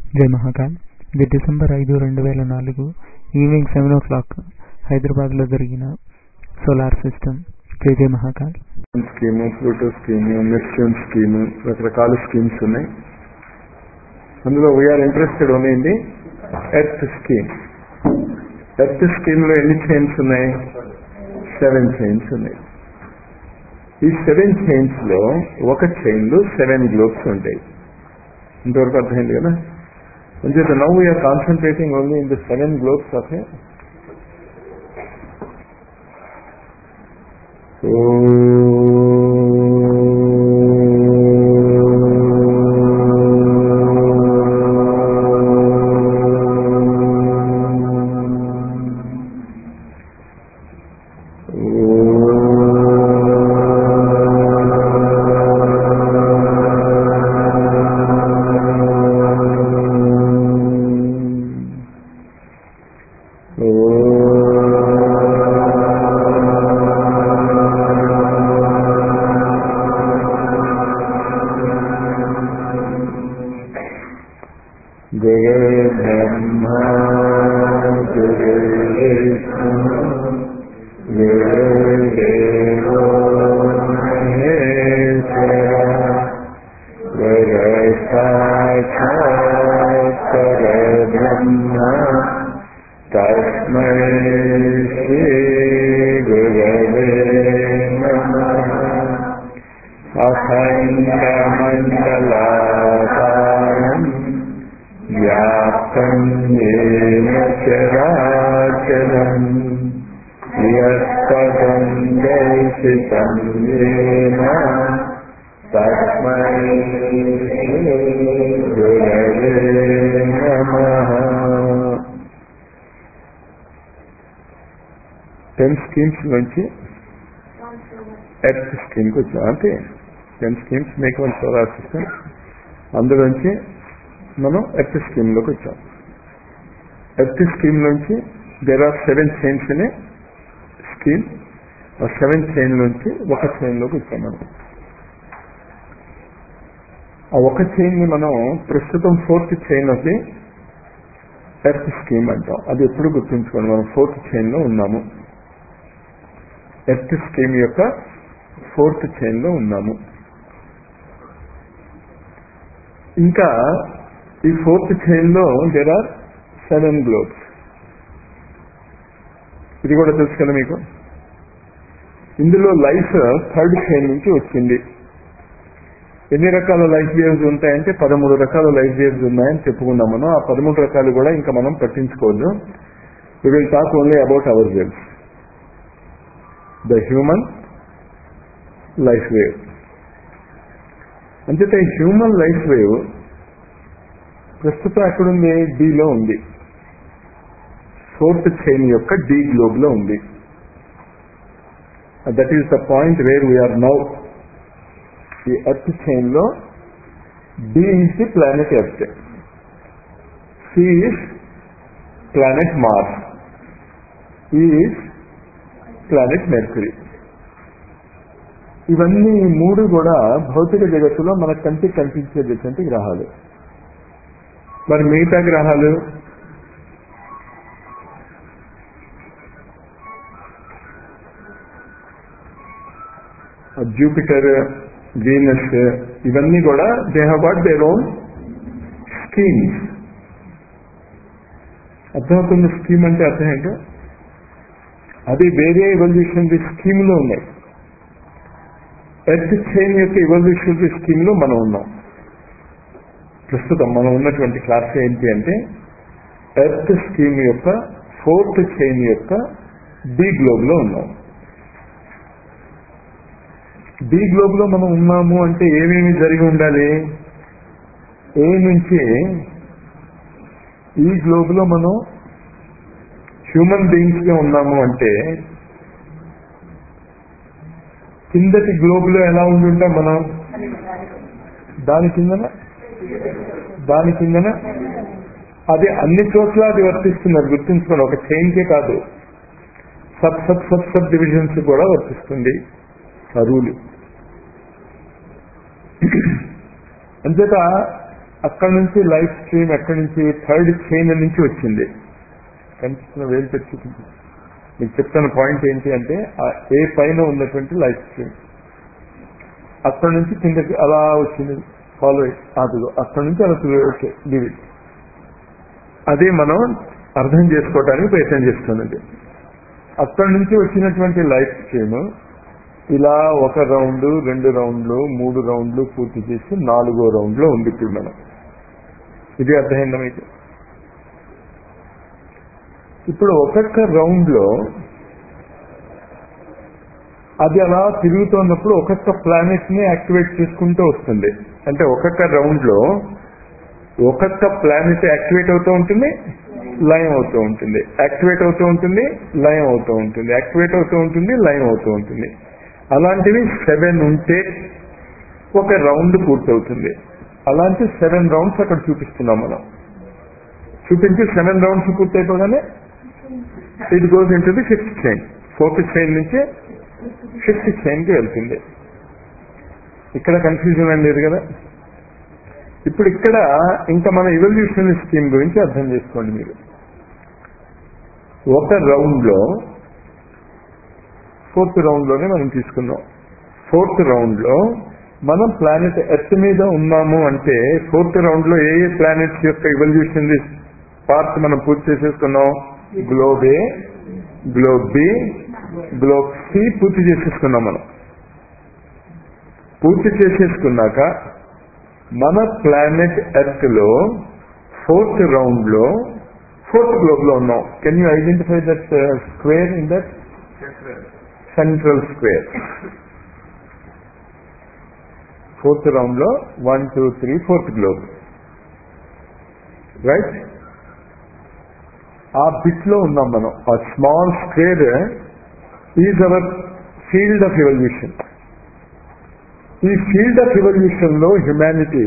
జై మహాకాల్ ఇది డిసెంబర్ ఐదు రెండు వేల నాలుగు ఈవినింగ్ సెవెన్ ఓ క్లాక్ హైదరాబాద్లో జరిగిన solar system Jai Jai Mahakal scheme Pluto scheme Neptune scheme రకరకాల స్కీమ్స్ ఉన్నాయి అందులో we're interested only in the earth scheme earth scheme లో ఎన్ని చైన్స్ ఉన్నాయి సెవెన్ చైన్స్ ఉన్నాయి ఈ సెవెన్ చైన్స్ లో ఒక చైన్ లో సెవెన్ గ్లోబ్స్ ఉంటాయి ఇంతవరకు అర్థమైంది కదా అంచేత now we're concentrating only in the seven globes of a गुरुर्ब्रह्मा गुरुर्विष्णु गुरुर्देवो महेश्वरः गुरुसाक्षात् परब्रह्म तस्मै श्रीगुरवे नमः अखण्डमण्डलाकारम् व्याप्तं येन चराचरम् यत्पदं दर्शितं येन तस्मै गुरवे नमः టెన్ స్కీమ్స్ నుంచి ఎర్త్ స్కీమ్కి వచ్చాం అంతే ten schemes make one solar system అందులోంచి మనం ఎర్త్ స్కీమ్ లోకి వచ్చాం ఎర్త్ స్కీమ్ నుంచి దేర్ ఆర్ సెవెన్ చైన్స్ అనే స్కీమ్ ఆ సెవెన్ చైన్ నుంచి ఒక చైన్ లోకి వచ్చాం మనం ఆ ఒక చైన్ ని మనం ప్రస్తుతం fourth chain of the earth scheme అంటాం అది ఎప్పుడు గుర్తుంచుకోండి మనం ఫోర్త్ చైన్ లో ఉన్నాము ఎర్త్ స్కీమ్ యొక్క ఫోర్త్ చైన్ లో ఉన్నాము ఇంకా ఈ ఫోర్త్ చైన్ లో దేర్ ఆర్ సెవెన్ గ్లోబ్స్ ఇది కూడా తెలుసు కదా మీకు ఇందులో లైఫ్ థర్డ్ చైన్ నుంచి వచ్చింది ఎన్ని రకాల లైఫ్ వేవ్స్ ఉంటాయంటే పదమూడు రకాల లైఫ్ వేవ్స్ ఉన్నాయని చెప్పుకున్నాం మనం ఆ పదమూడు రకాలు కూడా ఇంకా మనం పట్టించుకోవద్దు we will talk only about our waves the human life wave అంచేత ఈ హ్యూమన్ లైఫ్ వేవ్ ప్రస్తుతం ఎక్కడుంది డిలో ఉంది ఫోర్త్ చైన్ యొక్క డి గ్లోబ్ లో ఉంది that is the point where we're now ఈ ఎర్త్ చైన్ లో D is the planet earth C is planet Mars is planet Mercury ఇవన్నీ మూడు కూడా భౌతిక జగత్తులో మన కంటికి కనిపించేటటువంటి గ్రహాలు మరి మిగతా గ్రహాలు జూపిటర్ వీనస్ ఇవన్నీ కూడా they have got their own schemes అర్థమవుతుంది స్కీమ్ అంటే అర్థం ఏంటో అది వేరే ఎవల్యూషన్ స్కీమ్ లో ఉన్నాయి ఎర్త్ చైన్ యొక్క ఎవల్యూషన్ స్కీమ్ లో మనం ఉన్నాం ప్రస్తుతం మనం ఉన్నటువంటి క్లాస్ ఏంటి అంటే ఎర్త్ స్కీమ్ యొక్క ఫోర్త్ చైన్ యొక్క డి గ్లోబ్ లో ఉన్నాం డి గ్లోబ్ లో మనం ఉన్నాము అంటే ఏమేమి జరిగి ఉండాలి ఏ నుంచి ఈ గ్లోబ్ లో మనం హ్యూమన్ బీయింగ్స్ గా ఉన్నాము అంటే కిందటి గ్లోబ్ లో ఎలా ఉండుంటాం మనం దాని కిందన దాని కిందన అది అన్ని చోట్ల అది వర్తిస్తున్నారు గుర్తుంచుకోండి ఒక చైన్కే కాదు sub sub sub sub divisions కూడా వర్తిస్తుంది ఆ రూలు అంచేత అక్కడ నుంచి లైఫ్ స్ట్రీమ్ ఎక్కడి నుంచి థర్డ్ చైన్ నుంచి వచ్చింది కనిపిస్తున్న వేలు పెట్టి చూపించి మీకు చెప్తున్న పాయింట్ ఏంటి అంటే ఆ ఏ పైన ఉన్నటువంటి లైఫ్ స్ట్రీమ్ అక్కడ నుంచి కిందకి అలా వచ్చింది ఫాలో అదిగో అక్కడ నుంచి అలా ఓకే గివ్ అదే మనం అర్థం చేసుకోవడానికి ప్రయత్నం చేస్తున్నది అక్కడ నుంచి వచ్చినటువంటి లైఫ్ స్ట్రీమ్ ఇలా ఒక రౌండ్ రెండు రౌండ్లు మూడు రౌండ్లు పూర్తి చేసి నాలుగో రౌండ్ లో ఉంది ఇప్పుడు మనం ఇది అర్థమైందా మీకు ఇప్పుడు ఒక్కొక్క రౌండ్ లో అది అలా తిరుగుతున్నప్పుడు ఒక్కొక్క ప్లానెట్ ని యాక్టివేట్ చేసుకుంటూ వస్తుంది అంటే ఒక్కొక్క రౌండ్ లో ఒక్కొక్క ప్లానెట్ యాక్టివేట్ అవుతూ ఉంటుంది లయం అవుతూ ఉంటుంది యాక్టివేట్ అవుతూ ఉంటుంది లయం అవుతూ ఉంటుంది యాక్టివేట్ అవుతూ ఉంటుంది లయం అవుతూ ఉంటుంది అలాంటివి సెవెన్ ఉంటే ఒక రౌండ్ పూర్తవుతుంది అలాంటి సెవెన్ రౌండ్స్ అక్కడ చూపిస్తున్నాం మనం చూపించి సెవెన్ రౌండ్స్ పూర్తయిపోగానే it goes into the fifth chain fourth chain నుంచి ఫిఫ్త్ చైన్ కి వెళ్తుంది ఇక్కడ కన్ఫ్యూజన్ అని లేదు కదా ఇప్పుడు ఇక్కడ ఇంకా మన ఇవల్యూషన్ స్కీమ్ గురించి అర్థం చేసుకోండి మీరు ఒక రౌండ్ లో ఫోర్త్ రౌండ్ లోనే మనం తీసుకున్నాం ఫోర్త్ రౌండ్ లో మనం ప్లానెట్ ఎర్త్ మీద ఉన్నాము అంటే ఫోర్త్ రౌండ్ లో ఏ ఏ ప్లానెట్స్ యొక్క ఇవల్యూషన్ పార్ట్ మనం పూర్తి చేసేసుకున్నాం globe A globe B globe C పూర్తి చేసేసుకున్నాం మనం పూర్తి చేసేసుకున్నాక మన ప్లానెట్ ఎర్త్ లో ఫోర్త్ రౌండ్ లో ఫోర్త్ గ్లోబ్ లో ఉన్నాం can you identify that square in that central square fourth round లో one two three fourth globe right ఆ బిట్ లో ఉన్నాం మనం ఆ small square is our field of evolution ఈ ఫీల్డ్ ఆఫ్ ఎవల్యూషన్ లో హ్యుమానిటీ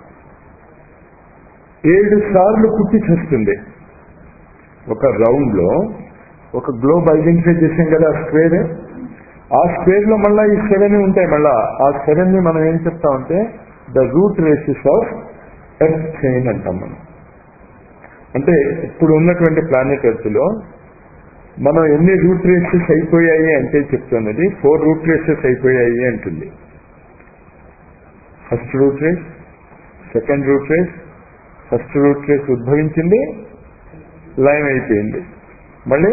ఏడు సార్లు పుట్టి చేస్తుంది ఒక రౌండ్ లో ఒక గ్లోబ్ ఐడెంటిఫై చేసాం కదా ఆ స్క్వేర్ ఆ స్క్వేర్ లో మళ్ళీ ఈ సెవెన్ ఉంటాయి మళ్ళా ఆ సెవెన్ ని మనం ఏం చెప్తామంటే the root races of earth chain అంటాం మనం అంటే ఇప్పుడు ఉన్నటువంటి ప్లానెట్ ఎర్త్ లో మనం ఎన్ని రూట్ రేసెస్ అయిపోయాయి అంటే చెప్తున్నది ఫోర్ రూట్ రేసెస్ అయిపోయాయి అంటుంది first root race second root race first root race ఉద్భవించింది లైన్ అయిపోయింది మళ్ళీ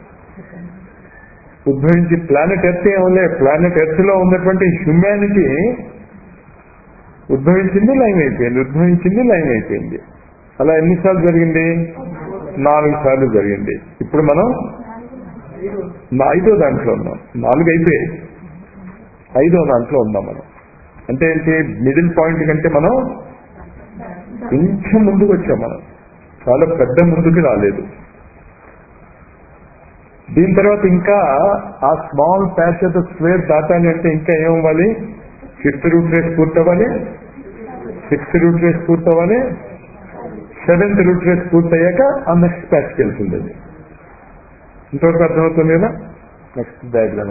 ఉద్భవించి ప్లానెట్ ఎర్త్ ఏమలే ప్లానెట్ ఎర్త్ లో ఉన్నటువంటి హ్యుమానిటీ ఉద్భవించింది లైన్ అయిపోయింది ఉద్భవించింది లైన్ అయిపోయింది అలా ఎన్నిసార్లు జరిగింది నాలుగు సార్లు జరిగింది ఇప్పుడు మనం నా- ఐదో దాంట్లో ఉన్నాం నాలుగు అయిపోయాయి ఐదో దాంట్లో ఉన్నాం మనం అంటే ఏంటి మిడిల్ పాయింట్ కంటే మనం కొంచెం ముందుకు వచ్చాం మనం చాలా పెద్ద ముందుకు రాలేదు దీని తర్వాత ఇంకా ఆ small patch of the square దాటాలి అంటే ఇంకా ఏమవ్వాలి ఫిఫ్త్ రూట్ రేస్ పూర్తవ్వాలి సిక్స్త్ రూట్ రేస్ పూర్తవ్వాలి సెవెంత్ రూట్ రేస్ పూర్తయ్యాక ఆ నెక్స్ట్ ప్యాచ్కి వెళ్తుంది అది ఇంతవరకు అర్థమవుతుంది కదా నెక్స్ట్ డయాగ్రామ్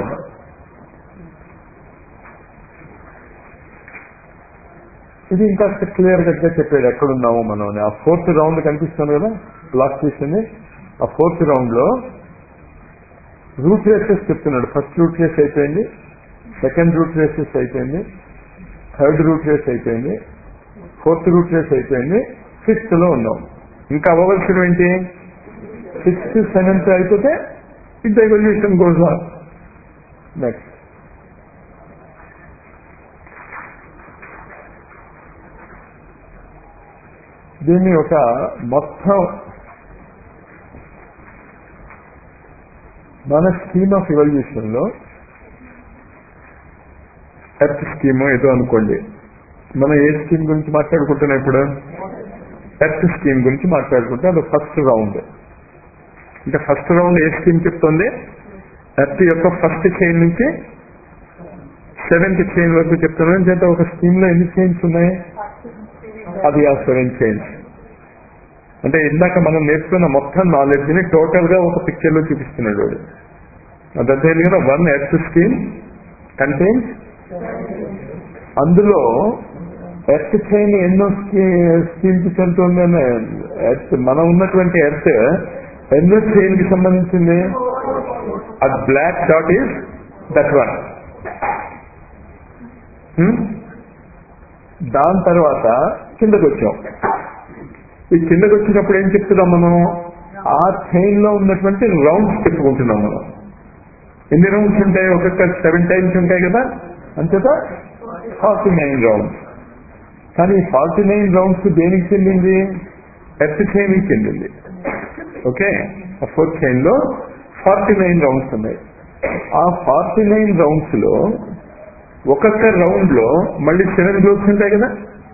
ఇది ఇంకా క్లియర్ గా చెప్పాడు ఎక్కడున్నామో మనం అని. ఆ ఫోర్త్ రౌండ్ కనిపిస్తుంది కదా బ్లాక్ చేసింది ఆ ఫోర్త్ రౌండ్ లో రూట్ రేసెస్ చెప్తున్నాడు ఫస్ట్ రూట్ రేస్ అయిపోయింది సెకండ్ రూట్ రేసెస్ అయిపోయింది థర్డ్ రూట్ రేస్ అయిపోయింది ఫోర్త్ రూట్ రేస్ అయిపోయింది సిక్స్త్ లో ఉన్నాం ఇంకా అవ్వవలసిన ఏంటి సిక్స్త్ సెవెంత్ అయిపోతే ఇంత ఎవల్యూషన్ గోజ్ నెక్స్ట్ దీన్ని ఒక మొత్తం మన స్కీమ్ ఆఫ్ ఎవల్యూషన్ లో ఎర్త్ స్కీమ్ ఏదో అనుకోండి మనం ఏ స్కీమ్ గురించి మాట్లాడుకుంటున్నాం ఇప్పుడు ఎర్త్ స్కీమ్ గురించి మాట్లాడుకుంటే అది ఫస్ట్ రౌండ్ అంటే ఫస్ట్ రౌండ్ ఏ స్కీమ్ చెప్తుంది ఎర్త్ యొక్క ఫస్ట్ చైన్ నుంచి సెవెంత్ చైన్ వరకు చెప్తున్నాను చేత ఒక స్కీమ్ లో ఎన్ని చైన్స్ ఉన్నాయి అది ఆ సెవెన్ చైన్స్ అంటే ఇందాక మనం నేర్చుకున్న మొత్తం నాలెడ్జ్ ని టోటల్ గా ఒక పిక్చర్ లో చూపిస్తున్నాడు వాడు అదంతే కదా వన్ ఎర్త్ స్కీమ్ కంటైన్స్ అందులో ఎర్త్ చైన్ ఎన్నో స్కీమ్స్ చెందుతుంది అని ఎర్త్ మనం ఉన్నటువంటి ఎర్త్ ఎన్నో చైన్ కి సంబంధించింది ఆ black dot is that one దాని తర్వాత కిందకు వచ్చాం ఈ కిందకు వచ్చినప్పుడు ఏం చెప్తున్నాం మనం ఆ చైన్ లో ఉన్నటువంటి రౌండ్స్ చెప్పుకుంటున్నాం మనం ఎన్ని రౌండ్స్ ఉంటాయి ఒక్కొక్క సెవెన్ టైమ్స్ ఉంటాయి కదా అంతేదా ఫార్టీ నైన్ రౌండ్స్ కానీ ఫార్టీ నైన్ రౌండ్స్ దేనికి చెందింది ఎర్త్ చైన్ చెందింది ఓకే ఆ ఫోర్త్ చైన్ లో ఫార్టీ నైన్ రౌండ్స్ ఉన్నాయి ఆ ఫార్టీ నైన్ రౌండ్స్ లో ఒక్కొక్క రౌండ్ లో మళ్ళీ సెవెన్ గ్లోబ్స్ ఉంటాయి కదా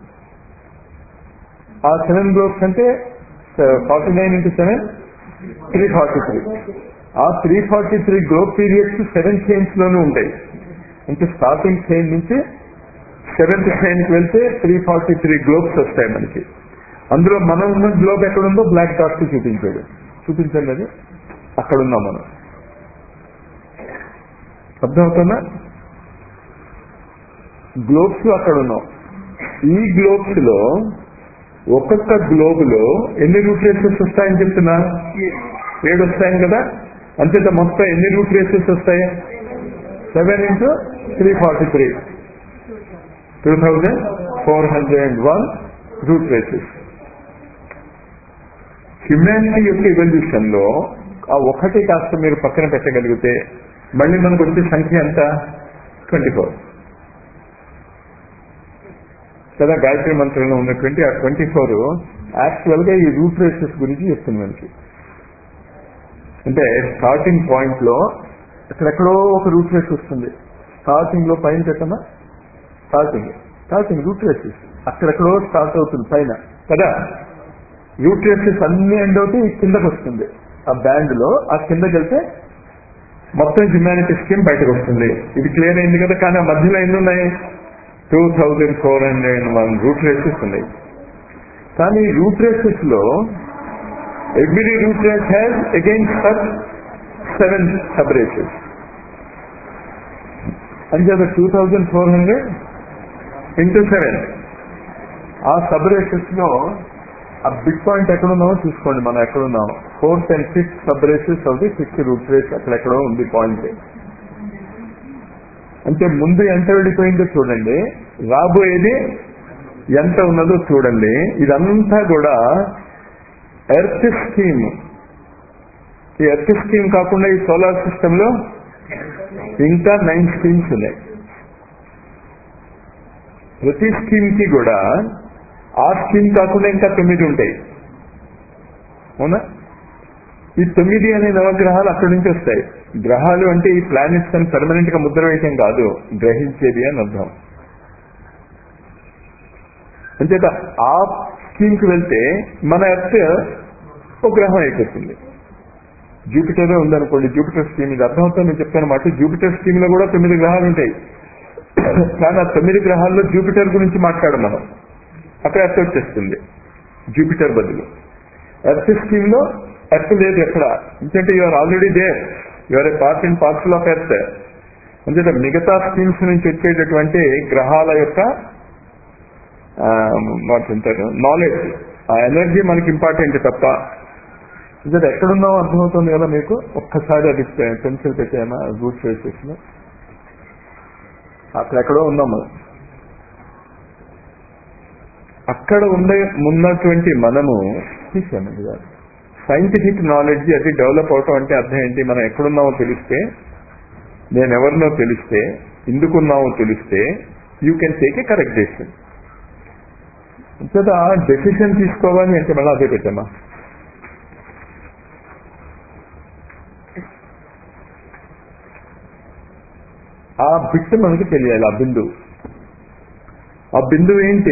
ఆ సెవెన్ గ్లోబ్స్ అంటే forty nine into seven three forty three ఆ three forty three globe periods seven chains లోనే ఉంటాయి అంటే స్టార్టింగ్ చైన్ నుంచి సెవెంత్ చైన్ కి వెళ్తే త్రీ ఫార్టీ త్రీ గ్లోబ్స్ వస్తాయి మనకి అందులో మనం ఉన్న గ్లోబ్ ఎక్కడుందో బ్లాక్ డాట్ కి చూపించాడు చూపించండి అది అక్కడ ఉన్నాం మనం అర్థమవుతుందా గ్లోబ్స్ అక్కడ ఉన్నాం ఈ గ్లోబ్స్ లో ఒక్కొక్క గ్లోబ్ లో ఎన్ని రూట్ రేసెస్ వస్తాయని చెప్తున్నా ఏడు వస్తాయని కదా అంతేత మొత్తం ఎన్ని రూట్ రేసెస్ వస్తాయి seven into three forty three two thousand four hundred one root races humanity యొక్క ఎవల్యూషన్ లో ఆ ఒకటి కాస్త మీరు పక్కన పెట్టగలిగితే మళ్ళీ మనకు వచ్చే సంఖ్య ఎంత ట్వంటీ ఫోర్ కదా గాయత్రి మంత్రంలో ఉన్నటువంటి ఆ ట్వంటీ ఫోర్ యాక్చువల్ గా ఈ రూట్ రేసెస్ గురించి చెప్తుంది మనకి అంటే స్టార్టింగ్ పాయింట్ లో ఎక్కడెక్కడో ఒక రూట్ రేస్ వస్తుంది స్టార్టింగ్ లో పైన పెట్టమా స్టార్టింగ్ స్టార్టింగ్ రూట్ రేసెస్ అక్కడెక్కడో స్టార్ట్ అవుతుంది పైన కదా రూట్ రేసెస్ అన్ని ఎండ్ అవుతే కిందకు వస్తుంది ఆ బ్యాండ్ లో ఆ కిందకి వెళ్తే మొత్తం హ్యుమానిటీ స్కీమ్ బయటకు వస్తుంది ఇది క్లియర్ అయింది కదా కానీ ఆ మధ్యలో ఎన్ని ఉన్నాయి two thousand four hundred one root races ఉన్నాయి కానీ రూట్ రేసెస్ లో every root race has again sub seven sub races అంచేత two thousand four hundred into seven ఆ సబ్ రేసెస్ లో ఆ బిగ్ పాయింట్ ఎక్కడున్నామో చూసుకోండి మనం ఎక్కడున్నాం fourth and fifth sub races of the fifth root race అక్కడెక్కడో ఉంది పాయింట్ అంటే ముందు ఎంత వెళ్ళిపోయిందో చూడండి రాబోయేది ఎంత ఉన్నదో చూడండి ఇదంతా కూడా ఎర్త్ స్కీమ్ ఈ ఎర్త్ స్కీమ్ కాకుండా ఈ సోలార్ సిస్టమ్ లో ఇంకా నైన్ స్కీమ్స్ ఉన్నాయి ప్రతి స్కీమ్ కి కూడా ఆ స్కీమ్ కాకుండా ఇంకా తొమ్మిది ఉంటాయి అవునా ఈ తొమ్మిది అనే నవగ్రహాలు అక్కడి నుంచి వస్తాయి గ్రహాలు అంటే ఈ ప్లానెట్స్ అని పర్మనెంట్ గా ముద్ర వేయటం కాదు గ్రహించేది అని అర్థం అంచేత ఆ స్కీమ్ కి వెళ్తే మన ఎర్త్ ఒక గ్రహం అయిపోతుంది జూపిటరే ఉందనుకోండి జూపిటర్ స్కీమ్ ఇది అర్థమవుతుంది నేను చెప్తాను మాట జూపిటర్ స్కీమ్ లో కూడా తొమ్మిది గ్రహాలు ఉంటాయి కానీ ఆ తొమ్మిది గ్రహాల్లో జూపిటర్ గురించి మాట్లాడం మనం అక్కడ ఎర్త్ వచ్చేస్తుంది జూపిటర్ బదులు ఎర్త్ స్కీమ్ లో ఎర్త్ లేదు ఎక్కడ ఎందుకంటే you're already there you're a part and parcel of earth అంటే మిగతా స్కీమ్స్ నుంచి వచ్చేటటువంటి గ్రహాల యొక్క మాట్లాడతారు నాలెడ్జ్ ఆ ఎనర్జీ మనకి ఇంపార్టెంట్ తప్ప అంటే ఎక్కడున్నామో అర్థమవుతుంది కదా మీకు ఒక్కసారి అది పెన్సిల్ పెట్టామా రూట్ ఫేసెస్ లో అక్కడెక్కడో ఉన్నాం మనం అక్కడ ఉండే ఉన్నటువంటి మనము తీసామండి కాదు సైంటిఫిక్ నాలెడ్జ్ అది డెవలప్ అవటం అంటే అర్థం ఏంటి మనం ఎక్కడున్నామో తెలిస్తే నేను ఎవరినో తెలిస్తే ఎందుకున్నామో తెలిస్తే you can take a correct decision అంతేత డెసిషన్ తీసుకోవాలి అంటే మళ్ళీ అదే పెట్టామా ఆ బిట్ మనకి తెలియాలి ఆ బిందువు ఆ బిందువు ఏంటి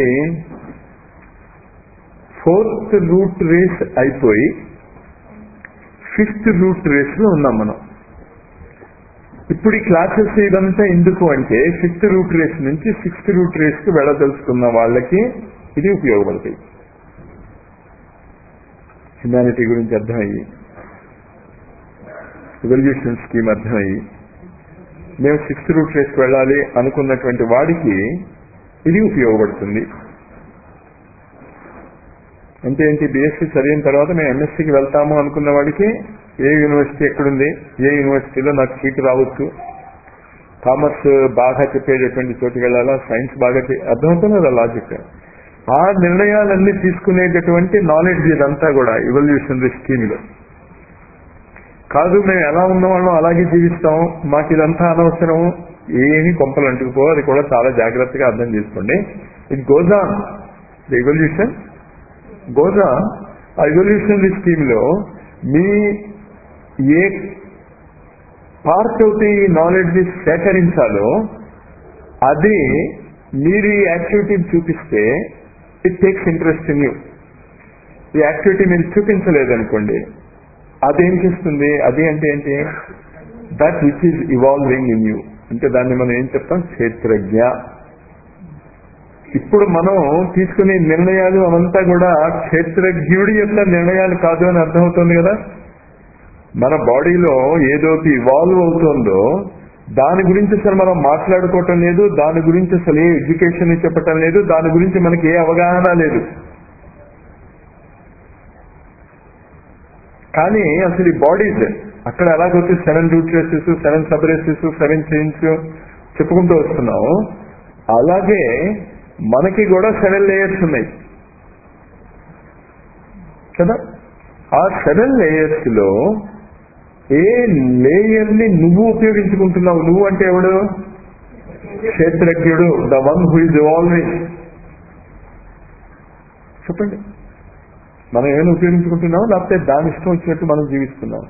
ఫోర్త్ రూట్ రేస్ అయిపోయి ఫిఫ్త్ రూట్ రేస్ లో ఉన్నాం మనం ఇప్పుడు ఈ క్లాసెస్ ఇదంతా ఎందుకు అంటే ఫిఫ్త్ రూట్ రేస్ నుంచి సిక్స్త్ రూట్ రేస్ కి వెళ్ళదలుచుకున్న వాళ్ళకి ఇది ఉపయోగపడుతుంది హ్యుమానిటీ గురించి అర్థమయ్యి రివల్యూషన్ స్కీమ్ అర్థమయ్యి మేము సిక్స్త్ రూట్ రేస్కి వెళ్ళాలి అనుకున్నటువంటి వాడికి ఇది ఉపయోగపడుతుంది అంటే ఏంటి బీఎస్సీ చదివిన తర్వాత మేము ఎంఎస్సీకి వెళ్తాము అనుకున్న వాడికి ఏ యూనివర్సిటీ ఎక్కడుంది ఏ యూనివర్సిటీలో నాకు సీటు రావచ్చు కామర్స్ బాగా చెప్పేటటువంటి చోటుకి వెళ్ళాలా సైన్స్ బాగా చే- అర్థమవుతుంది కదా లాజిక్ ఆ నిర్ణయాలన్నీ తీసుకునేటటువంటి నాలెడ్జ్ ఇదంతా కూడా ఇవల్యూషనరీ స్కీమ్లో కాదు మేము ఎలా ఉన్న వాళ్ళం అలాగే జీవిస్తాం మాకు ఇదంతా అనవసరం ఏమి కొంపలు అంటుకుపో అది కూడా చాలా జాగ్రత్తగా అర్థం చేసుకోండి it goes on the evolution goes on ఆ ఇవల్యూషనరీ స్కీమ్ లో మీ ఏ పార్ట్ ఆఫ్ ది నాలెడ్జ్ సేకరించాలో అది మీరు ఈ యాక్టివిటీ చూపిస్తే it takes interest in you ఈ యాక్టివిటీ మీరు చూపించలేదనుకోండి అదేం చేస్తుంది అది అంటే ఏంటి that which is evolving in you అంటే దాన్ని మనం ఏం చెప్తాం క్షేత్రజ్ఞ ఇప్పుడు మనం తీసుకునే నిర్ణయాలు అవంతా కూడా క్షేత్రజ్ఞుడి యొక్క నిర్ణయాలు కాదు అని అర్థమవుతుంది కదా మన బాడీలో ఏదోటి ఇవాల్వ్ అవుతుందో దాని గురించి అసలు మనం మాట్లాడుకోవటం లేదు దాని గురించి అసలు ఏ ఎడ్యుకేషన్ చెప్పటం లేదు దాని గురించి మనకి ఏ అవగాహన లేదు కానీ అసలు ఈ బాడీస్ అక్కడ ఎలాగైతే seven root races seven sub races seven chains చెప్పుకుంటూ వస్తున్నాం అలాగే మనకి కూడా సెవెన్ లేయర్స్ ఉన్నాయి కదా ఆ సెవెన్ లేయర్స్ లో ఏ లేయర్ ని నువ్వు ఉపయోగించుకుంటున్నావు నువ్వు అంటే ఎవడు క్షేత్రజ్ఞుడు the one who is evolving చెప్పండి మనం ఏమైనా ఉపయోగించుకుంటున్నాం లేకపోతే దాని ఇష్టం వచ్చినట్టు మనం జీవిస్తున్నాం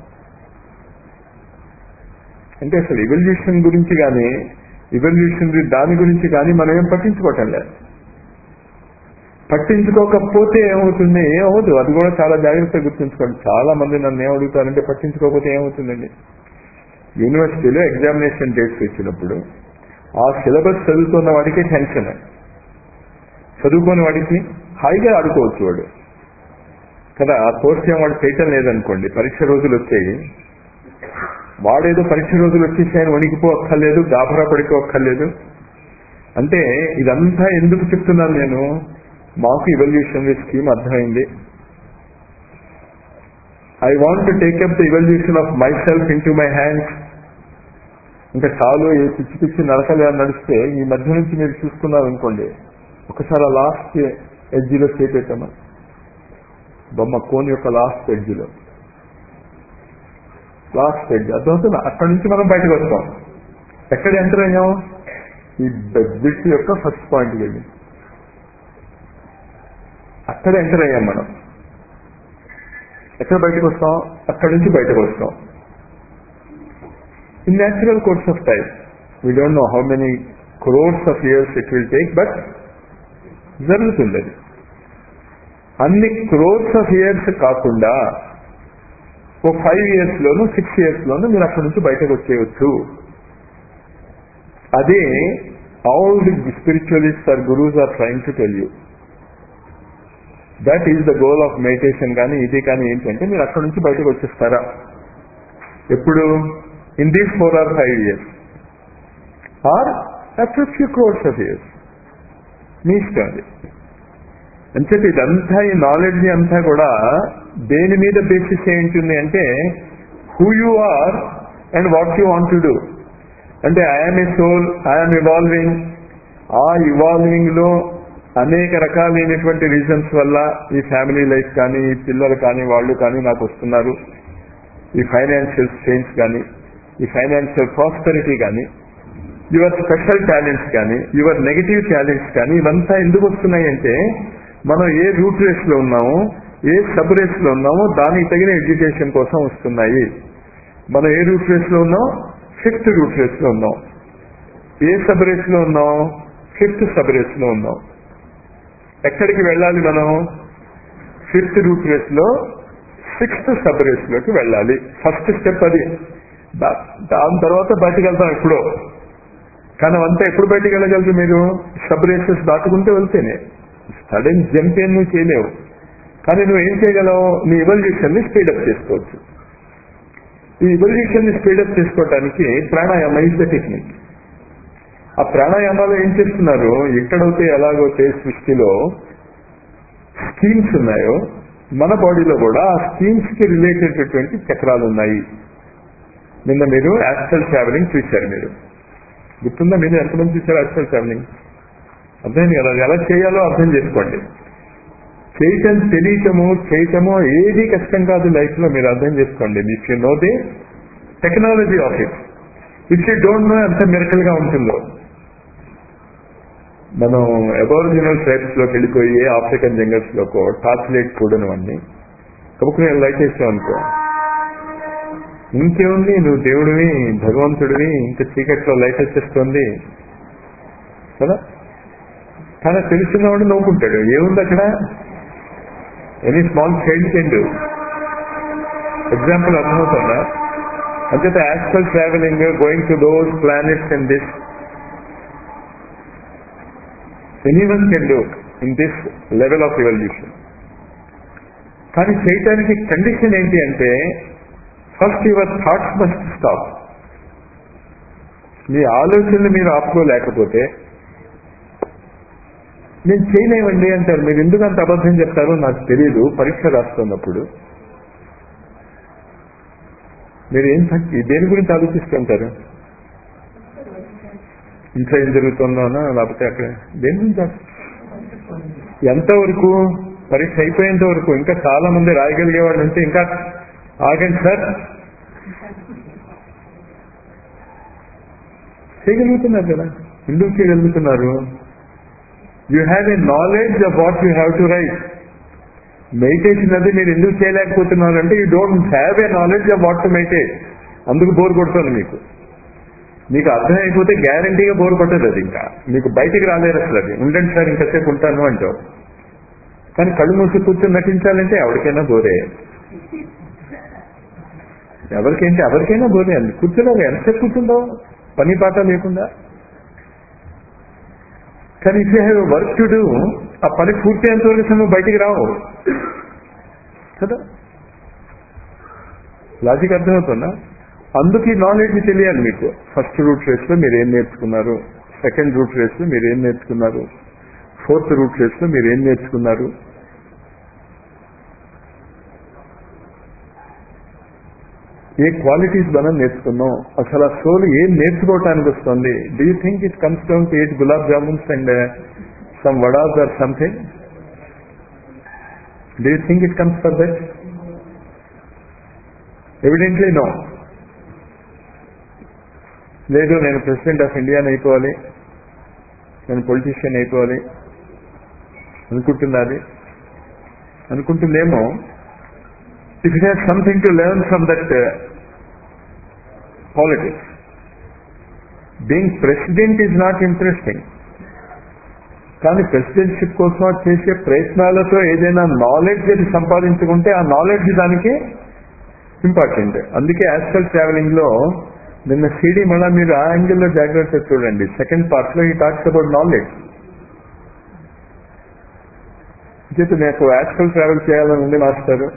అంటే అసలు ఇవల్యూషన్ గురించి కానీ ఇవల్యూషన్ దాని గురించి కానీ మనం ఏం పట్టించుకోవటం లేదు పట్టించుకోకపోతే ఏమవుతుంది ఏమవుతుంది అది కూడా చాలా జాగ్రత్తగా గుర్తుంచుకోండి చాలా మంది నన్ను ఏం అడుగుతారంటే పట్టించుకోకపోతే ఏమవుతుందండి యూనివర్సిటీలో ఎగ్జామినేషన్ డేట్స్ వచ్చినప్పుడు ఆ సిలబస్ చదువుతున్న వాడికి టెన్షన్ చదువుకోని వాడికి హాయిగా ఆడుకోవచ్చు వాడు కదా ఆ కోర్స్ ఏం వాడు చేయటం లేదనుకోండి పరీక్ష రోజులు వచ్చాయి వాడేదో పరీక్ష రోజులు వచ్చేసాయని వణికిపో అక్కర్లేదు గాభరా పడిపో అక్కర్లేదు అంటే ఇదంతా ఎందుకు చెప్తున్నాను నేను మాకు ఇవల్యూషనరీ స్కీమ్ అర్థమైంది I want to take up the evolution of myself into my hands ఇంకా చాలు ఏ పిచ్చి పిచ్చి నడకలే నడిస్తే ఈ మధ్య నుంచి మీరు చూసుకున్నారు అనుకోండి ఒకసారి ఆ లాస్ట్ ఎడ్జిలో చేపెట్టామా బొమ్మ కోన్ యొక్క లాస్ట్ ఎడ్జిలో లాస్ట్ ఎడ్జ్ అర్థమవుతుంది అక్కడి నుంచి మనం బయటకు వస్తాం ఎక్కడ ఎంటర్ అయ్యాం ఈ బెడ్జిట్ యొక్క ఫస్ట్ పాయింట్కి వెళ్ళి అక్కడ ఎంటర్ అయ్యాం మనం ఎక్కడ బయటకు వస్తాం అక్కడి నుంచి బయటకు వస్తాం in natural course of time we don't know how many crores of years it will take but జరుగుతుంది అది అన్ని క్రోర్స్ ఆఫ్ ఇయర్స్ కాకుండా ఓ ఫైవ్ ఇయర్స్ లోను సిక్స్ ఇయర్స్ లోను మీరు అక్కడి నుంచి బయటకు వచ్చేయచ్చు అదే all the spiritualist are gurus are trying to tell you that is the goal of meditation కానీ ఇది కానీ ఏంటంటే మీరు అక్కడి నుంచి బయటకు వచ్చేస్తారా ఎప్పుడు in these four or five years or after few crores of years మీ ఇష్టం అది అంచేత ఇదంతా ఈ నాలెడ్జ్ అంతా కూడా దేని మీద బేసిస్ ఏంటుంది అంటే who you are and what you want to do అంటే I'm a soul I'm evolving ఆ ఇవాల్వింగ్ లో అనేక రకాలైనటువంటి రీజన్స్ వల్ల ఈ ఫ్యామిలీ లైఫ్ కానీ ఈ పిల్లలు కానీ వాళ్ళు కానీ నాకు వస్తున్నారు ఈ ఫైనాన్షియల్ స్ట్రెయిన్స్ కానీ ఈ ఫైనాన్షియల్ ప్రాస్పెరిటీ కానీ యువర్ స్పెషల్ టాలెంట్స్ కానీ యువర్ నెగటివ్ టాలెంట్స్ కానీ ఇవంతా ఎందుకు వస్తున్నాయి అంటే మనం ఏ రూట్ రేస్ లో ఉన్నామో ఏ సబ్ రేస్ లో ఉన్నామో దానికి తగిన ఎడ్యుకేషన్ కోసం వస్తున్నాయి మనం ఏ రూట్ రేస్ లో ఉన్నాం ఫిఫ్త్ రూట్ రేస్ లో ఉన్నాం ఏ సబ్ రేస్ లో ఉన్నాం ఫిఫ్త్ సబ్ రేస్ లో ఉన్నాం ఎక్కడికి వెళ్ళాలి మనం ఫిఫ్త్ రూట్ రేస్ లో సిక్స్త్ సబ్ రేస్ లోకి వెళ్ళాలి ఫస్ట్ స్టెప్ అది దా- దాని తర్వాత బయటకు వెళ్తాం ఎప్పుడో కానీ అవంతా ఎప్పుడు బయటకు వెళ్ళగలరు మీరు సబ్ రేసెస్ దాటుకుంటే వెళ్తేనే సడన్ జంప్ ఏం నువ్వు చేయలేవు కానీ నువ్వు ఏం చేయగలవు నీ ఇవల్యూషన్ ని స్పీడప్ చేసుకోవచ్చు ఈ ఇవల్యూషన్ ని స్పీడప్ చేసుకోవడానికి ప్రాణాయామ ఇస్ ద టెక్నిక్ ఆ ప్రాణాయామాలు ఏం చేస్తున్నారు ఎక్కడైతే ఎలాగైతే సృష్టిలో స్కీమ్స్ ఉన్నాయో మన బాడీలో కూడా ఆ స్కీమ్స్ కి రిలేటెడ్ చక్రాలు ఉన్నాయి నిన్న మీరు యాస్ట్రల్ ట్రావెలింగ్ చూశారు మీరు గుర్తుందా మీరు ఎంతమంది చూశారు యాస్ట్రల్ ట్రావెలింగ్ అర్థమైంది కదా అది ఎలా చేయాలో అర్థం చేసుకోండి చేయటం తెలియటము చేయటము ఏది కష్టం కాదు లైఫ్ లో మీరు అర్థం చేసుకోండి if you know the technology of it if you don't know ఎంత మిరకల్ గా ఉంటుందో మనం అబారిజినల్ ట్రైబ్స్ లోకి వెళ్ళిపోయి ఆఫ్రికన్ జంగల్స్ లోకో టార్చ్ లైట్ కూడను అన్ని కబుకు నేను లైట్ వేసావు అనుకో ఇంకేముంది నువ్వు దేవుడివి భగవంతుడివి ఇంకా చీకట్లో లైట్ వచ్చేస్తుంది కదా కానీ తెలిసినవాడు నవ్వుకుంటాడు ఏముంది అక్కడ any small child can do example అర్థమవుతుందా అంచేత actual traveling going to those planets and this anyone can do in this level of evolution కానీ చేయటానికి కండిషన్ ఏంటి అంటే first your thoughts must stop మీ ఆలోచనలు మీరు ఆపుకోలేకపోతే నేను చేయలేమండి అంటారు మీరు ఎందుకు అంత అబద్ధం చెప్తారో నాకు తెలియదు పరీక్ష రాస్తున్నప్పుడు మీరు ఏం తగ్గి దేని గురించి ఆలోచిస్తుంటారు ఇంట్లో ఏం జరుగుతుందోనా లేకపోతే అక్కడ దేని గురించి ఎంతవరకు పరీక్ష అయిపోయేంత వరకు ఇంకా చాలా మంది రాయగలిగే వాళ్ళు ఉంటే ఇంకా ఆగండి సార్ చేయగలుగుతున్నారు కదా ఎందుకు చేయగలుగుతున్నారు you have a knowledge of what you have to write meditation అది మీరు ఎందుకు చేయలేకపోతున్నారు అంటే you don't have a knowledge of what to meditate అందుకు బోర్ కొడుతుంది మీకు మీకు అర్థం అయిపోతే గ్యారంటీగా బోర్ కొట్టదు అది ఇంకా మీకు బయటికి రాలేరు అసలు అది ఉండండి సార్ ఇంతసేపు ఉంటాను అంటావు కానీ కళ్ళు మూసి కూర్చొని నటించాలంటే ఎవరికైనా బోరే ఎవరికైతే ఎవరికైనా బోరే అండి కూర్చున్నావు ఎంతసేపు కూర్చుంటావు పని పాట లేకుండా కానీ if you have work to do ఆ పని పూర్తి అయ్యేంత వరకు నువ్వు బయటికి రావు కదా లాజిక్ అర్థమవుతుందా అందుకు ఈ నాలెడ్జ్ తెలియాలి మీకు ఫస్ట్ రూట్ రేస్ లో మీరు ఏం నేర్చుకున్నారు సెకండ్ రూట్ రేస్ లో మీరు ఏం నేర్చుకున్నారు ఫోర్త్ రూట్ రేస్ లో మీరు ఏం నేర్చుకున్నారు ఏ క్వాలిటీస్ మనం నేర్చుకున్నాం అసలు ఆ సోల్ ఏం నేర్చుకోవటానికి వస్తుంది do you think it comes down to eight gulab jamuns and some vadas or something do you think it comes for that evidently no లేదు నేను ప్రెసిడెంట్ ఆఫ్ ఇండియాని అయిపోవాలి నేను పొలిటీషియన్ అయిపోవాలి అనుకుంటున్నది అనుకుంటుందేమో if it has something to learn from that uh, politics. Being president is not interesting. కానీ presidentship కోసం చేసే ప్రయత్నాలతో ఏదైనా నాలెడ్జ్ అది సంపాదించుకుంటే ఆ నాలెడ్జ్ దానికి ఇంపార్టెంట్ అందుకే యాస్ట్రల్ ట్రావెలింగ్ లో నిన్న సిడి మళ్ళా మీరు ఆ యాంగిల్లో జాగ్రత్త చూడండి సెకండ్ పార్ట్ లో ఈ టాక్స్ అబౌట్ నాలెడ్జ్ చేత నాకు యాస్ట్రల్ ట్రావెల్ చేయాలని ఉంది మాస్టర్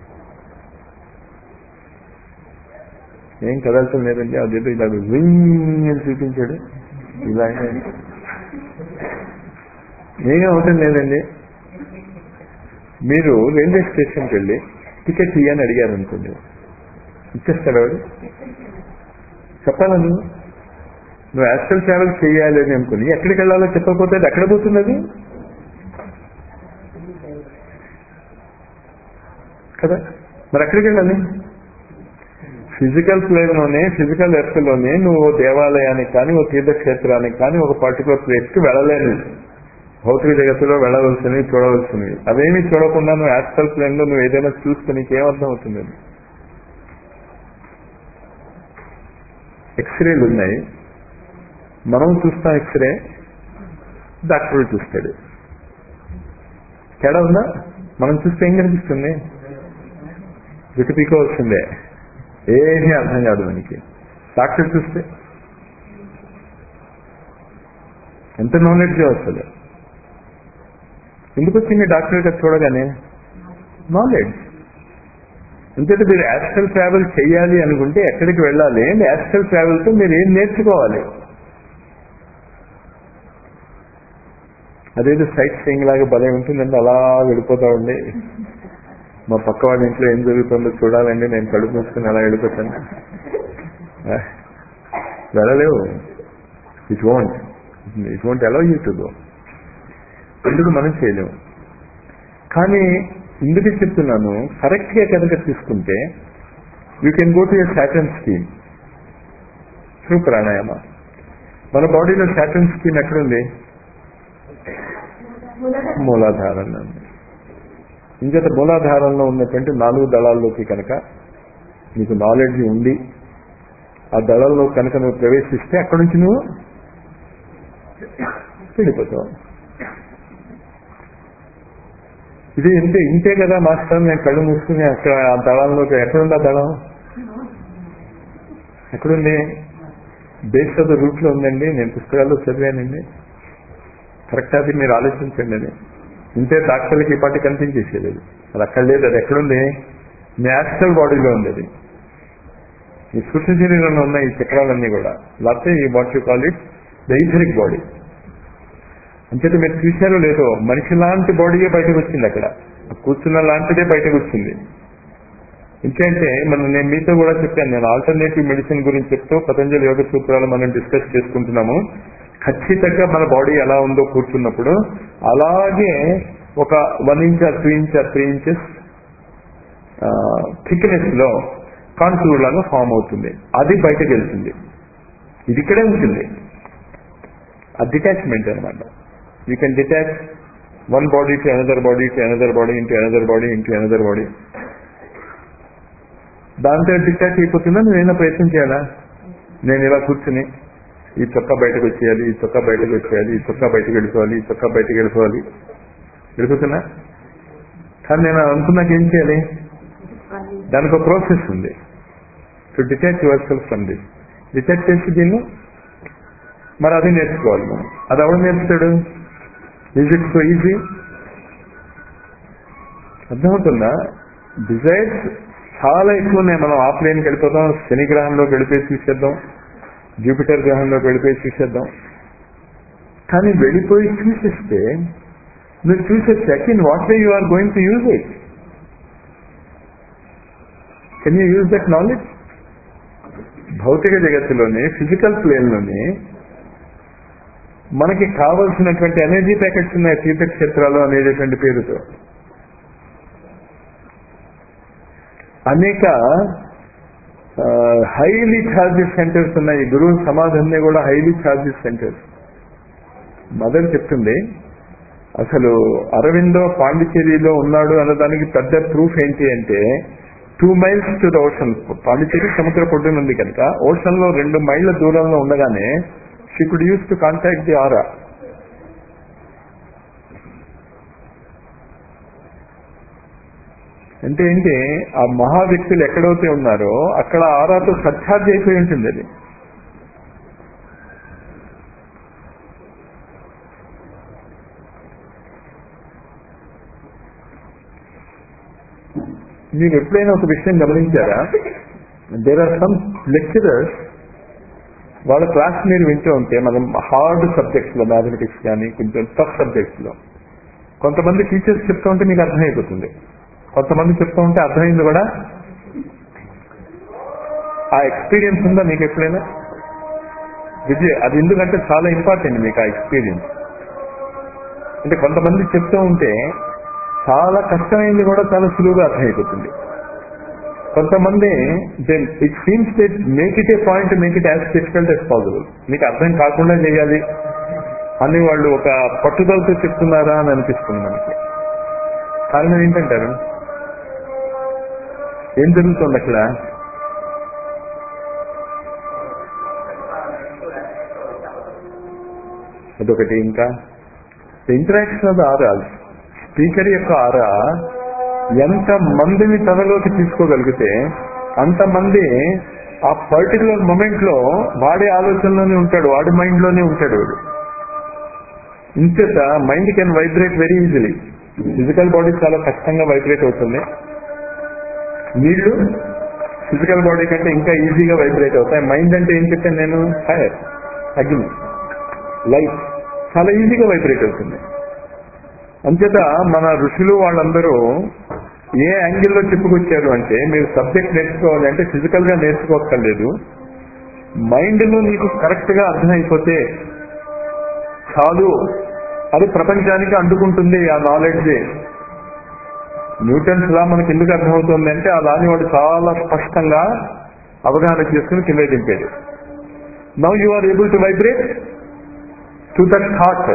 ఏం కదలటం లేదండి అదేదో ఇలా వింగ్ అని చూపించాడు ఇలా ఏం అవటం లేదండి మీరు రైల్వే స్టేషన్కి వెళ్ళి టికెట్ ఇయ్యని అడిగారు అనుకోండి ఇచ్చేస్తాడు వాడు చెప్పాలా నువ్వు నువ్వు యాస్ట్రల్ ట్రావెల్ చేయాలి అని అనుకుని ఎక్కడికి వెళ్ళాలో చెప్పకపోతే అది ఎక్కడ పోతుంది అది కదా మరి ఎక్కడికి వెళ్ళాలి ఫిజికల్ ప్లేన్ లోనే ఫిజికల్ ఎర్త్ లోనే నువ్వు ఓ దేవాలయానికి కానీ ఓ తీర్థక్షేత్రానికి కానీ ఒక పర్టికులర్ ప్లేస్ కి వెళ్ళలేను భౌతిక జగత్తులో వెళ్ళవలసినవి చూడవలసినవి అవేమీ చూడకుండా నువ్వు యాస్ట్రల్ ప్లేన్ లో నువ్వు ఏదైనా చూస్తే నీకేమర్థం అవుతుంది ఎక్స్రేలు ఉన్నాయి మనం చూస్తాం ఎక్స్రే డాక్టర్ చూస్తాడు తేడా ఉందా మనం చూస్తే ఏం కనిపిస్తుంది జుట్టు పీకోవాల్సిందే ఏమీ అర్థం కాదు మనకి డాక్టర్ చూస్తే ఎంత నాలెడ్జ్ వస్తుంది ఎందుకు వచ్చింది డాక్టర్ గారు చూడగానే నాలెడ్జ్ ఎందుకంటే మీరు యాస్ట్రల్ ట్రావెల్ చేయాలి అనుకుంటే ఎక్కడికి వెళ్ళాలి యాస్ట్రల్ ట్రావెల్తో మీరు ఏం నేర్చుకోవాలి అదేదో సైట్ సీయింగ్ లాగా భలే ఉంటుందండి అలా వెళ్ళిపోతా ఉండి మా పక్క వాళ్ళ ఇంట్లో ఏం జరుగుతుందో చూడాలండి నేను కడుపు మూసుకుని అలా వెళ్ళిపోతాను ఆ, వెళ్ళలేవు it want it want allow you to go ఎందుకు మనం చేయలేము కానీ ఇందుకు చెప్తున్నాను కరెక్ట్ గా కనుక తీసుకుంటే you can go to a Saturn scheme through pranayama మన బాడీలో సాటర్న్ స్కీమ్ ఎక్కడుంది మూలాధారంలో ఉంది ఇంకత మూలాధారంలో ఉన్నటువంటి నాలుగు దళాల్లోకి కనుక నీకు నాలెడ్జ్ ఉంది ఆ దళంలో కనుక నువ్వు ప్రవేశిస్తే అక్కడి నుంచి నువ్వు వెళ్ళిపోతావు ఇది ఇంతే ఇంతే కదా మాస్టర్ నేను కళ్ళు మూసుకుని అక్కడ ఆ దళంలోకి ఎక్కడుంది ఆ దళం ఎక్కడుంది బేస్ ఆఫ్ ద రూట్ లో ఉందండి నేను పుస్తకాల్లో చదివానండి కరెక్ట్ అది మీరు ఆలోచించండి అది ఇంతే డాక్టర్లకి ఈ పాటి కనిపించేసేది అది అది అక్కడ లేదు అది ఎక్కడుంది మీ యాస్ట్రల్ బాడీలో ఉంది అది ఈ సూక్ష్మ శరీరంలో ఉన్న ఈ చక్రాలన్నీ కూడా లేకపోతే ఈ what you call it the etheric body అంచేత మీరు చూశారో లేదో మనిషి లాంటి బాడీయే బయటకు వచ్చింది అక్కడ కూర్చున్న లాంటిదే బయటకు వచ్చింది ఇంకేంటే మనం నేను మీతో కూడా చెప్పాను నేను ఆల్టర్నేటివ్ మెడిసిన్ గురించి చెప్తూ పతంజలి యోగ సూత్రాలు మనం డిస్కస్ చేసుకుంటున్నాము ఖచ్చితంగా మన బాడీ ఎలా ఉందో కూర్చున్నప్పుడు అలాగే ఒక one inch or two inch or three inches thickness లో కాన్సూర్ లాగా ఫామ్ అవుతుంది అది బయటకు వెళ్తుంది ఇది ఇక్కడే ఉంటుంది ఆ డిటాచ్మెంట్ అనమాట you can detach one body to another body to another body into another body into another body దాంతో డిటాచ్ అయిపోతుందా నువ్వేనా ప్రయత్నం చేయాలా నేను ఇలా కూర్చుని ఈ చొక్కా బయటకు వచ్చేయాలి ఈ చొక్కా బయటకు వచ్చేయాలి ఈ చొక్కా బయటకు వెళ్ళిపోవాలి ఈ చొక్కా బయటకు వెళ్ళిపోవాలి వెళ్ళిపోతున్నా కానీ నేను అనుకున్నాక ఏం చేయాలి దానికి ఒక ప్రాసెస్ ఉంది to detach yourself from this detach చేసి దీన్ని మరి అది నేర్చుకోవాలి మనం అది ఎవడు నేర్పుతాడు ఈజ్ ఇట్ సో ఈజీ అర్థమవుతుందా డిజైర్స్ చాలా ఎక్కువ ఉన్నాయి మనం ఆ ప్లేన్కి వెళ్ళిపోతాం శని గ్రహంలోకి వెళ్ళిపోయి చూసేద్దాం జూపిటర్ గ్రహంలోకి వెళ్ళిపోయి చూసేద్దాం కానీ వెళ్ళిపోయి చూసేస్తే నువ్వు చూసేసాక in what way you are going to use it can you use that knowledge భౌతిక జగత్తులోని ఫిజికల్ ప్లేన్లోని మనకి కావలసినటువంటి ఎనర్జీ ప్యాకెట్స్ ఉన్నాయి తీర్థక్షేత్రాలు అనేటటువంటి పేరుతో అనేక హైలీ ఛార్జెస్ సెంటర్స్ ఉన్నాయి గురువు సమాధాన్ని కూడా హైలీ ఛార్జెస్ సెంటర్స్ మదర్ చెప్తుంది అసలు అరవిందో పాండిచేరిలో ఉన్నాడు అన్నదానికి పెద్ద ప్రూఫ్ ఏంటి అంటే two miles to the ocean Pondicherry సముద్ర పొడ్డున ఉంది కనుక ఓషన్ లో రెండు మైళ్ళ దూరంలో ఉండగానే she could use to contact the aura అంటే ఏంటి ఆ మహా వ్యక్తులు ఎక్కడైతే ఉన్నారో అక్కడ ఆరాతో సర్ఛార్జ్ అయిపోయి ఉంటుంది అది మీరు ఎప్పుడైనా ఒక విషయం గమనించారా దేర్ ఆర్ సమ్ లెక్చరర్స్ వాళ్ళ క్లాస్ మీరు వింటూ ఉంటే మనం హార్డ్ సబ్జెక్ట్స్ లో మ్యాథమెటిక్స్ కానీ కొంచెం టఫ్ సబ్జెక్ట్స్ లో కొంతమంది టీచర్స్ చెప్తూ ఉంటే మీకు అర్థమైపోతుంది కొంతమంది చెప్తూ ఉంటే అర్థమైంది కూడా ఆ ఎక్స్పీరియన్స్ ఉందా మీకు ఎప్పుడైనా విజయ్ అది ఎందుకంటే చాలా ఇంపార్టెంట్ మీకు ఆ ఎక్స్పీరియన్స్ అంటే కొంతమంది చెప్తూ ఉంటే చాలా కష్టమైంది కూడా చాలా సులువుగా అర్థమైపోతుంది కొంతమంది then it seems that make it a point make it as difficult as possible మీకు అర్థం కాకుండా చేయాలి అని వాళ్ళు ఒక పట్టుదలతో చెప్తున్నారా అని అనిపిస్తుంది మనకి కారణం ఏంటంటారు ఏం జరుగుతుంది అక్కడ అదొకటి ఇంకా ఇంటరాక్షన్ ఆఫ్ ఆరాల్స్ స్పీకర్ యొక్క ఆరా ఎంత మందిని తనలోకి తీసుకోగలిగితే అంతమంది ఆ పర్టికులర్ మూమెంట్ లో వాడి ఆలోచనలోనే ఉంటాడు వాడి మైండ్ లోనే ఉంటాడు వాడు ఇంచేత mind can vibrate very easily physical body చాలా కష్టంగా వైబ్రేట్ అవుతుంది నీళ్లు ఫిజికల్ బాడీ కంటే ఇంకా ఈజీగా వైబ్రేట్ అవుతాయి మైండ్ అంటే ఏం చెప్పాను నేను ఫైర్ అగ్ని లైఫ్ చాలా ఈజీగా వైబ్రేట్ అవుతుంది అంచేత మన ఋషులు వాళ్ళందరూ ఏ యాంగిల్లో చెప్పుకొచ్చారు అంటే మీరు సబ్జెక్ట్ నేర్చుకోవాలి అంటే ఫిజికల్ గా నేర్చుకోక్కర్లేదు మైండ్ లో మీకు కరెక్ట్ గా అర్థమైపోతే చాలు అది ప్రపంచానికి అందుకుంటుంది ఆ నాలెడ్జ్ న్యూటన్స్ లా మనకి ఎందుకు అర్థమవుతుంది అంటే ఆ దాన్ని వాడు చాలా స్పష్టంగా అవగాహన చేసుకుని కింద దింపాడు now you are able to vibrate to that thought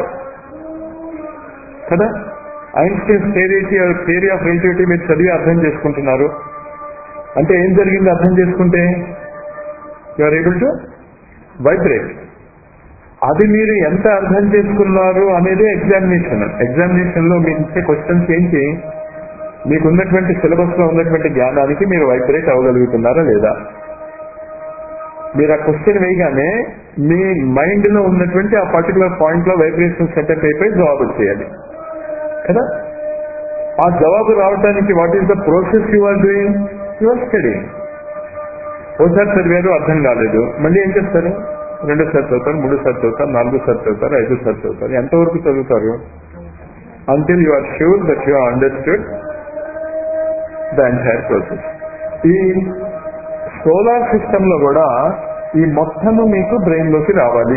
కదా Einstein's theory theory of relativity మీరు చదివి అర్థం చేసుకుంటున్నారు అంటే ఏం జరిగింది అర్థం చేసుకుంటే you are able to vibrate అది మీరు ఎంత అర్థం చేసుకున్నారు అనేది ఎగ్జామినేషన్ ఎగ్జామినేషన్ లో మీకు ఇచ్చే క్వశ్చన్స్ ఏంటి మీకు ఉన్నటువంటి సిలబస్ లో ఉన్నటువంటి జ్ఞానానికి మీరు వైబ్రేట్ అవ్వగలుగుతున్నారా లేదా మీరు ఆ క్వశ్చన్ వేయగానే మీ మైండ్ లో ఉన్నటువంటి ఆ పర్టికులర్ పాయింట్ లో వైబ్రేషన్ సెటప్ అయిపోయి జవాబు చేయాలి కదా ఆ జవాబు రావడానికి what is the process you are doing you are studying ఒకసారి చదివారు అర్థం కాలేదు మళ్ళీ ఏం చేస్తారు రెండోసారి చదువుతారు మూడోసారి చదువుతారు నాలుగోసారి చదువుతారు ఐదోసారి చదువుతారు ఎంతవరకు చదువుతారు until you are sure that you understood the entire process ఈ సోలార్ సిస్టమ్ లో కూడా ఈ మొత్తము మీకు బ్రెయిన్ లోకి రావాలి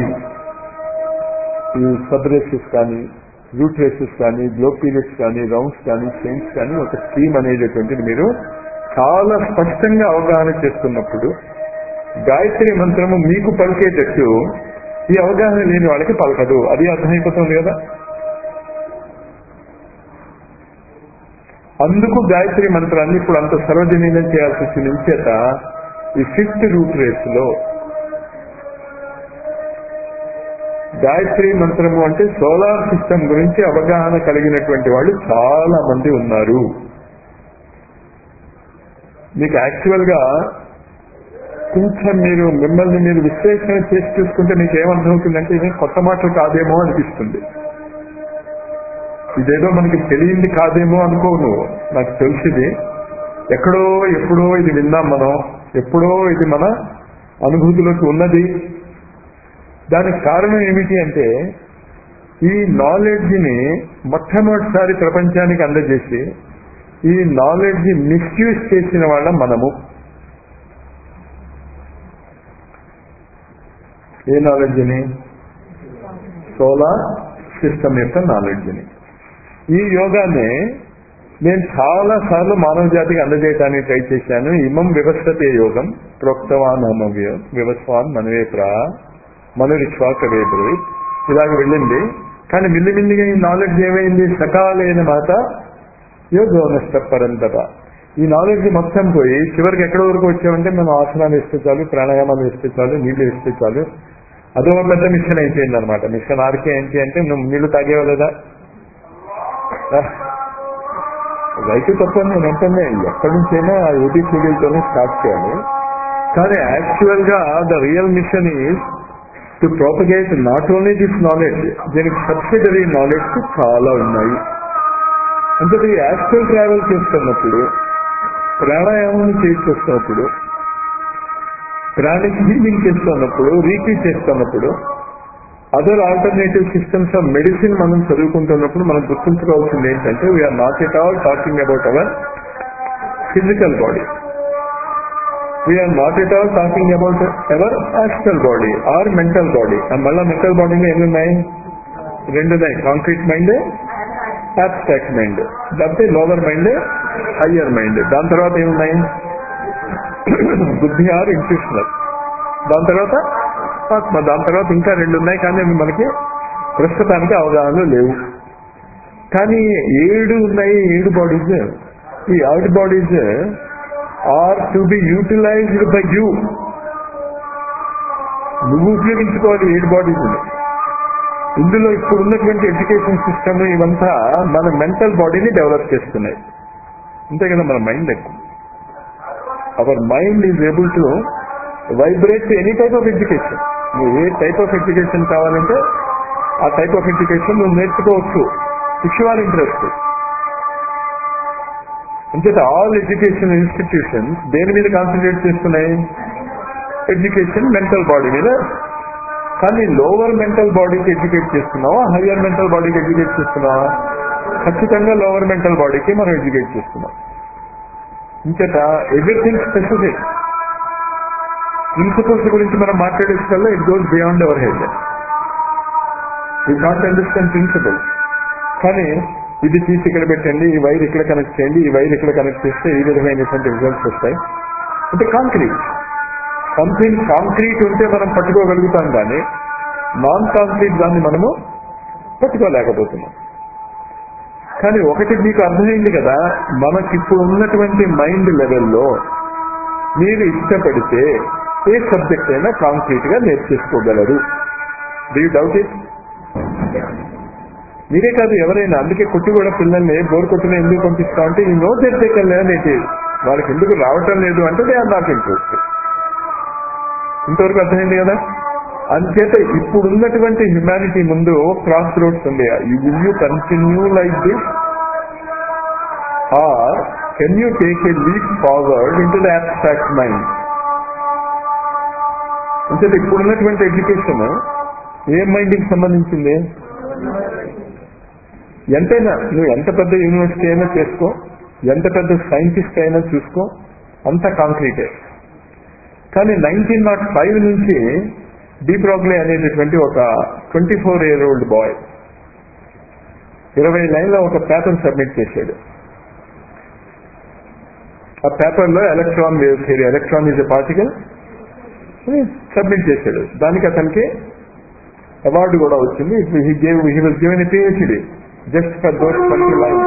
ఈ సబ్ రేసెస్ కానీ రూట్ రేసెస్ కానీ గ్లో పీరియడ్స్ కానీ రౌండ్స్ కానీ చైన్స్ కానీ ఒక స్కీమ్ అనేటటువంటిది మీరు చాలా స్పష్టంగా అవగాహన చేసుకున్నప్పుడు గాయత్రి మంత్రము మీకు పలికేటట్టు ఈ అవగాహన లేని వాళ్ళకి పలకదు అది అర్థమైపోతుంది కదా అందుకు గాయత్రి మంత్రాన్ని ఇప్పుడు అంత సర్వజనీయం చేయాల్సి వచ్చిన చేత ఈ ఫిఫ్త్ రూట్ రేస్ లో గాయత్రి మంత్రము అంటే సోలార్ సిస్టమ్ గురించి అవగాహన కలిగినటువంటి వాళ్ళు చాలా మంది ఉన్నారు మీకు యాక్చువల్ గా కొంచెం మీరు మిమ్మల్ని మీరు విశ్లేషణ చేసి చూసుకుంటే మీకు ఏమర్థమవుతుందంటే ఇది కొత్త మాటలు కాదేమో అనిపిస్తుంది ఇదేదో మనకి తెలియంది కాదేమో అనుకో నువ్వు నాకు తెలిసింది ఎక్కడో ఎప్పుడో ఇది విన్నాం మనం ఎప్పుడో ఇది మన అనుభూతిలోకి ఉన్నది దానికి కారణం ఏమిటి అంటే ఈ నాలెడ్జ్ని మొట్టమొదటిసారి ప్రపంచానికి అందజేసి ఈ నాలెడ్జ్ మిస్యూజ్ చేసిన వాళ్ళ మనము ఏ నాలెడ్జ్ని సోలార్ సిస్టమ్ యొక్క నాలెడ్జ్ని ఈ యోగాన్ని నేను చాలా సార్లు మానవ జాతికి అందజేయడానికి ట్రై చేశాను ఇమం వ్యవస్థతే యోగం ప్రోక్తవాన్ హోమవ్య వ్యవస్వాన్ మనవే ప్రా మనురిక్ష్వాకవే బ్రూయిత్ ఇలాగ వెళ్ళింది కానీ మిల్లిమిల్లిగా ఈ నాలెడ్జ్ ఏమైంది సకాలైన మాట యోగో నష్టపరంతట ఈ నాలెడ్జ్ మొత్తం పోయి చివరికి ఎక్కడ వరకు వచ్చామంటే మనం ఆసనాలు వేస్తే చాలు ప్రాణాయామాలు వేస్తే చాలు నీళ్లు వేస్తే చాలు అదో పెద్ద మిషన్ అయిపోయింది అనమాట మిషన్ ఆర్కే ఏంటి అంటే నువ్వు నీళ్లు తాగేవలేదా రైతు తప్ప నేను వెంటనే ఎక్కడి నుంచైనా ఏపీ సీరియల్తోనే స్టార్ట్ చేయాలి కానీ యాక్చువల్ గా the real mission is to propagate not only this knowledge దీనికి సబ్సిడరీ నాలెడ్జ్ చాలా ఉన్నాయి అంటే ఈ యాక్చువల్ ట్రావెల్ చేస్తున్నప్పుడు ప్రాణాయామం చేస్తున్నప్పుడు ప్రాణిక్ హీలింగ్ చేస్తున్నప్పుడు రీపీట్ చేస్తున్నప్పుడు other alternative systems of medicine మనం చదువుకుంటున్నప్పుడు మనం గుర్తుంచుకోవాల్సింది ఏంటంటే we are not at all talking about our physical body we are not at all talking about ever astral body or mental body మళ్ళా మెంటల్ బాడీలో ఎన్ని ఉన్నాయి రెండు ఉన్నాయి కాంక్రీట్ మైండ్ అబ్స్ట్రాక్ట్ మైండ్ లేకపోతే లోవర్ మైండ్ హయ్యర్ మైండ్ దాని తర్వాత ఏమున్నాయి బుద్ధి ఆర్ ఇంట్యూషనల్ దాని తర్వాత ఆత్మ దాని తర్వాత ఇంకా రెండు ఉన్నాయి కానీ అవి మనకి ప్రస్తుతానికి అవగాహనలో లేవు కానీ ఏడు ఉన్నాయి ఏడు బాడీస్ ఈ out bodies are to be utilized by you నువ్వు ఉపయోగించుకోవాలి ఏడు బాడీస్ ఇందులో ఇప్పుడు ఉన్నటువంటి ఎడ్యుకేషన్ సిస్టమ్ ఇవంతా మన మెంటల్ బాడీని డెవలప్ చేస్తున్నాయి అంతే కదా మన మైండ్ ఎక్కువ our mind is able to vibrate any type of education నువ్వు ఏ టైప్ ఆఫ్ ఎడ్యుకేషన్ కావాలంటే ఆ టైప్ ఆఫ్ ఎడ్యుకేషన్ నువ్వు నేర్చుకోవచ్చు ఇఫ్ యు ఆర్ ఇంట్రెస్ట్ అంచేత ఆల్ ఎడ్యుకేషన్ ఇన్స్టిట్యూషన్స్ దేని మీద కాన్సన్ట్రేట్ చేస్తున్నాయి ఎడ్యుకేషన్ మెంటల్ బాడీ మీద కానీ లోవర్ మెంటల్ బాడీకి ఎడ్యుకేట్ చేస్తున్నావా హయ్యర్ మెంటల్ బాడీకి ఎడ్యుకేట్ చేస్తున్నావా ఖచ్చితంగా లోవర్ మెంటల్ బాడీకి మనం ఎడ్యుకేట్ చేస్తున్నాం ఇంచేత ఎవ్రీథింగ్ స్పెసిఫిక్ ప్రిన్సిపల్స్ గురించి మనం మాట్లాడేసల్లా it goes beyond our head you can't understand principle కానీ ఇది తీసి ఇక్కడ పెట్టండి ఈ వైర్ ఇక్కడ కనెక్ట్ చేయండి ఈ వైర్ ఇక్కడ కనెక్ట్ చేస్తే ఈ విధమైనటువంటి రిజల్ట్స్ వస్తాయి అంటే కాంక్రీట్ సంథింగ్ కాంక్రీట్ ఉంటే మనం పట్టుకోగలుగుతాం కానీ నాన్ కాంక్రీట్ దాన్ని మనము పట్టుకోలేకపోతున్నాం కానీ ఒకటి మీకు అర్థమైంది కదా మనకి ఇప్పుడు ఉన్నటువంటి మైండ్ లెవెల్లో మీరు ఇష్టపడితే ఏ సబ్జెక్ట్ అయినా కాంక్రీట్ గా నేర్చేసుకోగలరు డూ యూ డౌట్ ఇట్ మీరే కాదు ఎవరైనా అందుకే కొట్టి కూడా పిల్లల్ని బోర్ కొట్టిన ఎందుకు పంపిస్తా అంటే ఈ నో దట్ లేదనేది వాళ్ళకి ఎందుకు రావటం లేదు అంటే దే ఆర్ నాట్ ఇంట్రెస్ట్ ఇంతవరకు అర్థమైంది కదా అంచేత ఇప్పుడు ఉన్నటువంటి హ్యుమానిటీ ముందు క్రాస్ రోడ్స్ ఉంది will you continue like this or can you take a leap forward into the abstract mind అంచేత ఇప్పుడున్నటువంటి ఎడ్యుకేషన్ ఏ మైండ్కి సంబంధించింది ఎంతైనా నువ్వు ఎంత పెద్ద యూనివర్సిటీ అయినా చేసుకో ఎంత పెద్ద సైంటిస్ట్ అయినా చూసుకో అంత కాంక్రీటే కానీ నైన్టీన్ నాట్ ఫైవ్ నుంచి డీప్రాగ్లే అనేటటువంటి ఒక twenty four year old boy ఇరవై లైన్లో ఒక పేపర్ సబ్మిట్ చేశాడు ఆ పేపర్లో electron wave theory electron is a particle submit చేశాడు దానికి అతనికి అవార్డు కూడా వచ్చింది he gave he was given a PhD just for those twenty line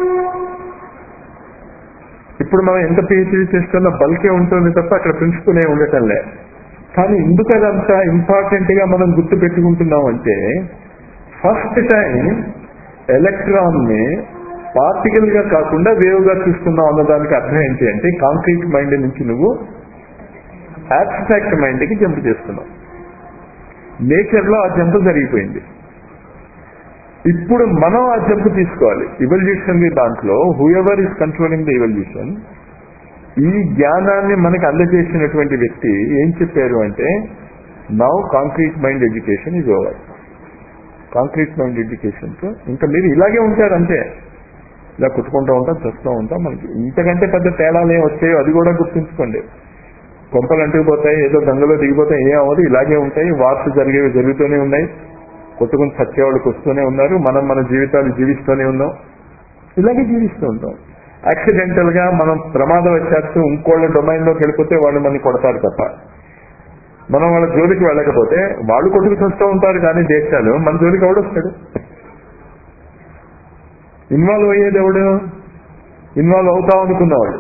ఇప్పుడు మనం ఎంత పిహెచ్డీ చేస్తున్నా బల్కే ఉంటుంది తప్ప అక్కడ ప్రిన్సిపల్ ఏ ఉండటం లే కానీ ఎందుకు అదంతా ఇంపార్టెంట్ గా మనం గుర్తు పెట్టుకుంటున్నాం అంటే ఫస్ట్ టైం ఎలక్ట్రాన్ ని పార్టికల్ గా కాకుండా వేవ్ గా చూస్తున్నావు అన్నదానికి అర్థం ఏంటి అంటే కాంక్రీట్ మైండ్ నుంచి నువ్వు అబ్స్ట్రాక్ట్ మైండ్ కి జంప్ చేస్తున్నావు నేచర్ లో ఆ జంప్ జరిగిపోయింది ఇప్పుడు మనం ఆ జంప్ తీసుకోవాలి ఇవల్యూషన్ దాంట్లో whoever is controlling the evolution ఈ జ్ఞానాన్ని మనకు అందజేసినటువంటి వ్యక్తి ఏం చెప్పారు అంటే now concrete mind education is over concrete mind education తో ఇంకా మీరు ఇలాగే ఉంటారు అంతే ఇలా కుట్టుకుంటూ ఉంటాం చూస్తూ ఉంటాం మనకి ఇంతకంటే పెద్ద తేడాలు ఏం వచ్చాయో అది కూడా గుర్తుంచుకోండి కొంపలు అంటుకుపోతాయి ఏదో గంగలో దిగిపోతాయి ఏం అవ్వదు ఇలాగే ఉంటాయి వార్సు జరిగేవి జరుగుతూనే ఉన్నాయి కొట్టుకుని సచ్చేవాళ్ళకి వస్తూనే ఉన్నారు మనం మన జీవితాలు జీవిస్తూనే ఉన్నాం ఇలాగే జీవిస్తూ ఉంటాం యాక్సిడెంటల్ గా మనం ప్రమాదవశాత్తు ఇంకోళ్ళ డొమైన్ లోకి వెళ్ళిపోతే వాళ్ళు మనని కొడతారు తప్ప మనం వాళ్ళ జోలికి వెళ్ళకపోతే వాళ్ళు కొట్టుకు చూస్తూ ఉంటారు కానీ దేశాలు మన జోలికి ఎవడొస్తాడు ఇన్వాల్వ్ అయ్యేది ఎవడు ఇన్వాల్వ్ అవుతాం అనుకున్నవాడు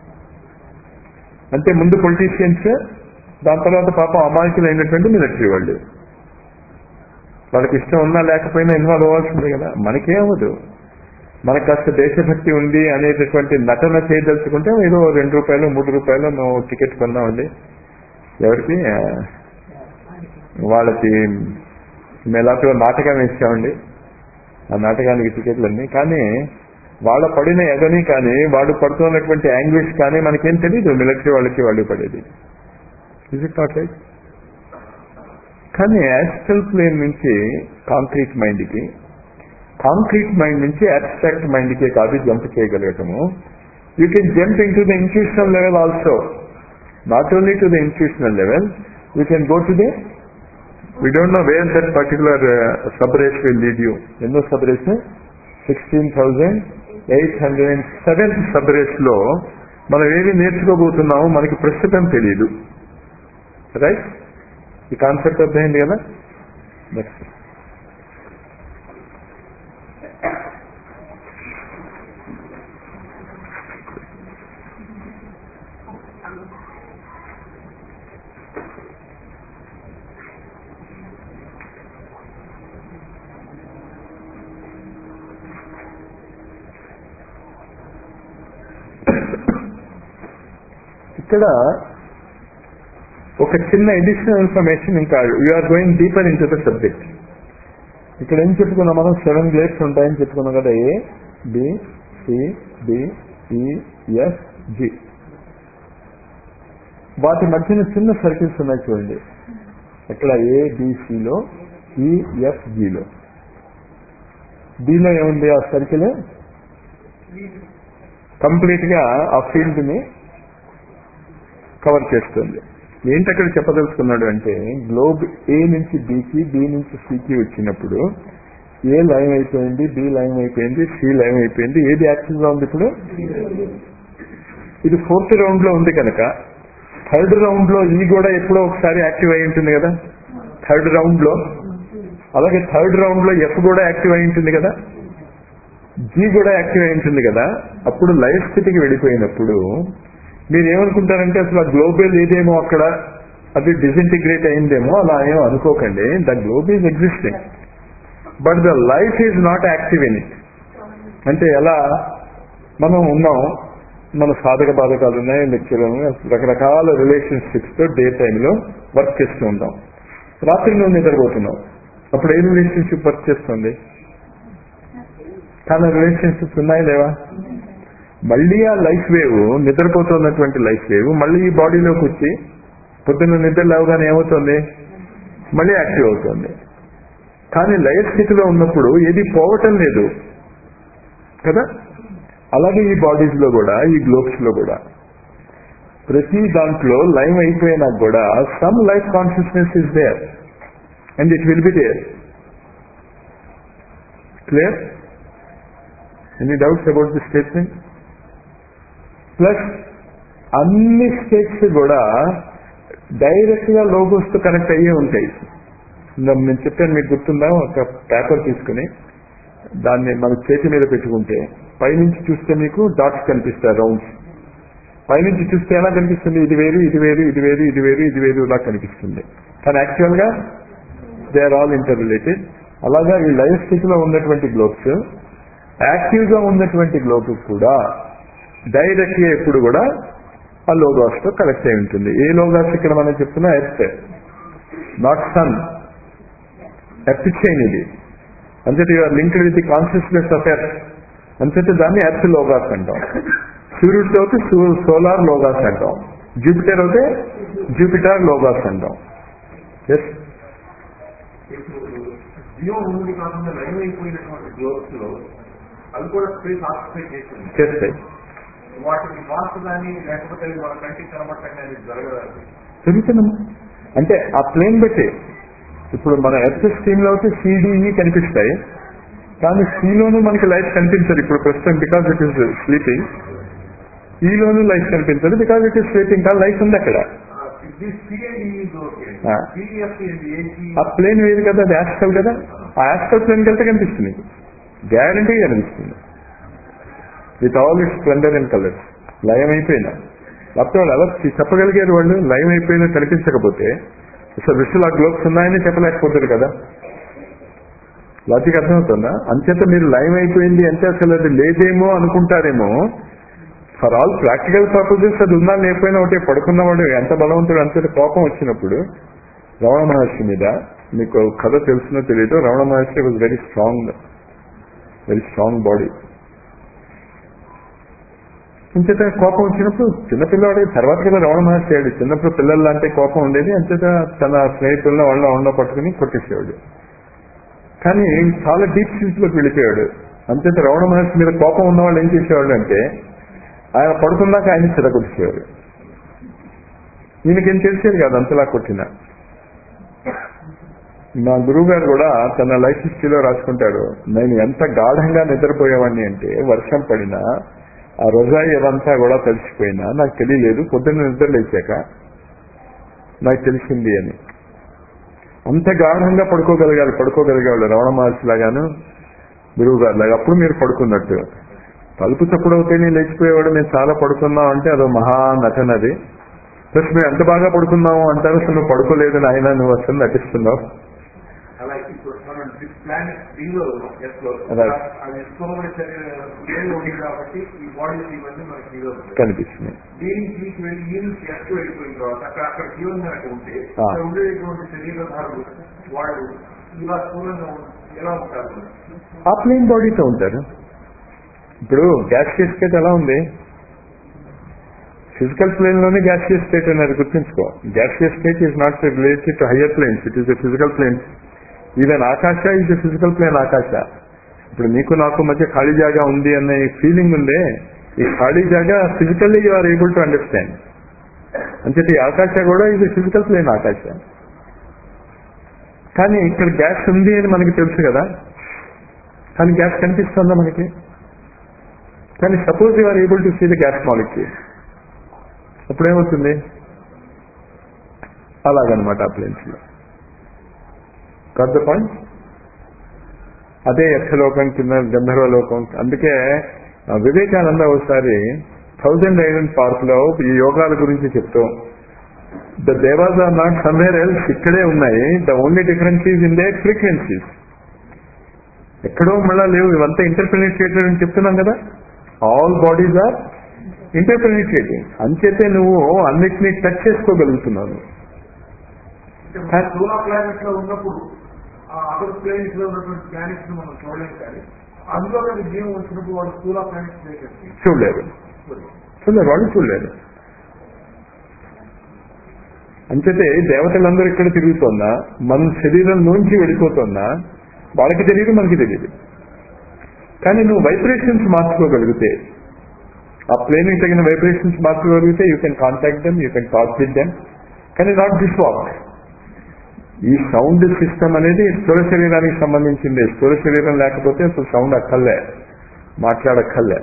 అంటే ముందు పొలిటీషియన్స్ దాని తర్వాత పాపం అమాయకులైనటువంటి మిలిటరీ వాళ్ళు వాళ్ళకి ఇష్టం ఉన్నా లేకపోయినా ఇన్వాల్వ్ అవ్వాల్సిందే కదా మనకేమవదు మనకు కాస్త దేశభక్తి ఉంది అనేటటువంటి నటన చేయదలుచుకుంటే ఏదో రెండు రూపాయలు మూడు రూపాయలు మేము టికెట్ కొన్నామండి ఎవరికి ఆ, వాళ్ళకి మెలాపిలో నాటకం వేసామండి ఆ నాటకానికి టికెట్లన్నీ కానీ వాళ్ళ పడిన ఎగని కానీ వాడు పడుతున్నటువంటి యాంగ్విష్ కానీ మనకేం తెలియదు మిలిటరీ వాళ్ళకి వాళ్ళు పడేది ఇజ్ ఇట్ నాట్ రైట్ కానీ యాస్ట్రల్ ప్లేన్ నుంచి కాంక్రీట్ మైండ్కి కాంక్రీట్ మైండ్ నుంచి అబ్స్ట్రాక్ట్ మైండ్కి కాదు జంప్ చేయగలగటము you can jump into the institutional level also not only to the institutional level you can go to the we don't know where that particular sub race will lead you ఎన్నో sub race sixteen thousand eight hundred and seventh sub race లో మనం ఏమి నేర్చుకోబోతున్నామో మనకి ప్రస్తుతం తెలియదు right ఈ concept అర్థమైంది కదా నెక్స్ట్ ఇక్కడ ఒక చిన్న ఎడిషనల్ ఇన్ఫర్మేషన్ ఇంకా are going deeper into the subject ఇక్కడ ఏం చెప్పుకున్నాం మనం సెవెన్ గ్రేడ్స్ ఉంటాయని చెప్పుకున్నాం కదా A B C D E F G వాటి మధ్యన చిన్న సర్కిల్స్ ఉన్నాయి చూడండి ఇక్కడ ఏ బిసిలో ఈఎఫ్ జిలో దీనిలో ఏముంది ఆ సర్కిల్ కంప్లీట్ గా ఆ ఫీల్డ్ ని కవర్ చేస్తుంది ఏంటి అక్కడ చెప్పదలుచుకున్నాడు అంటే గ్లోబ్ ఏ నుంచి బికి బి నుంచి సికి వచ్చినప్పుడు ఏ లైన్ అయిపోయింది బి లైన్ అయిపోయింది సి లైన్ అయిపోయింది ఏది యాక్టివ్ గా ఉంది ఇప్పుడు ఇది ఫోర్త్ రౌండ్ లో ఉంది కనుక థర్డ్ రౌండ్ లో ఈ కూడా ఎప్పుడో ఒకసారి యాక్టివ్ అయి ఉంటుంది కదా థర్డ్ రౌండ్ లో అలాగే థర్డ్ రౌండ్ లో ఎఫ్ కూడా యాక్టివ్ అయి ఉంటుంది కదా జీ కూడా యాక్టివ్ అయి ఉంటుంది కదా అప్పుడు లైఫ్ స్థితికి వెళ్ళిపోయినప్పుడు మీరు ఏమనుకుంటారంటే అసలు ఆ గ్లోబల్ ఏదేమో అక్కడ అది డిసింటిగ్రేట్ అయిందేమో అలా ఏమో అనుకోకండి the globe is existing but the life is not active in it అంటే ఎలా మనం ఉన్నాం మన సాధక బాధకాలు ఉన్నాయి లెక్చర్ రకరకాల రిలేషన్షిప్స్ తో డే టైంలో వర్క్ చేస్తూ ఉంటాం రాత్రి నువ్వు నిద్రపోతున్నావు అప్పుడు ఏ రిలేషన్షిప్ వర్క్ చేస్తుంది చాలా రిలేషన్షిప్స్ ఉన్నాయి లేవా మళ్ళీ ఆ లైఫ్ వేవ్ నిద్రపోతున్నటువంటి లైఫ్ వేవ్ మళ్ళీ ఈ బాడీలోకి వచ్చి పొద్దున్న నిద్ర లేవగానే ఏమవుతుంది మళ్ళీ యాక్టివ్ అవుతుంది కానీ లయ స్థితిలో ఉన్నప్పుడు ఏది పోవటం లేదు కదా అలాగే ఈ బాడీస్ లో కూడా ఈ గ్లోబ్స్ లో కూడా ప్రతి దాంట్లో లైవ్ అయిపోయినా కూడా some life consciousness is there and it will be there clear any doubts about the statement plus అన్ని స్టేట్స్ కూడా డైరెక్ట్ గా లోగోస్ తో కనెక్ట్ అయ్యే ఉంటాయి ఇందాక నేను చెప్పాను మీకు గుర్తుందా ఒక పేపర్ తీసుకుని దాన్ని మన చేతి మీద పెట్టుకుంటే పైనుంచి చూస్తే మీకు డాట్స్ కనిపిస్తాయి రౌండ్స్ పైనుంచి చూస్తే ఎలా కనిపిస్తుంది ఇది వేరు ఇది వేరు ఇది వేరు ఇది వేరు ఇది వేరు ఇలా కనిపిస్తుంది కానీ యాక్చువల్ గా they are all interrelated అలాగా ఈ లైవ్ స్థితిలో ఉన్నటువంటి గ్లోబ్స్ యాక్టివ్ గా ఉన్నటువంటి గ్లోబ్ కూడా డైరెక్ట్ గా ఎప్పుడు కూడా ఆ లోగాస్ తో కనెక్ట్ అయి ఉంటుంది ఏ లోగాస్ ఇక్కడ మనం చెప్తున్నా earth not sun earth chain ఇది అంతటి you're linked with the consciousness of earth అంతటి దాన్ని ఎర్త్ లోగాస్ అంటాం సూర్యుడితో అయితే సోలార్ లోగాస్ అంటాం జూపిటర్ అయితే జూపిటర్ లోగాస్ అంటాం ఎస్ జియో ఉంది కాకుండా లైవ్ అయిపోయినటువంటి గ్లోబ్స్ లో అవి కూడా స్పేస్ ఆక్యుపై చేసింది చేస్తాయి వాటిని మార్పు కానీ లేకపోతే అవి మన కంటికి కనబడటం కానీ జరగదు జరుగుతుందమ్మా అంటే ఆ ప్లేన్ బట్టి ఇప్పుడు మన ఎర్త్ స్కీమ్ లో అయితే సిడిఈ కనిపిస్తాయి కానీ సిలోను మనకి లైఫ్ కనిపించదు ఇప్పుడు ప్రస్తుతం బికాస్ ఇట్ ఈస్ స్లీపింగ్ ఈలోను లైఫ్ కనిపించదు బికాస్ ఇట్ ఈస్ స్లీపింగ్ కానీ లైఫ్ ఉంది అక్కడ సిఐఈ ఓకే ఆ. సిడిఎఫ్ ఏసీ ఆ ప్లేన్ వేరు కదా అది యాస్కల్ కదా ఆ యాస్కల్ ప్లేన్కి వెళ్తే కనిపిస్తుంది గ్యారంటీ కనిపిస్తుంది with all it splendour and colours లయం అయిపోయినా లేకపోతే వాళ్ళు ఎలా చెప్పగలిగారు వాళ్ళు లయం అయిపోయినా కనిపించకపోతే అసలు విషయాలు ఆ గ్లోబ్స్ ఉన్నాయని చెప్పలేకపోతారు కదా లాజిక్ అర్థమవుతుందా అంచేత మీరు లైవ్ అయిపోయింది అంటే అసలు అది లేదేమో అనుకుంటారేమో ఫర్ ఆల్ ప్రాక్టికల్ పర్పజెస్ అది ఉన్నా లేకపోయినా ఒకటే పడుకున్నవాడు ఎంత బలవంతుడు అంతటి కోపం వచ్చినప్పుడు రమణ మహర్షి మీద మీకు కథ తెలుసునో తెలియదు Ramana Maharshi was very strong very strong body అంచేత కోపం వచ్చినప్పుడు చిన్నపిల్లవాడి తర్వాత కదా రమణ మహర్షి అయ్యాడు చిన్నప్పుడు పిల్లలు లాంటి కోపం ఉండేది అంచేత తన స్నేహితులను వాళ్ళ వండ పట్టుకుని కొట్టేసేవాడు కానీ చాలా డీప్ స్లీప్ లోకి వెళ్ళిపోయాడు అంచేత రమణ మహర్షి మీద కోపం ఉన్న వాళ్ళు ఏం చేసేవాళ్ళు అంటే ఆయన పడుకున్నాక ఆయన చిరగొట్టేవాడు ఈయనకేం తెలిసేది కాదు అంతలా కొట్టిన నా గురువు గారు కూడా తన లైఫ్ హిస్టరీలో రాసుకుంటాడు నేను ఎంత గాఢంగా నిద్రపోయేవాడిని అంటే వర్షం పడినా ఆ రొజాయి అదంతా కూడా తడిసిపోయినా నాకు తెలియలేదు పొద్దున్న నిద్ర లేచాక నాకు తెలిసింది అని అంత గాఢంగా పడుకోగలిగారు పడుకోగలిగేవాళ్ళు రమణ మహర్షి లాగాను గురువు గారు లాగా అప్పుడు మీరు పడుకున్నట్టు తలుపు చప్పుడు అవుతేనే లేచిపోయేవాడు మేము చాలా పడుకున్నాం అంటే అదో మహా నటన అది ప్లస్ మేము ఎంత బాగా పడుకున్నాము అంటారు అసలు నువ్వు పడుకోలేదు నాయన నువ్వు అసలు నటిస్తున్నావు అలా ఇప్పుడు మనం ప్లానెట్ దీనిలో ఎస్ లో Right. అది స్థూలమైన శరీరం ఉంది కాబట్టి ఈ బాడీస్ ఇవన్నీ మనకి దీనిలో ఉంటాయి. కనిపిస్తుంది దీనికి దీనికి వెళ్ళి ఈ నుంచి ఎస్ వెళ్ళిపోయిన తర్వాత అక్కడ అక్కడ జీవన్ కనుక ఉంటే ఆ. అక్కడ ఉండేటువంటి శరీరధారులు వాళ్ళు ఇలా స్థూలంగా ఉం- ఎలా ఉంటారు ఆ ప్లేన్ బాడీతో ఉంటారు ఇప్పుడు గ్యాసియస్ స్టేట్ ఎలా ఉంది ఫిజికల్ ప్లేన్ లోనే గ్యాసియస్ స్టేట్ అనేది గుర్తుంచుకో gaseous state is not related to higher planes it is a physical plane even akasha is a physical plane ఆకాశ ఇప్పుడు నీకు నాకు మధ్య ఖాళీ జాగా ఉంది అనే ఫీలింగ్ ఉందే ఈ ఖాళీ జాగా physically you are able to understand అంతే ఈ ఆకాశ కూడా ఇది ఫిజికల్ ప్లేన్ ఆకాశ కానీ ఇక్కడ గ్యాస్ ఉంది అని మనకి తెలుసు కదా కానీ గ్యాస్ కనిపిస్తుందా మనకి కానీ suppose you are able to see the gas molecule అప్పుడేమవుతుంది అలాగనమాట ఆ ప్లేన్స్ లో కాదు పాయింట్ అదే యక్షలోకం కింద గంధర్వలోకం అందుకే ఆ, వివేకానంద ఒకసారి థౌజండ్ ఐలాండ్ పార్క్ లో ఈ యోగాల గురించి చెప్తూ the devas are not somewhere else ఇక్కడే ఉన్నాయి the only difference is in the frequencies ఎక్కడో మళ్ళా లేవు ఇవంతా ఇంటర్పెనిట్రేటెడ్ అని చెప్తున్నాం కదా ఆల్ బాడీస్ ఆర్ ఇంటర్పెనిట్రేటింగ్ అంచేతే నువ్వు అన్నిటినీ టచ్ చేసుకోగలుగుతున్నావు సోలార్ ప్లానెట్ లో ఉన్నప్పుడు ఆ అదర్ ప్లేన్స్ లో ఉన్నటువంటి ప్లానెట్స్ ని మనం చూడలేం కానీ అందులో కానీ జీవం వచ్చినప్పుడు వాళ్ళు సోలార్ ప్లానెట్స్ లేకండి చూడలేరు చూడలేరు వాళ్ళు చూడలేరు అంచేతే దేవతలందరూ ఇక్కడ తిరుగుతున్నా మన శరీరం నుంచి వెళ్ళిపోతున్నా వాళ్ళకి తెలియదు మనకి తెలియదు కానీ నువ్వు వైబ్రేషన్స్ మార్చుకోగలిగితే ఆ ప్లేన్ తగిన వైబ్రేషన్స్ మార్చుకోగలిగితే you can contact them you can talk with them కానీ నాట్ దిస్ వాక్ ఈ సౌండ్ సిస్టమ్ అనేది స్థూల శరీరానికి సంబంధించింది స్థూల శరీరం లేకపోతే అసలు సౌండ్ అక్కర్లే మాట్లాడక్కర్లే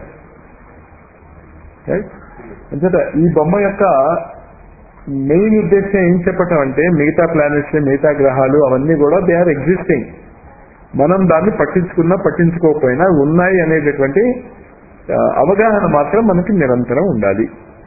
రైట్ అంచేత ఈ బొమ్మ యొక్క మెయిన్ ఉద్దేశం ఏం చెప్పటం అంటే మిగతా ప్లానెట్స్ మిగతా గ్రహాలు అవన్నీ కూడా దే ఆర్ ఎగ్జిస్టింగ్ మనం దాన్ని పట్టించుకున్నా పట్టించుకోకపోయినా ఉన్నాయి అనేటటువంటి ఆ, అవగాహన మాత్రం మనకి నిరంతరం ఉండాలి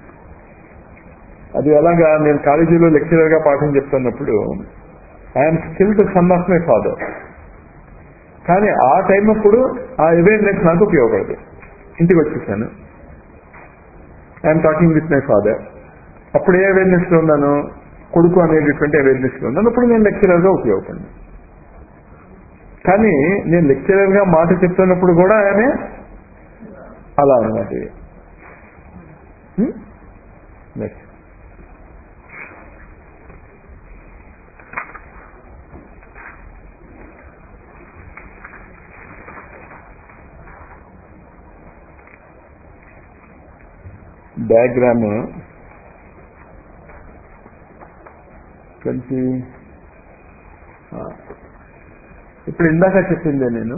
అది ఎలాగా నేను కాలేజీలో లెక్చరర్ గా పాఠం చెప్తున్నప్పుడు I'm still the son of my father కానీ ఆ టైం అప్పుడు ఆ అవేర్నెస్ నాకు ఉపయోగపడదు ఇంటికి వచ్చేసాను I'm talking with my father అప్పుడు ఏ అవేర్నెస్ లో ఉన్నాను కొడుకు అనేటటువంటి అవేర్నెస్ లో ఉన్నాను అప్పుడు నేను లెక్చరర్ గా ఉపయోగపడింది కానీ నేను లెక్చరర్ గా మాట చెప్తున్నప్పుడు కూడా ఆమె అలా అన్నమాట నెక్స్ట్ డయాగ్రామ్ ట్వంటీ ఇప్పుడు ఇందాక చెప్పిందే నేను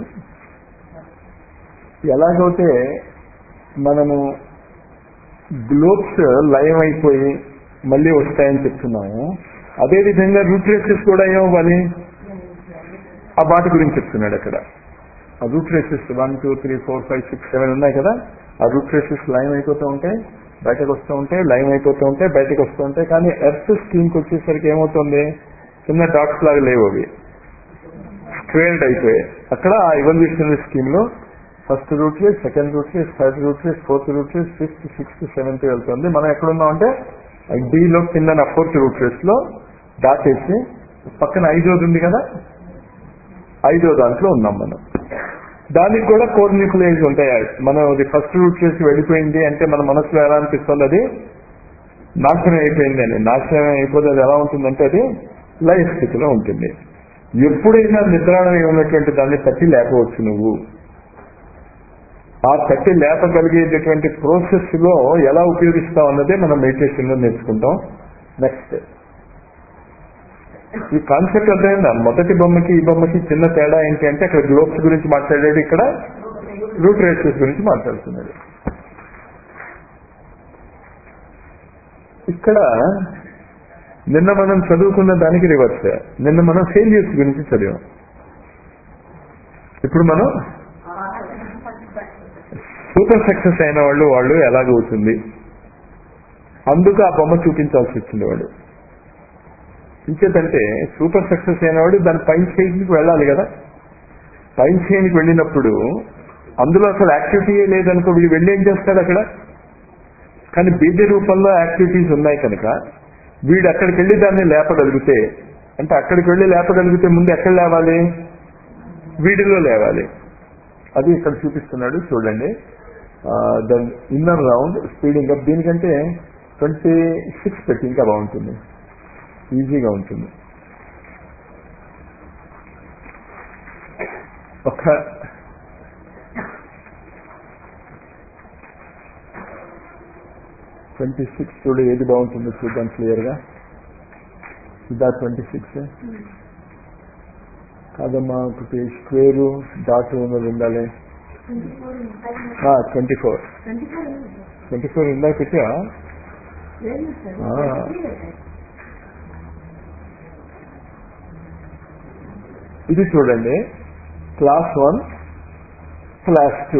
ఎలాగైతే మనము గ్లోబ్స్ లయం అయిపోయి మళ్ళీ వస్తాయని చెప్తున్నాము అదేవిధంగా రూట్ రేసెస్ కూడా ఏమవ్వాలి ఆ వాటి గురించి చెప్తున్నాడు అక్కడ ఆ root races one two three four five six seven ఉన్నాయి కదా ఆ రూట్ రేసెస్ లైన్ అయిపోతూ ఉంటాయి బయటకు వస్తూ ఉంటాయి లైన్ అయిపోతూ ఉంటాయి బయటకు వస్తూ ఉంటాయి కానీ ఎర్త్ స్కీమ్కి వచ్చేసరికి ఏమవుతుంది చిన్న డాట్స్ లాగా లేవు అవి స్క్వేర్డ్ అయిపోయాయి అక్కడ ఆ ఇవల్యూషనరీ స్కీమ్ లో first root race second root race third root race fourth root race fifth sixth seventh వెళ్తుంది మనం ఎక్కడున్నాం అంటే డీలో కింద ఫోర్త్ రూట్ రేస్ లో దాటేసి పక్కన ఐదోది ఉంది కదా ఐదో దాంట్లో ఉన్నాం మనం దానికి కూడా కోర్ న్యూక్లియస్ ఉంటాయి మనం అది ఫస్ట్ రూట్ చేసి వెళ్ళిపోయింది అంటే మన మనసులో ఎలా అనిపిస్తుంది అది నాశనం అయిపోయింది అని నాశనం అయిపోతే అది ఎలా ఉంటుందంటే అది లయ స్థితిలో ఉంటుంది ఎప్పుడైనా నిద్రాణం ఉన్నటువంటి దాన్ని తట్టి లేపవచ్చు నువ్వు ఆ తట్టి లేపగలిగేటటువంటి ప్రాసెస్ లో ఎలా ఉపయోగిస్తాం అన్నదే మనం మెడిటేషన్ లో నేర్చుకుంటాం నెక్స్ట్ ఈ కాన్సెప్ట్ అర్థమైందా మొదటి బొమ్మకి ఈ బొమ్మకి చిన్న తేడా ఏంటి అంటే అక్కడ గ్లోబ్స్ గురించి మాట్లాడేది ఇక్కడ రూట్ రేసెస్ గురించి మాట్లాడుతున్నాడు ఇక్కడ నిన్న మనం చదువుకున్న దానికి రివర్స్ నిన్న మనం ఫెయిల్యూర్స్ గురించి చదివాం ఇప్పుడు మనం సూపర్ సక్సెస్ అయిన వాళ్ళు వాళ్ళు ఎలాగవుతుంది అందుకు ఆ బొమ్మ చూపించాల్సి వచ్చింది వాడు ఇంకేతంటే సూపర్ సక్సెస్ అయినవాడు దాని పైన స్టేజ్కి వెళ్ళాలి కదా పైన స్టేజ్కి వెళ్ళినప్పుడు అందులో అసలు యాక్టివిటీయే లేదనుకో వీడు వెళ్ళి ఏం చేస్తాడు అక్కడ కానీ బీజ రూపంలో యాక్టివిటీస్ ఉన్నాయి కనుక వీడు అక్కడికి వెళ్ళి దాన్ని లేపగలిగితే అంటే అక్కడికి వెళ్ళి లేపగలిగితే ముందు ఎక్కడ లేవాలి వీడిలో లేవాలి అది ఇక్కడ చూపిస్తున్నాడు చూడండి దాని ఇన్నర్ రౌండ్ స్పీడింగ్ అప్ దీనికంటే ట్వంటీ సిక్స్ పెట్టి ఇంకా బాగుంటుంది ఈజీగా ఉంటుంది ఒక ట్వంటీ సిక్స్ చూడు ఏది బాగుంటుందో చూద్దాం క్లియర్గా ఇదా ట్వంటీ సిక్స్ కాదమ్మా ఒకటి స్క్వేరు డాట్ ఉన్నది ఉండాలి ట్వంటీ ఫోర్ ట్వంటీ ఫోర్ ఇందాక పెట్టా ఇది చూడండి క్లాస్ వన్ క్లాస్ టూ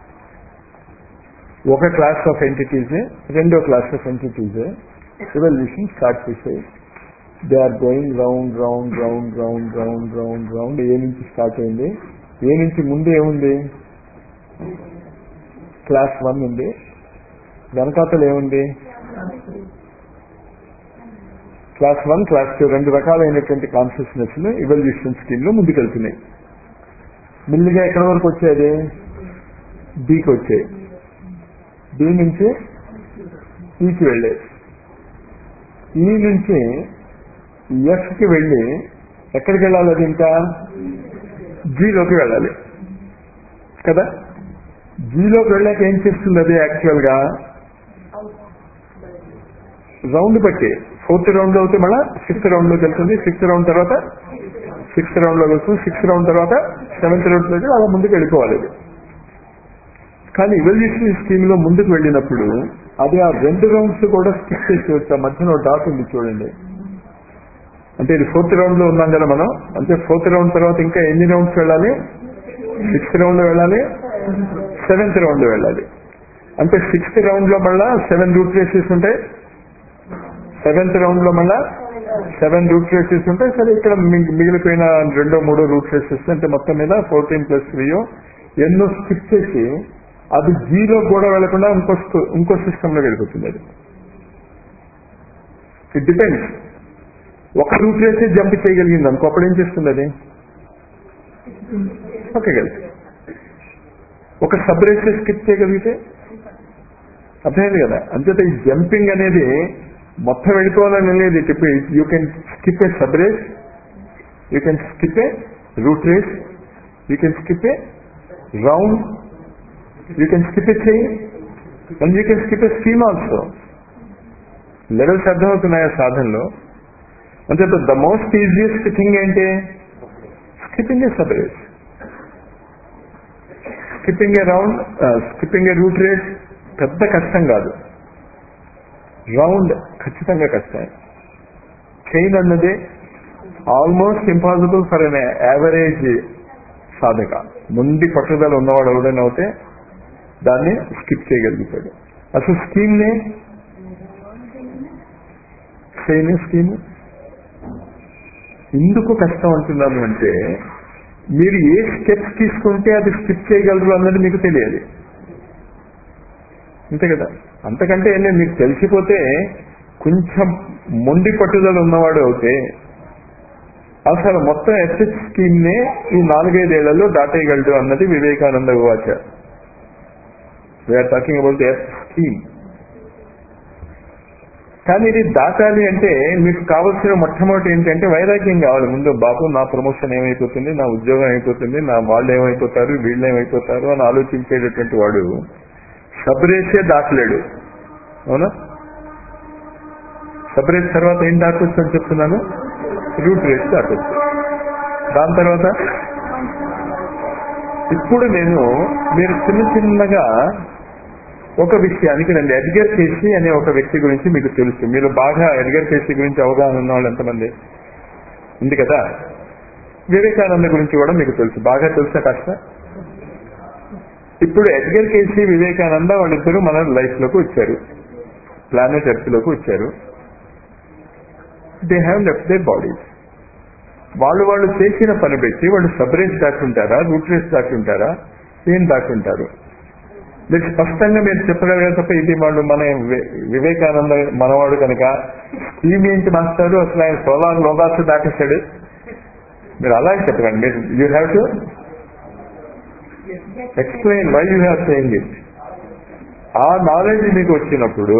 ఒక క్లాస్ ఆఫ్ ఎంటిటీస్ రెండో class of entities revolution start చేసాయి they are going round round round round round round round ఏ నుంచి స్టార్ట్ అయింది ఏ నుంచి ముందు ఏముంది క్లాస్ వన్ ఉంది వెనకాతలు ఏముంది క్లాస్ వన్ క్లాస్ టూ రెండు రకాలైనటువంటి కాన్షియస్నెస్ ఇవల్యూషన్ స్కీమ్ లో ముందుకెళ్తున్నాయి మెల్లిగా ఎక్కడి వరకు వచ్చేది డీకి వచ్చాయి డి నుంచి ఈకి వెళ్ళే ఈ నుంచి ఎఫ్కి వెళ్ళి ఎక్కడికి వెళ్ళాలి అది ఇంకా జీలోకి వెళ్ళాలి కదా జీలోకి వెళ్ళాక ఏం చేస్తుంది అది యాక్చువల్ గా రౌండ్ బట్టి ఫోర్త్ రౌండ్ లో అయితే మళ్ళీ సిక్స్త్ రౌండ్ లోకి వెళ్తుంది సిక్స్త్ రౌండ్ తర్వాత సిక్స్త్ రౌండ్ లోకి వస్తుంది సిక్స్త్ రౌండ్ తర్వాత సెవెంత్ రౌండ్ లోకి అలా ముందుకు వెళ్ళిపోవాలి అది కానీ ఇవల్యూషన్ స్కీమ్ లో ముందుకు వెళ్ళినప్పుడు అది ఆ రెండు రౌండ్స్ కూడా స్కిప్ చేసి వచ్చా మధ్యలో డాట్ ఉంది చూడండి అంటే ఇది ఫోర్త్ రౌండ్ లో ఉన్నాం కదా మనం అంటే ఫోర్త్ రౌండ్ తర్వాత ఇంకా ఎన్ని రౌండ్స్ వెళ్ళాలి సిక్స్త్ రౌండ్ లో వెళ్ళాలి సెవెంత్ రౌండ్ లో వెళ్ళాలి అంటే సిక్స్త్ రౌండ్ లో మళ్ళా సెవెన్ రూట్ రేసెస్ ఉంటాయి సెవెంత్ రౌండ్ లో మళ్ళా సెవెన్ రూట్ రేసెస్ ఉంటాయి సరే ఇక్కడ మి- మిగిలిపోయిన రెండో మూడో రూట్ రేసెస్ అంటే మొత్తం మీద ఫోర్టీన్ ప్లస్ త్రీయో ఎన్నో స్కిప్ చేసి అది జీలో కూడా వెళ్లకుండా ఇంకో స్ట్- ఇంకో సిస్టమ్ లో వెళ్ళిపోతుంది అది ఇట్ డిపెండ్స్ ఒక రూట్ రేసే జంప్ చేయగలిగింది అనుకో అప్పుడు ఏం చేస్తుంది అది పక్కగలిగి ఒక సబ్ రేసే స్కిప్ చేయగలిగితే అర్థమైంది కదా అంచేత ఈ జంపింగ్ అనేది మొత్తం వెళ్ళిపోవాలని లేదు it you can skip a sub race you can skip a root race you can skip a round you can skip a chain and you can skip a scheme also levels అర్థమవుతున్నాయా సాధనలో అంటే the most easiest thing ఏంటి skipping a sub race skipping a round skipping a root race పెద్ద కష్టం కాదు round ఖచ్చితంగా కష్టం chain అన్నది almost impossible for an average సాధక ముందు పట్టుదల ఉన్నవాడు ఎవడైనా అవుతే దాన్ని స్కిప్ చేయగలుగుతాడు అసలు స్కీమ్ నే చైన్ స్కీమ్ ఎందుకు కష్టం అంటున్నాను అంటే మీరు ఏ స్టెప్స్ తీసుకుంటే అది స్కిప్ చేయగలరు అన్నది మీకు తెలియాలి అంతే కదా అంతకంటే ఏం లేదు, మీకు తెలిసిపోతే కొంచెం మొండి పట్టుదల ఉన్నవాడు అవుతే అసలు మొత్తం ఎస్ఎస్ స్కీమ్ నే ఈ నాలుగైదేళ్లలో దాటేయగలడు అన్నది వివేకానంద వాచ we're talking about S scheme కానీ ఇది దాటాలి అంటే మీకు కావాల్సిన మొట్టమొదటి ఏంటంటే వైరాగ్యం కావాలి ముందు బాబు నా ప్రమోషన్ ఏమైపోతుంది నా ఉద్యోగం అయిపోతుంది నా వాళ్ళు ఏమైపోతారు వీళ్ళు ఏమైపోతారు అని ఆలోచించేటటువంటి వాడు సబరేసే దాటలేడు అవునా సబరేస్ తర్వాత ఏం దాటొచ్చు అని చెప్తున్నాను రూట్ రేస్ దాటొచ్చు దాని తర్వాత ఇప్పుడు నేను మీరు చిన్న చిన్నగా ఒక విషయానికి రండి ఎడ్గర్ కేసీ అనే ఒక వ్యక్తి గురించి మీకు తెలుసు మీరు బాగా ఎడ్గర్ కేసీ గురించి అవగాహన ఉన్న వాళ్ళు ఎంతమంది ఉంది కదా వివేకానంద గురించి కూడా మీకు తెలుసు బాగా తెలుసా కాస్త ఇప్పుడు ఎడ్గర్ కేసీ వివేకానంద వాళ్ళిద్దరూ మన లైఫ్ లోకి వచ్చారు ప్లానెట్ ఎర్త్ లోకి వచ్చారు they have left their bodies వాళ్ళు వాళ్ళు చేసిన పని పెట్టి వాళ్ళు సబరేజ్ దాటుంటారా రూట్ రేస్ దాటుంటారా ఏం దాటుంటారు మీరు స్పష్టంగా మీరు చెప్పగలిగారు తప్ప ఇది వాళ్ళు మన వి- వివేకానంద మనవాడు కనుక స్కీమ్ ఏంటి మాస్టారు అసలు ఆయన సోలార్ లోగాస్ దాటేశాడు మీరు అలాగే చెప్పకండి మీరు you have to explain why you have saying it ఆ నాలెడ్జ్ మీకు వచ్చినప్పుడు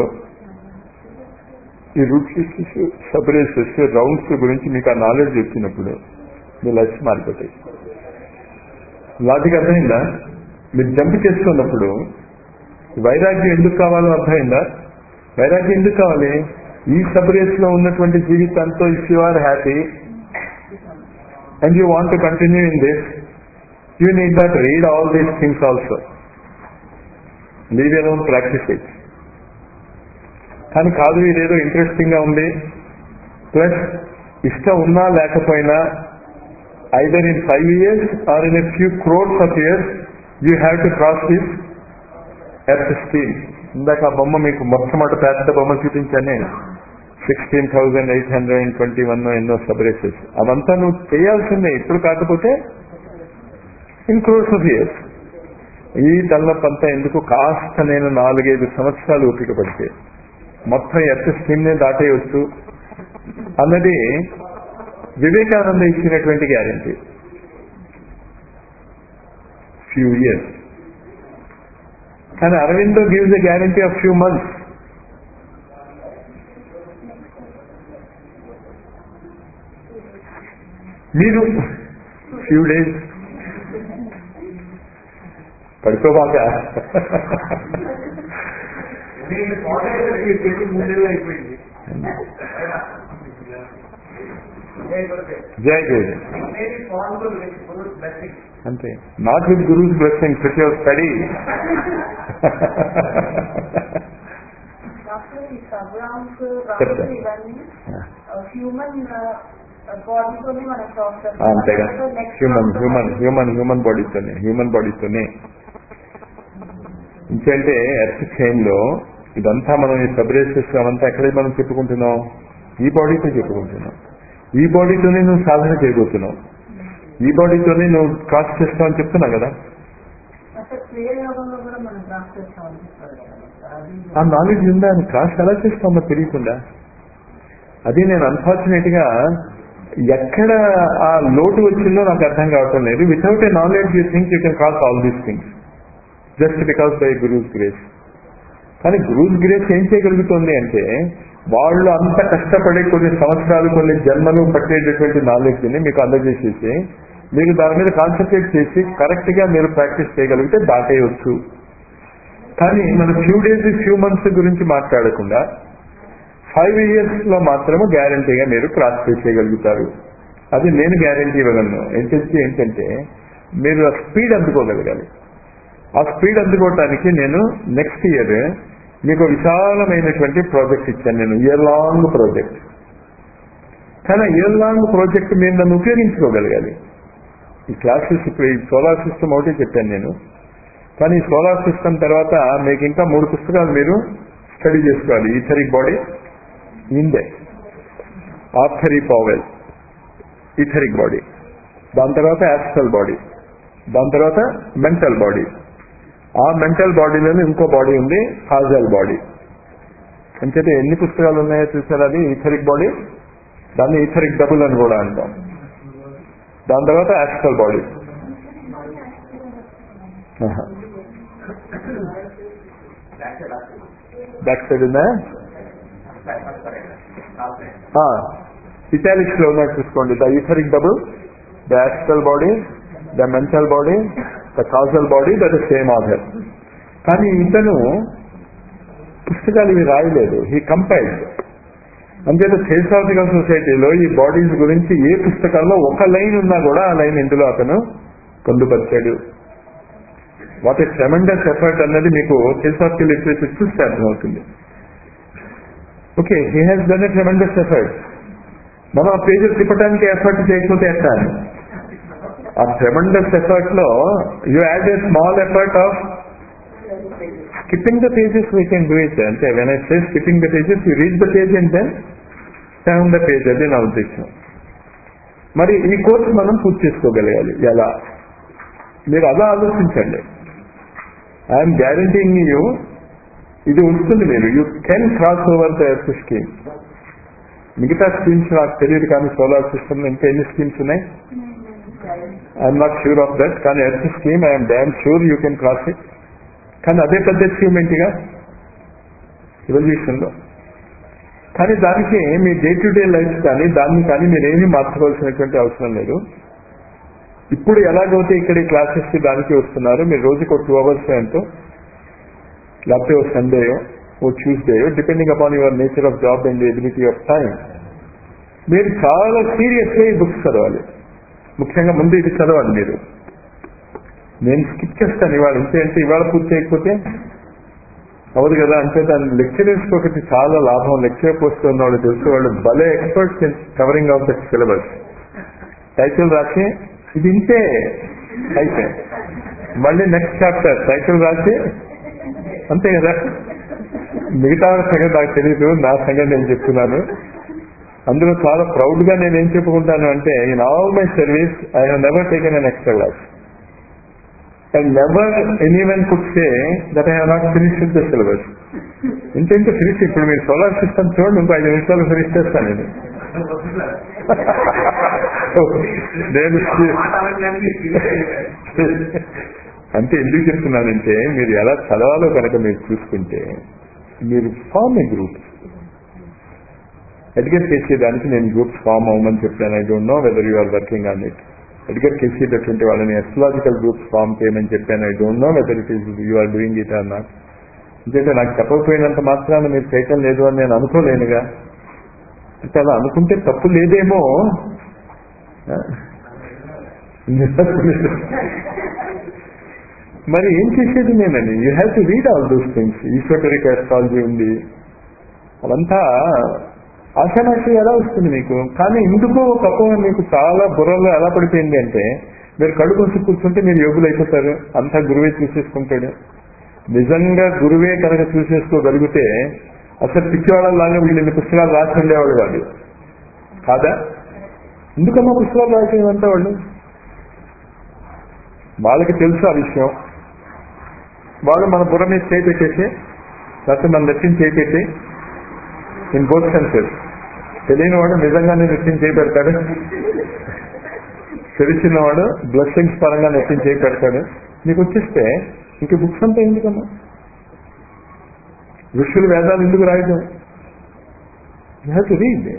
ఈ రూట్ సిస్టమ్స్ సబరేసెస్ రౌండ్స్ గురించి మీకు ఆ నాలెడ్జ్ వచ్చినప్పుడు మీ లైఫ్ మారిపోతాయి లాజిక్ అర్థమైందా మీరు జంప్ చేస్తున్నప్పుడు వైరాగ్యం ఎందుకు కావాలో అర్థమైందా వైరాగ్యం ఎందుకు కావాలి ఈ సబ్ రేస్ లో ఉన్నటువంటి జీవితంతో if you are happy and you want to continue in this you need not read all these things also leave your own practice it కానీ కాదు ఇదేదో ఇంట్రెస్టింగ్ గా ఉంది ప్లస్ ఇష్టం ఉన్నా లేకపోయినా either in five years or in a few crores of years you have to cross this earth scheme ఇందాక ఆ బొమ్మ మీకు మొట్టమొదటి పెద్ద బొమ్మ చూపించానే sixteen thousand eight hundred and twenty one ఎన్నో సబరేసెస్ అవంతా నువ్వు చేయాల్సిందే ఇప్పుడు కాకపోతే ఇన్ క్రోర్స్ ఆఫ్ ఇయర్స్ ఈ తలనొప్పి అంతా ఎందుకు కాస్త నేను నాలుగైదు సంవత్సరాలు ఓపిక పడితే మొత్తం ఎర్త్ స్కీమ్ నే దాటేయచ్చు అన్నది వివేకానంద ఇచ్చినటువంటి గ్యారంటీ ఫ్యూ ఇయర్స్ కానీ Aurobindo gives the guarantee of few months మీరు ఫ్యూ డేస్ పడుకోబాక నేను కాలేజ్ చేసి మూడేళ్ళు అయిపోయింది జై జై అంతే నాట్ విత్ గురూస్ బ్లెస్సింగ్ ప్రతి యువర్ స్టడీ డాక్టర్ ఈ సబ్రామ్స్ చెప్తా. ఇవన్నీ హ్యూమన్ బాడీతోనే మనం ప్రాసెస్ అంతేగా హ్యూమన్ హ్యూమన్ హ్యూమన్ హ్యూమన్ బాడీతోనే హ్యూమన్ బాడీతోనే ఇంకంటే ఎర్త్ చైన్ లో ఇదంతా మనం ఈ సబ్రేసెస్ అవంతా ఎక్కడ మనం చెప్పుకుంటున్నాం ఈ బాడీతో చెప్పుకుంటున్నాం ఈ బాడీతోనే నువ్వు సాధన చేయబోతున్నావు ఈ బాడీతోనే నువ్వు క్రాస్ చేస్తావు అని చెప్తున్నా కదా అసలు క్రియ యోగంలో కూడా మనం ప్రాసెస్ అది ఆ నాలెడ్జ్ ఉందా అని క్రాస్ ఎలా చేస్తామో తెలియకుండా అది నేను అన్ఫార్చునేట్ గా ఎక్కడ ఆ లోటు వచ్చిందో నాకు అర్థం కావటం లేదు without a knowledge you think you can cross all these things just because by guru's grace కానీ గురూస్ గ్రేస్ ఏం చేయగలుగుతుంది అంటే వాళ్ళు అంత కష్టపడి కొన్ని సంవత్సరాలు కొన్ని జన్మలు పట్టేటటువంటి నాలెడ్జ్ ని మీకు అందజేసేసి మీరు దాని మీద కాన్సన్ట్రేట్ చేసి కరెక్ట్ గా మీరు ప్రాక్టీస్ చేయగలిగితే దాటేయవచ్చు కానీ మన ఫ్యూ డేస్ ఫ్యూ మంత్స్ గురించి మాట్లాడకుండా ఫైవ్ ఇయర్స్ లో మాత్రమే గ్యారంటీగా మీరు క్రాస్ చేయగలుగుతారు అది నేను గ్యారంటీ ఇవ్వగలను ఏంటంటే ఏంటంటే మీరు ఆ స్పీడ్ అందుకోగలగాలి ఆ స్పీడ్ అందుకోవటానికి నేను నెక్స్ట్ ఇయర్ మీకు విశాలమైనటువంటి ప్రాజెక్ట్ ఇచ్చాను నేను ఇయర్ లాంగ్ ప్రాజెక్ట్ కానీ ఇయర్ లాంగ్ ప్రాజెక్ట్ మీరు నన్ను ఉపయోగించుకోగలగాలి ఈ క్లాసెస్ ఇప్పుడు ఈ సోలార్ సిస్టమ్ ఒకటి చెప్పాను నేను కానీ ఈ సోలార్ సిస్టమ్ తర్వాత మీకు ఇంకా మూడు పుస్తకాలు మీరు స్టడీ చేసుకోవాలి ఈథరిక్ బాడీ ఇందే ఆర్థరీ పావెల్ ఈథరిక్ బాడీ దాని తర్వాత యాస్ట్రల్ బాడీ దాని తర్వాత మెంటల్ బాడీ ఆ మెంటల్ బాడీలోనే ఇంకో బాడీ ఉంది కాజల్ బాడీ అంచేతే ఎన్ని పుస్తకాలు ఉన్నాయో చూసారు అది ఈథరిక్ బాడీ దాన్ని ఈథరిక్ డబుల్ అని కూడా అంటాం దాని తర్వాత యాస్ట్రల్ బాడీ బ్యాక్ సైడ్ ఉందా ఇటాలిక్స్ లో ఉన్నట్టు చూసుకోండి the etheric double the astral body the mental body the causal body that same author కానీ ఇతను పుస్తకాలు ఇవి రాయలేదు హీ కంపైల్డ్ అంతేత థియోసాఫికల్ సొసైటీలో ఈ బాడీస్ గురించి ఏ పుస్తకాల్లో ఒక లైన్ ఉన్నా కూడా ఆ లైన్ ఇందులో అతను పొందుపరిచాడు వాట్ ఏ ట్రెమెండస్ ఎఫర్ట్ అన్నది మీకు థియోసాఫికల్ లిటరేచర్ చూస్తే అర్థమవుతుంది okay he has done a tremendous effort మనం ఆ పేజెస్ తిప్పడానికి ఎఫర్ట్ చేయకపోతే ఎట్లా ఆ ట్రెమెండస్ ఎఫర్ట్ లో you add a small effort of skipping the pages we can do it అంటే when I say skipping the pages you reach the page and then turn the page అది నా ఉద్దేశం మరి ఈ కోర్సు మనం పూర్తి చేసుకోగలగాలి ఎలా మీరు అలా ఆలోచించండి ఐఎమ్ గ్యారంటీయింగ్ యూ ఇది ఉంటుంది మీరు you can cross over the earth scheme మిగతా స్కీమ్స్ నాకు తెలియదు కానీ సోలార్ సిస్టమ్ ఇంకా ఎన్ని స్కీమ్స్ ఉన్నాయి I'm not sure of that కానీ earth scheme I'm damn sure you can cross it కానీ అదే పెద్ద అచీవ్మెంట్గా ఎవల్యూషన్ లో కానీ దానికి మీ డే టు డే లైఫ్ కానీ దాన్ని కానీ మీరేమీ మార్చుకోవాల్సినటువంటి అవసరం లేదు ఇప్పుడు ఎలాగైతే ఇక్కడ ఈ క్లాసెస్ కి దానికి వస్తున్నారు మీరు రోజుకి ఒక టూ అవర్స్ ఎంతో లేకపోతే ఒక సండేయో ఓ Tuesday depending upon your nature of job and ability of time మీరు చాలా సీరియస్గా ఈ బుక్స్ చదవాలి ముఖ్యంగా ముందు ఇది చదవాలి మీరు నేను స్కిప్ చేస్తాను ఇవాళ ఇంతే అంటే ఇవాళ పూర్తి చేయకపోతే అవదు కదా అంటే దాని లెక్చరర్స్ ఒకటి చాలా లాభం లెక్చర్ పోస్ట్ ఉన్న వాళ్ళు తెలుసు వాళ్ళు భలే experts in covering of the syllabus title రాసి ఇది ఇంతే అయితే మళ్ళీ నెక్స్ట్ చాప్టర్ టైటిల్ రాసి అంతే కదా మిగతా వాళ్ళ సంగతి నాకు తెలీదు నా సంగతి నేను చెప్తున్నాను అందులో చాలా ప్రౌడ్ గా నేను ఏం చెప్పుకుంటాను అంటే in all my service I have never taken an extra class and never anyone could say that I have not finish the syllabus ఇంతెంత ఫినిష్ ఇప్పుడు మీరు సోలార్ సిస్టమ్ చూడండి ఇంకో ఐదు నిమిషాలు ఫినిష్ చేస్తాను నేను నేను మాట అనగానే అంటే ఎందుకు చెప్తున్నానంటే మీరు ఎలా చదవాలో కనుక మీరు చూసుకుంటే మీరు ఫామ్ ఏ గ్రూప్ ఎడ్గర్ చేసేదానికి నేను గ్రూప్స్ ఫామ్ అవ్వమని చెప్పాను I don't know whether you are working on it Edgar చేసేటటువంటి వాళ్ళని ఎస్ట్రాలజికల్ గ్రూప్స్ ఫామ్ చేయమని చెప్పాను I don't know whether it is you are doing it or not ఎందుకంటే నాకు చెప్పకపోయినంత మాత్రాన మీరు చేయటం లేదు అని నేను అనుకోలేనుగా అంటే అలా అనుకుంటే తప్పు లేదేమో ఆ? మరి ఏం చేసేది నేనని you have to read all those things esoteric astrology ఉంది అవంతా ఆశానాశి ఎలా వస్తుంది మీకు కానీ ఎందుకో ఒకప్పుడు మీకు చాలా బుర్రలో ఎలా పడిపోయింది అంటే మీరు కళ్ళు కొంచెం కూర్చుంటే మీరు యోగులు అయిపోతారు అంతా గురువే చూసేసుకుంటాడు నిజంగా గురువే కనుక చూసేసుకోగలిగితే అసలు పిచ్చివాళ్ళలాగా వీళ్ళు ఇన్ని పుస్తకాలు రాసి ఉండేవాడు కాదు కాదా ఎందుకమ్మా పుస్తకాలు రాసేదంతా వాళ్ళు వాళ్ళకి తెలుసు ఆ విషయం వాళ్ళు మన బుర్ర మీద చేయి పెట్టేసి లేకపోతే మన నెత్తిని చేయి పెట్టి ఇన్ బోత్ సెన్సెస్ తెలియని వాడు నిజంగానే నెత్తిని చేయి పెడతాడు తెలిసిన వాడు బ్లెస్సింగ్స్ పరంగా నెత్తిని చేయి పెడతాడు నీకు వచ్చేస్తే ఇంక బుక్స్ అంతా ఎందుకమ్మా ఋషులు వేదాలు ఎందుకు రాయడం యూ హ్యావ్ టు రీడ్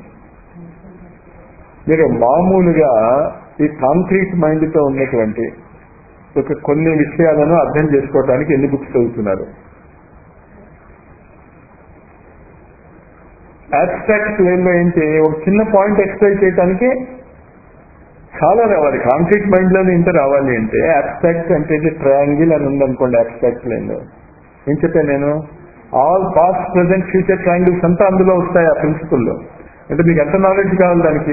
మీరు మామూలుగా ఈ కాంక్రీట్ మైండ్ తో ఉన్నటువంటి ఒక కొన్ని విషయాలను అర్థం చేసుకోవడానికి ఎన్ని బుక్స్ చదువుతున్నారు అబ్స్ట్రాక్ట్ ప్లేన్ లో ఏంటి ఒక చిన్న పాయింట్ ఎక్స్ప్లెయిన్ చేయడానికి చాలా రావాలి కాంక్రీట్ మైండ్ లోనే ఇంత రావాలి అంటే అబ్స్ట్రాక్ట్ అంటే ట్రయాంగిల్ అని ఉందనుకోండి అబ్స్ట్రాక్ట్ ప్లేన్ లో ఏం చెప్పాను నేను all past present future triangles అంతా అందులో వస్తాయి ఆ ప్రిన్సిపల్లో అంటే మీకు ఎంత నాలెడ్జ్ కావాలి దానికి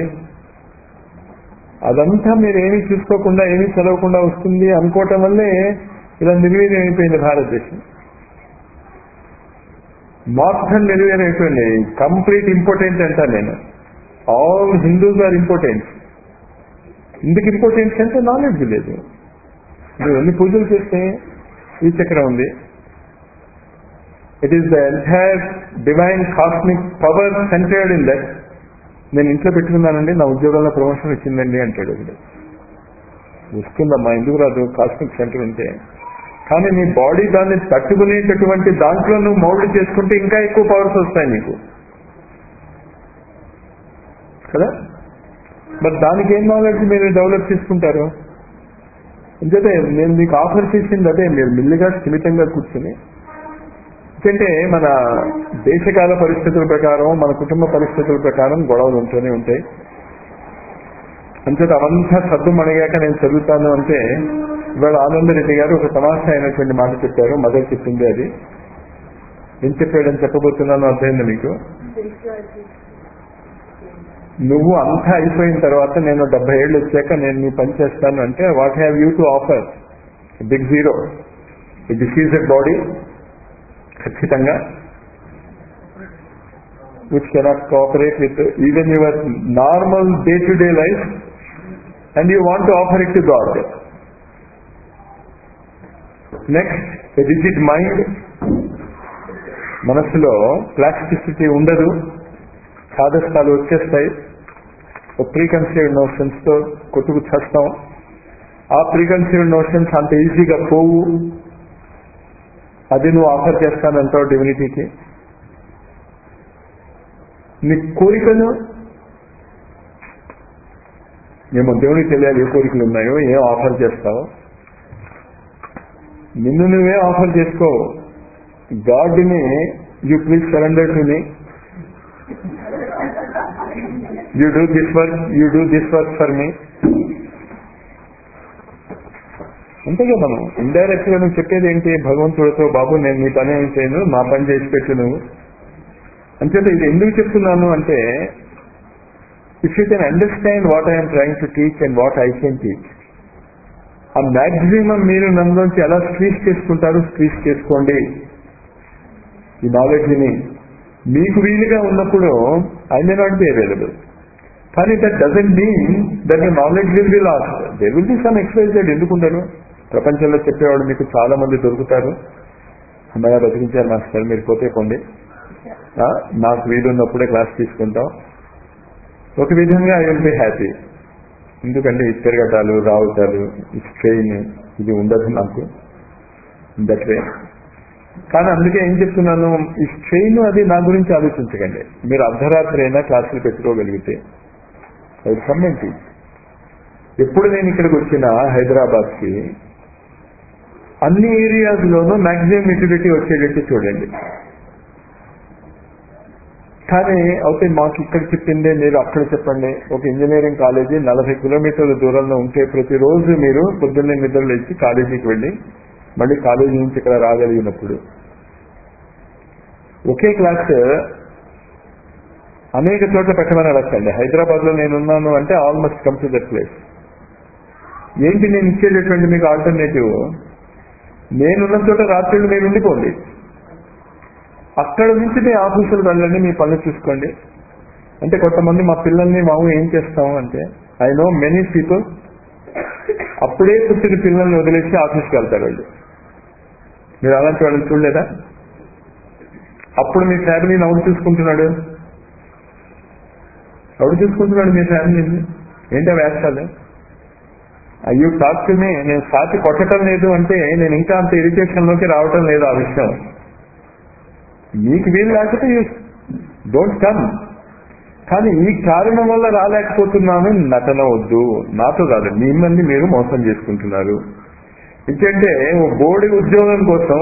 అదంతా మీరు ఏమీ చూసుకోకుండా ఏమీ చదవకుండా వస్తుంది అనుకోవటం వల్లే ఇలా నిర్వీర్యం అయిపోయింది భారతదేశం మొత్తం నిర్వీర్యం అయిపోయింది కంప్లీట్ ఇంపార్టెంట్ అంటా నేను ఆల్ హిందూస్ ఆర్ ఇంపార్టెంట్ ఎందుకు ఇంపార్టెన్స్ అంటే నాలెడ్జ్ లేదు మీరు ఎన్ని పూజలు చేస్తే ఈ చక్రం ఉంది it is the entire divine cosmic power centred in that నేను ఇంట్లో పెట్టుకున్నానండి నా ఉద్యోగంలో ప్రమోషన్ వచ్చిందండి అంటాడు ఒకడు వస్తుందమ్మా ఎందుకు రాదు కాస్మిక్ సెంటర్ ఉంటే కానీ నీ బాడీ దాన్ని తట్టుకునేటటువంటి దాంట్లో నువ్వు మౌల్డ్ చేసుకుంటే ఇంకా ఎక్కువ పవర్స్ వస్తాయి నీకు కదా మరి దానికి ఏం నాలెడ్జ్ మీరు డెవలప్ చేసుకుంటారు ఎందుకంటే నేను మీకు ఆఫర్ చేసింది అదే మీరు మెల్లిగా స్థిమితంగా కూర్చుని ఎందుకంటే మన దేశకాల పరిస్థితుల ప్రకారం మన కుటుంబ పరిస్థితుల ప్రకారం గొడవలు ఉంటూనే ఉంటాయి అంచేత అవంతా సద్దు మణిగాక నేను చదువుతాను అంటే ఇవాళ ఆనందరెడ్డి గారు ఒక తమాషా అయినటువంటి మాట చెప్పారు మదర్ చెప్పింది అది ఏం చెప్పాడని చెప్పబోతున్నాను అర్థమైంది మీకు నువ్వు అంతా అయిపోయిన తర్వాత నేను డెబ్బై ఏళ్ళు వచ్చాక నేను నీ పని చేస్తాను అంటే what have you to offer big zero diseased body ఖచ్చితంగా which cannot cooperate with even your normal day to day life and you want to offer it to God next rigid mind మనస్సులో plasticity ఉండదు సాధస్తాలు వచ్చేస్తాయి pre conceived notions తో కొట్టుకు చేస్తాం ఆ pre conceived notions అంత ఈజీగా పోవు అది నువ్వు ఆఫర్ చేస్తానంటావు డివినిటీకి నీ కోరికలు ఏమో దేవునికి తెలియాలి ఏ కోరికలు ఉన్నాయో ఏం ఆఫర్ చేస్తావు నిన్ను నువ్వే ఆఫర్ చేసుకో గాడ్ని you please surrender to me you do this work you do this work for me అంతే కదా మనం ఇండైరెక్ట్ గా నువ్వు చెప్పేది ఏంటి భగవంతుడితో బాబు నేను నీ పని ఏం చేయను మా పని చేసి పెట్టు నువ్వు అంచేత ఇది ఎందుకు చెప్తున్నాను అంటే if you can understand what I'm trying to teach and what I can teach ఆ మ్యాక్సిమం మీరు నన్నులోంచి ఎలా స్క్రీజ్ చేసుకుంటారు స్క్రీజ్ చేసుకోండి ఈ నాలెడ్జ్ని మీకు వీలుగా ఉన్నప్పుడు I may not be available కానీ that doesn't mean that the knowledge will be lost there will be some exposed ఎందుకుంటారు ప్రపంచంలో చెప్పేవాడు మీకు చాలా మంది దొరుకుతారు అమ్మగా బతికించారు మాస్టర్ మీరు పోతే కొండి ఆ, నాకు వీలున్నప్పుడే క్లాస్ తీసుకుంటాం ఒక విధంగా ఐ విల్ బి హ్యాపీ ఎందుకంటే ఈ తిరగటాలు రావటాలు ఈ స్ట్రెయిన్ ఇది ఉండదు నాకు దట్ వే కానీ అందుకే ఏం చెప్తున్నాను ఈ స్ట్రెయిన్ అది నా గురించి ఆలోచించకండి మీరు అర్ధరాత్రి అయినా క్లాసులు పెట్టుకోగలిగితే అది కమ్మెంట్ ఎప్పుడు నేను ఇక్కడికి వచ్చిన హైదరాబాద్ కి అన్ని ఏరియాస్ లోనూ మాక్సిమం యూటిలిటీ వచ్చేటట్టు చూడండి కానీ అయితే మాకు ఇక్కడ చెప్పిందే మీరు అక్కడ చెప్పండి ఒక ఇంజనీరింగ్ కాలేజీ నలభై కిలోమీటర్ల దూరంలో ఉంటే ప్రతిరోజు మీరు పొద్దున్నే నిద్ర లేచి కాలేజీకి వెళ్ళి మళ్ళీ కాలేజీ నుంచి ఇక్కడ రాగలిగినప్పుడు ఒకే క్లాస్ అనేక చోట్ల పెట్టమని అడగండి హైదరాబాద్ లో నేనున్నాను అంటే almost come to that place ఏంటి నేను ఇచ్చేటటువంటి మీకు ఆల్టర్నేటివ్ నేనున్న చోట రాత్రులు మీరు ఉండిపోండి అక్కడ నుంచి మీ ఆఫీసులు వెళ్ళండి మీ పనులు చూసుకోండి అంటే కొంతమంది మా పిల్లల్ని మాము ఏం చేస్తాము అంటే ఐ నో మెనీ పీపుల్ అప్పుడే పుట్టిన పిల్లల్ని వదిలేసి ఆఫీస్కి వెళ్తారు వాళ్ళు మీరు అలాంటి వాళ్ళని చూడలేదా అప్పుడు మీ ఫ్యామిలీని ఎవరు చూసుకుంటున్నాడు ఎవరు చూసుకుంటున్నాడు మీ ఫ్యామిలీని ఏంటో వేస్తాడు అయ్యో టాక్ టు మీ నేను సాటి కొట్టడం లేదు అంటే నేను ఇంకా అంత ఇరిటేషన్ లోకి రావటం లేదు ఆ విషయం మీకు వీలు లేకపోతే యూ డోంట్ కమ్ కానీ ఈ కారణం వల్ల రాలేకపోతున్నాను నటన వద్దు నాతో కాదు మిమ్మల్ని మీరు మోసం చేసుకుంటున్నారు ఎందుకంటే ఓ బోడి ఉద్యోగం కోసం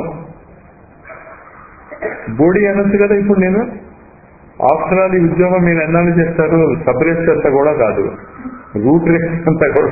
బోడి అనొచ్చు కదా ఇప్పుడు నేను ఆఫ్టర్ ఆల్ ఈ ఉద్యోగం మీరు ఎన్నాళ్ళు చేస్తారు సబ్ రేస్ అంతా కూడా కాదు రూట్ రేస్ అంతా కూడా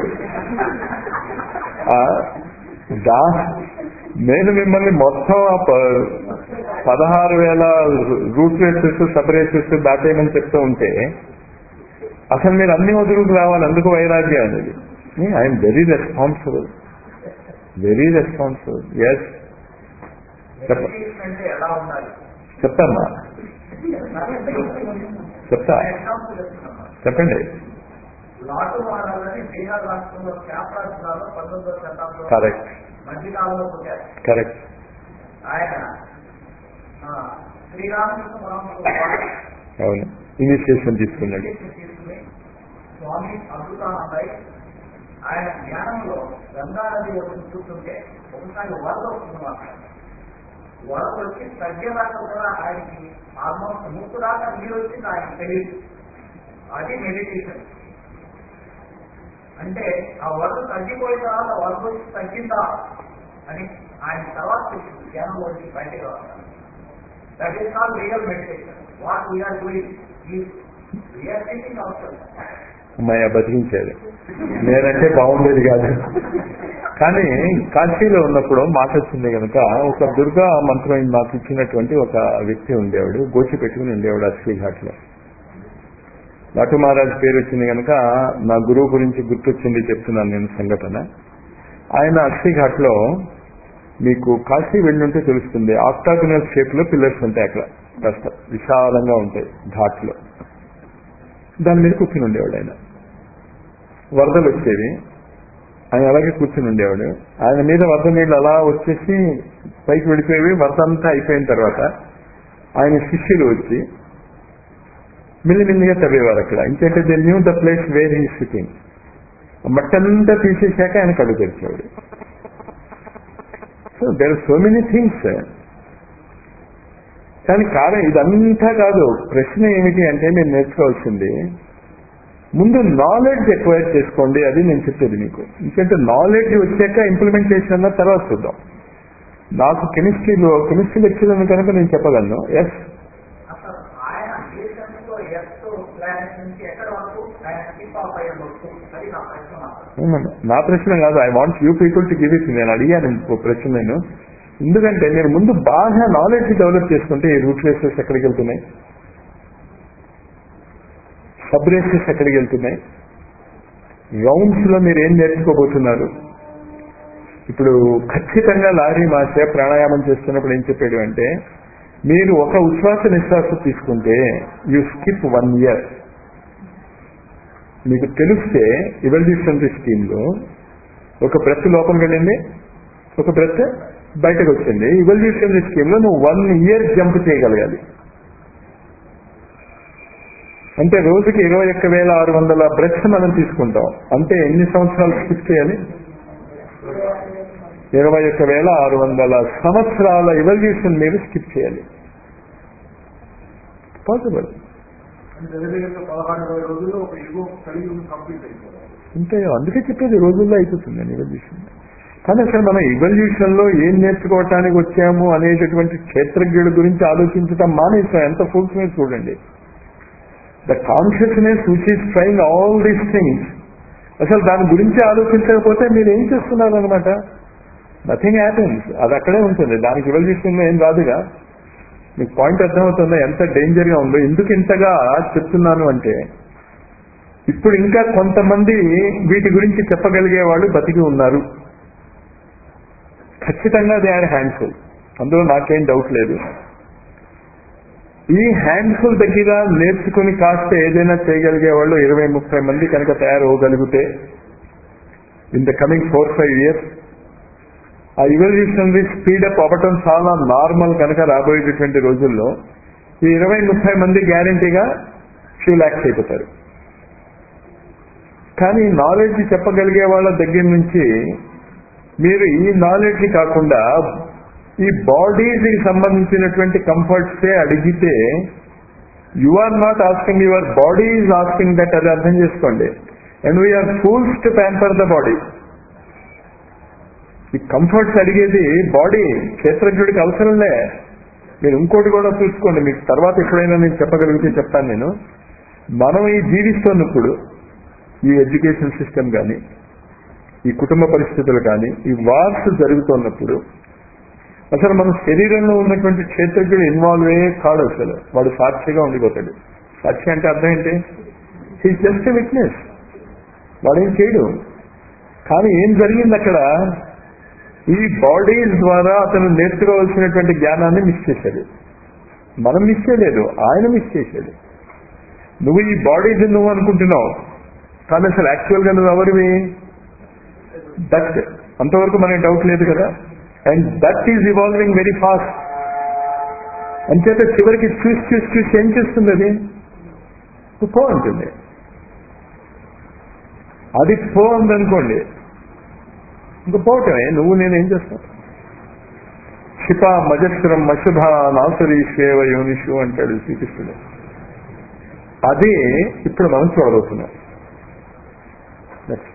ఆ, దా నేను మిమ్మల్ని మొత్తం ఆ ప- పదహారు వేల రూట్ రేసెస్ సబ్ రేసెస్ దాటేయమని చెప్తూ ఉంటే అసలు మీరు అన్ని వదులుకు రావాలి అందుకు వైరాగ్యం అనేది I'm very responsible very responsible yes చెప్ప అంటే ఎలా ఉండాలి చెప్తామ్మా చెప్తా ఎగ్జాంపుల్ చెప్తున్నాను చెప్పండి లాటు వాడాలని బీహార్ రాష్ట్రంలో క్యాప్ రాష్ట్రాల్లో పంతొమ్మిదవ శతాబ్దంలో కరెక్ట్ మధ్యకాలంలో పుట్టారు కరెక్ట్ ఆయన ఆ, శ్రీరామకృష్ణ పరమహంస అవును ఇనిషియేషన్ తీసుకున్నాడు తీసుకుని స్వామి అద్భుతానందాయి ఆయన జ్ఞానంలో గంగా నది ఒడ్డున కూర్చుంటే ఒకసారి వరద వస్తుందన్నమాట వరద వచ్చి తగ్గేదాకా కూడా ఆయనకి ఆల్మోస్ట్ ముక్కు దాకా నీరు వచ్చింది ఆయన తెలియదు అది మెడిటేషన్ అంటే ఆ వరద తగ్గిపోయిన తర్వాత వరద వచ్చి తగ్గిందా అని ఆయన తర్వాత తెలిసింది జ్ఞానంలో వచ్చి బయటకు రావాలి that is not real meditation what we're doing we're thinking అవసరం అమ్మాయి బతికించాడు నేనంటే బాగుండేది కాదు కానీ కాశీలో ఉన్నప్పుడు మాట వచ్చింది కనుక ఒక దుర్గా మంత్రం నాకు ఇచ్చినటువంటి ఒక వ్యక్తి ఉండేవాడు గోచి పెట్టుకుని ఉండేవాడు అశ్వీ ఘాట్ లో నటు మహారాజ్ పేరు వచ్చింది కనుక నా గురువు గురించి గుర్తొచ్చింది చెప్తున్నాను నేను సంఘటన ఆయన అశ్వీ ఘాట్ లో మీకు కాశీ వెళ్ళుంటే తెలుస్తుంది ఆక్టాగనల్ షేప్ లో పిల్లర్స్ ఉంటాయి అక్కడ కాస్త విశాలంగా ఉంటాయి ఘాట్ లో దాని మీద కూర్చుని ఉండేవాడు ఆయన వరదలు వచ్చేవి ఆయన అలాగే కూర్చుని ఉండేవాడు ఆయన మీద వరద నీళ్ళు అలా వచ్చేసి పైకి వెళ్ళిపోయేవి వరద అంతా అయిపోయిన తర్వాత ఆయన శిష్యులు వచ్చి మిల్లిమిల్లిగా తవ్వేవారు అక్కడ ఇంకంటే they knew the place where he sitting మట్టంతా తీసేశాక ఆయన కళ్ళు తెరిచేవాడు so there so many things కానీ కారణం ఇదంతా కాదు ప్రశ్న ఏమిటి అంటే మీరు నేర్చుకోవాల్సింది ముందు నాలెడ్జ్ ఎక్వైర్ చేసుకోండి అది నేను చెప్పేది మీకు ఎందుకంటే నాలెడ్జ్ వచ్చాక ఇంప్లిమెంటేషన్ అన్న తర్వాత చూద్దాం నాకు కెమిస్ట్రీలో కెమిస్ట్రీ లెక్చర్ కనుక నేను చెప్పగలను ఎస్ అసలు ఆయన దేశంలో ఎత్తు ప్లానెట్ నుంచి ఎక్కడ వరకు ఆయన స్కిప్ ఆఫ్ అయ్యవచ్చు అది నా ప్రశ్న మాత్రం నా ప్రశ్న కాదు I want you people to give it నేను అడిగాను ఇంకో ప్రశ్న నేను ఎందుకంటే నేను ముందు బాగా నాలెడ్జ్ డెవలప్ చేసుకుంటే ఈ రూట్ రేసెస్ ఎక్కడికి వెళ్తున్నాయి సబ్ రేసెస్ ఎక్కడికి వెళ్తున్నాయి రౌండ్స్ లో మీరు ఏం నేర్చుకోబోతున్నారు ఇప్పుడు ఖచ్చితంగా లారీ మాస్టర్ ప్రాణాయామం చేస్తున్నప్పుడు ఏం చెప్పాడు అంటే మీరు ఒక ఉచ్ఛ్వాస నిశ్వాస తీసుకుంటే యూ స్కిప్ వన్ ఇయర్ మీకు తెలిస్తే ఇవల్యూషనరీ స్కీమ్ లో ఒక బ్రెత్ లోపలికి వెళ్ళింది ఒక బ్రెత్ బయటకు వచ్చింది ఇవల్యూషనరీ స్కీమ్ లో నువ్వు వన్ ఇయర్ జంప్ చేయగలగాలి అంటే రోజుకి ఇరవై ఒక్క వేల ఆరు వందల బ్రెత్స్ మనం తీసుకుంటాం అంటే ఎన్ని సంవత్సరాలు స్కిప్ చేయాలి ఇరవై ఒక్క వేల ఆరు వందల సంవత్సరాల ఇవల్యూషన్ మీరు స్కిప్ చేయాలి పాసిబుల్ దగ్గర దగ్గర పదహారు ఇరవై రోజుల్లో ఒక యుగం కలిగి కంప్లీట్ అయిపోయింది అంతే అందుకే చెప్పేది రోజుల్లో అయిపోతుందండి ఇవల్యూషన్ కానీ అసలు మనం ఇవల్యూషన్ లో ఏం నేర్చుకోవటానికి వచ్చాము అనేటటువంటి క్షేత్రజ్ఞుడి గురించి ఆలోచించటం మానేసాం ఎంత ఫుల్స్ మీద చూడండి the consciousness which is trying all these things అసలు దాని గురించి ఆలోచించకపోతే మీరు ఏం చేస్తున్నారు అనమాట నథింగ్ హ్యాపెన్స్ అది అక్కడే ఉంటుంది దానికి ఇవల్యూషన్ ఏం రాదుగా మీకు పాయింట్ అర్థమవుతుందా ఎంత డేంజర్ గా ఉందో ఎందుకు ఇంతగా చెప్తున్నాను అంటే ఇప్పుడు ఇంకా కొంతమంది వీటి గురించి చెప్పగలిగే వాళ్ళు బతికి ఉన్నారు ఖచ్చితంగా దే ఆర్ హ్యాండ్ఫుల్ అందులో నాకేం డౌట్ లేదు ఈ హ్యాండ్ఫుల్ దగ్గర నేర్చుకుని కాస్త ఏదైనా చేయగలిగే వాళ్ళు ఇరవై ముప్పై మంది కనుక తయారవగలిగితే in the coming four five years ఆ ఇవల్యూషనరీ స్పీడప్ అవ్వటం చాలా నార్మల్ కనుక రాబోయేటటువంటి రోజుల్లో ఈ ఇరవై ముప్పై మంది గ్యారంటీగా ఫ్యూ ల్యాక్స్ అయిపోతారు కానీ నాలెడ్జ్ చెప్పగలిగే వాళ్ళ దగ్గర నుంచి మీరు ఈ నాలెడ్జ్ కాకుండా ఈ బాడీకి సంబంధించినటువంటి కంఫర్ట్సే అడిగితే you are not asking your body is asking that అది అర్థం చేసుకోండి and we're fools to pamper the body ఈ కంఫర్ట్స్ అడిగేది బాడీ క్షేత్రజ్ఞుడికి అవసరంలే మీరు ఇంకోటి కూడా చూసుకోండి మీకు తర్వాత ఎప్పుడైనా నేను చెప్పగలిగితే చెప్తాను నేను మనం ఈ జీవిస్తున్నప్పుడు ఈ ఎడ్యుకేషన్ సిస్టమ్ కానీ ఈ కుటుంబ పరిస్థితులు కానీ ఈ వార్స్ జరుగుతున్నప్పుడు అసలు మన శరీరంలో ఉన్నటువంటి క్షేత్రజ్ఞుడు ఇన్వాల్వ్ అయ్యే కాడు అసలు వాడు సాక్షిగా ఉండిపోతాడు సాక్షి అంటే అర్థం ఏంటి హీ జస్ట్ విట్నెస్ వాడేం చేయడు కానీ ఏం జరిగింది అక్కడ ఈ బాడీస్ ద్వారా అతను నేర్చుకోవాల్సినటువంటి జ్ఞానాన్ని మిస్ చేశాడు మనం మిస్ చేయలేదు ఆయన మిస్ చేశాడు నువ్వు ఈ బాడీస్ నువ్వు అనుకుంటున్నావు కానీ అసలు యాక్చువల్ గా నువ్వు ఎవరివి దట్ అంతవరకు మనకి డౌట్ లేదు కదా and that is evolving very fast అంచేత చివరికి చూసి చూసి చూసి ఏం చేస్తుంది అది పో అంటుంది అది పో ఉందనుకోండి ఇంక పోవటమే నువ్వు నేను ఏం చేస్తాను క్షిప మజస్రం మశుభ నాసురి శేవ యోనిషు అంటాడు శ్రీకృష్ణుడు అది ఇప్పుడు మనం చూడబోతున్నాం నెక్స్ట్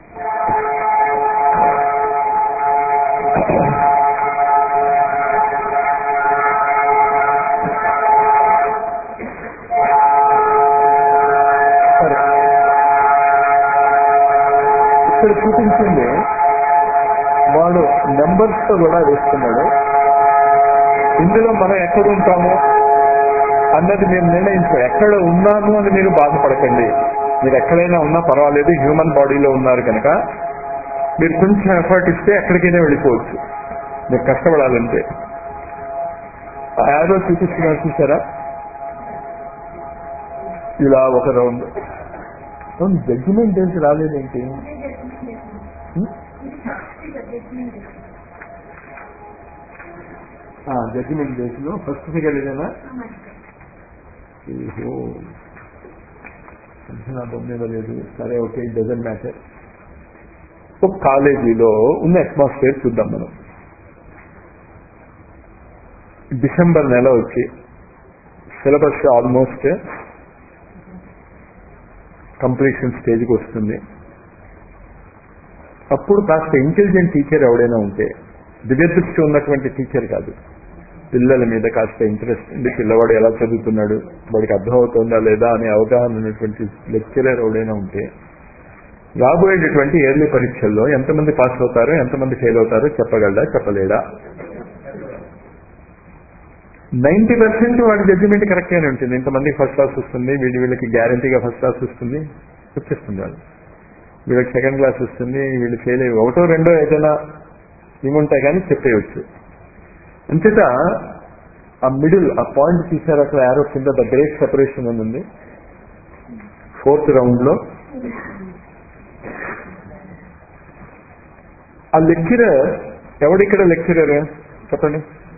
సరే ఇక్కడ చూపించింది వాడు నెంబర్స్ తో కూడా వేస్తున్నాడు ఇందులో మనం ఎక్కడ ఉంటాము అన్నది మీరు నిర్ణయించు ఎక్కడ ఉన్నాను అని మీరు బాధపడకండి మీరు ఎక్కడైనా ఉన్నా పర్వాలేదు హ్యూమన్ బాడీలో ఉన్నారు కనుక మీరు కొంచెం ఎఫర్ట్ ఇస్తే ఎక్కడికైనా వెళ్ళిపోవచ్చు మీరు కష్టపడాలంటే ఆ యారో చూపిస్తున్నారు చూసారా ఇలా ఒక రౌండ్ జడ్జిమెంట్ ఏంటి రాలేదేంటి జడ్జిమెంట్ డేస్లో ఫస్ట్ ఫిగర్ ఏదైనా ఓహో నా బొమ్మ ఇవ్వలేదు సరే ఓకే ఇట్ డజంట్ మ్యాటర్ ఒక కాలేజీలో ఉన్న అట్మాస్ఫియర్ చూద్దాం మనం డిసెంబర్ నెల వచ్చి సిలబస్ ఆల్మోస్ట్ కంప్లీషన్ స్టేజ్కి వస్తుంది అప్పుడు కాస్త ఇంటెలిజెంట్ టీచర్ ఎవడైనా ఉంటే దివ్యదృష్టి ఉన్నటువంటి టీచర్ కాదు పిల్లల మీద కాస్త ఇంట్రెస్ట్ ఉంది పిల్లవాడు ఎలా చదువుతున్నాడు వాడికి అర్థమవుతుందా లేదా అనే అవగాహన ఉన్నటువంటి లెక్చరర్ ఎవడైనా ఉంటే రాబోయేటటువంటి ఎర్లీ పరీక్షల్లో ఎంతమంది పాస్ అవుతారో ఎంతమంది ఫెయిల్ అవుతారో చెప్పగలడా చెప్పలేడా నైన్టీ పర్సెంట్ వాడి జడ్జిమెంట్ కరెక్ట్గానే ఉంటుంది ఇంతమందికి ఫస్ట్ క్లాస్ వస్తుంది వీడి వీళ్ళకి గ్యారంటీగా ఫస్ట్ క్లాస్ వస్తుంది వచ్చేస్తుంది వాళ్ళు వీళ్ళకి సెకండ్ క్లాస్ వస్తుంది వీళ్ళు ఫెయిల్ అయ్యి ఒకటో రెండో ఏదైనా ఇముంటాయి కానీ చెప్పేయచ్చు అంతేత ఆ మిడిల్ ఆ పాయింట్ తీసారు అక్కడ యారో కింద ద గ్రేట్ సెపరేషన్ అని ఉంది ఫోర్త్ రౌండ్ లో ఆ లెక్చరర్ ఎవడిక్కడ లెక్చరర్ చెప్పండి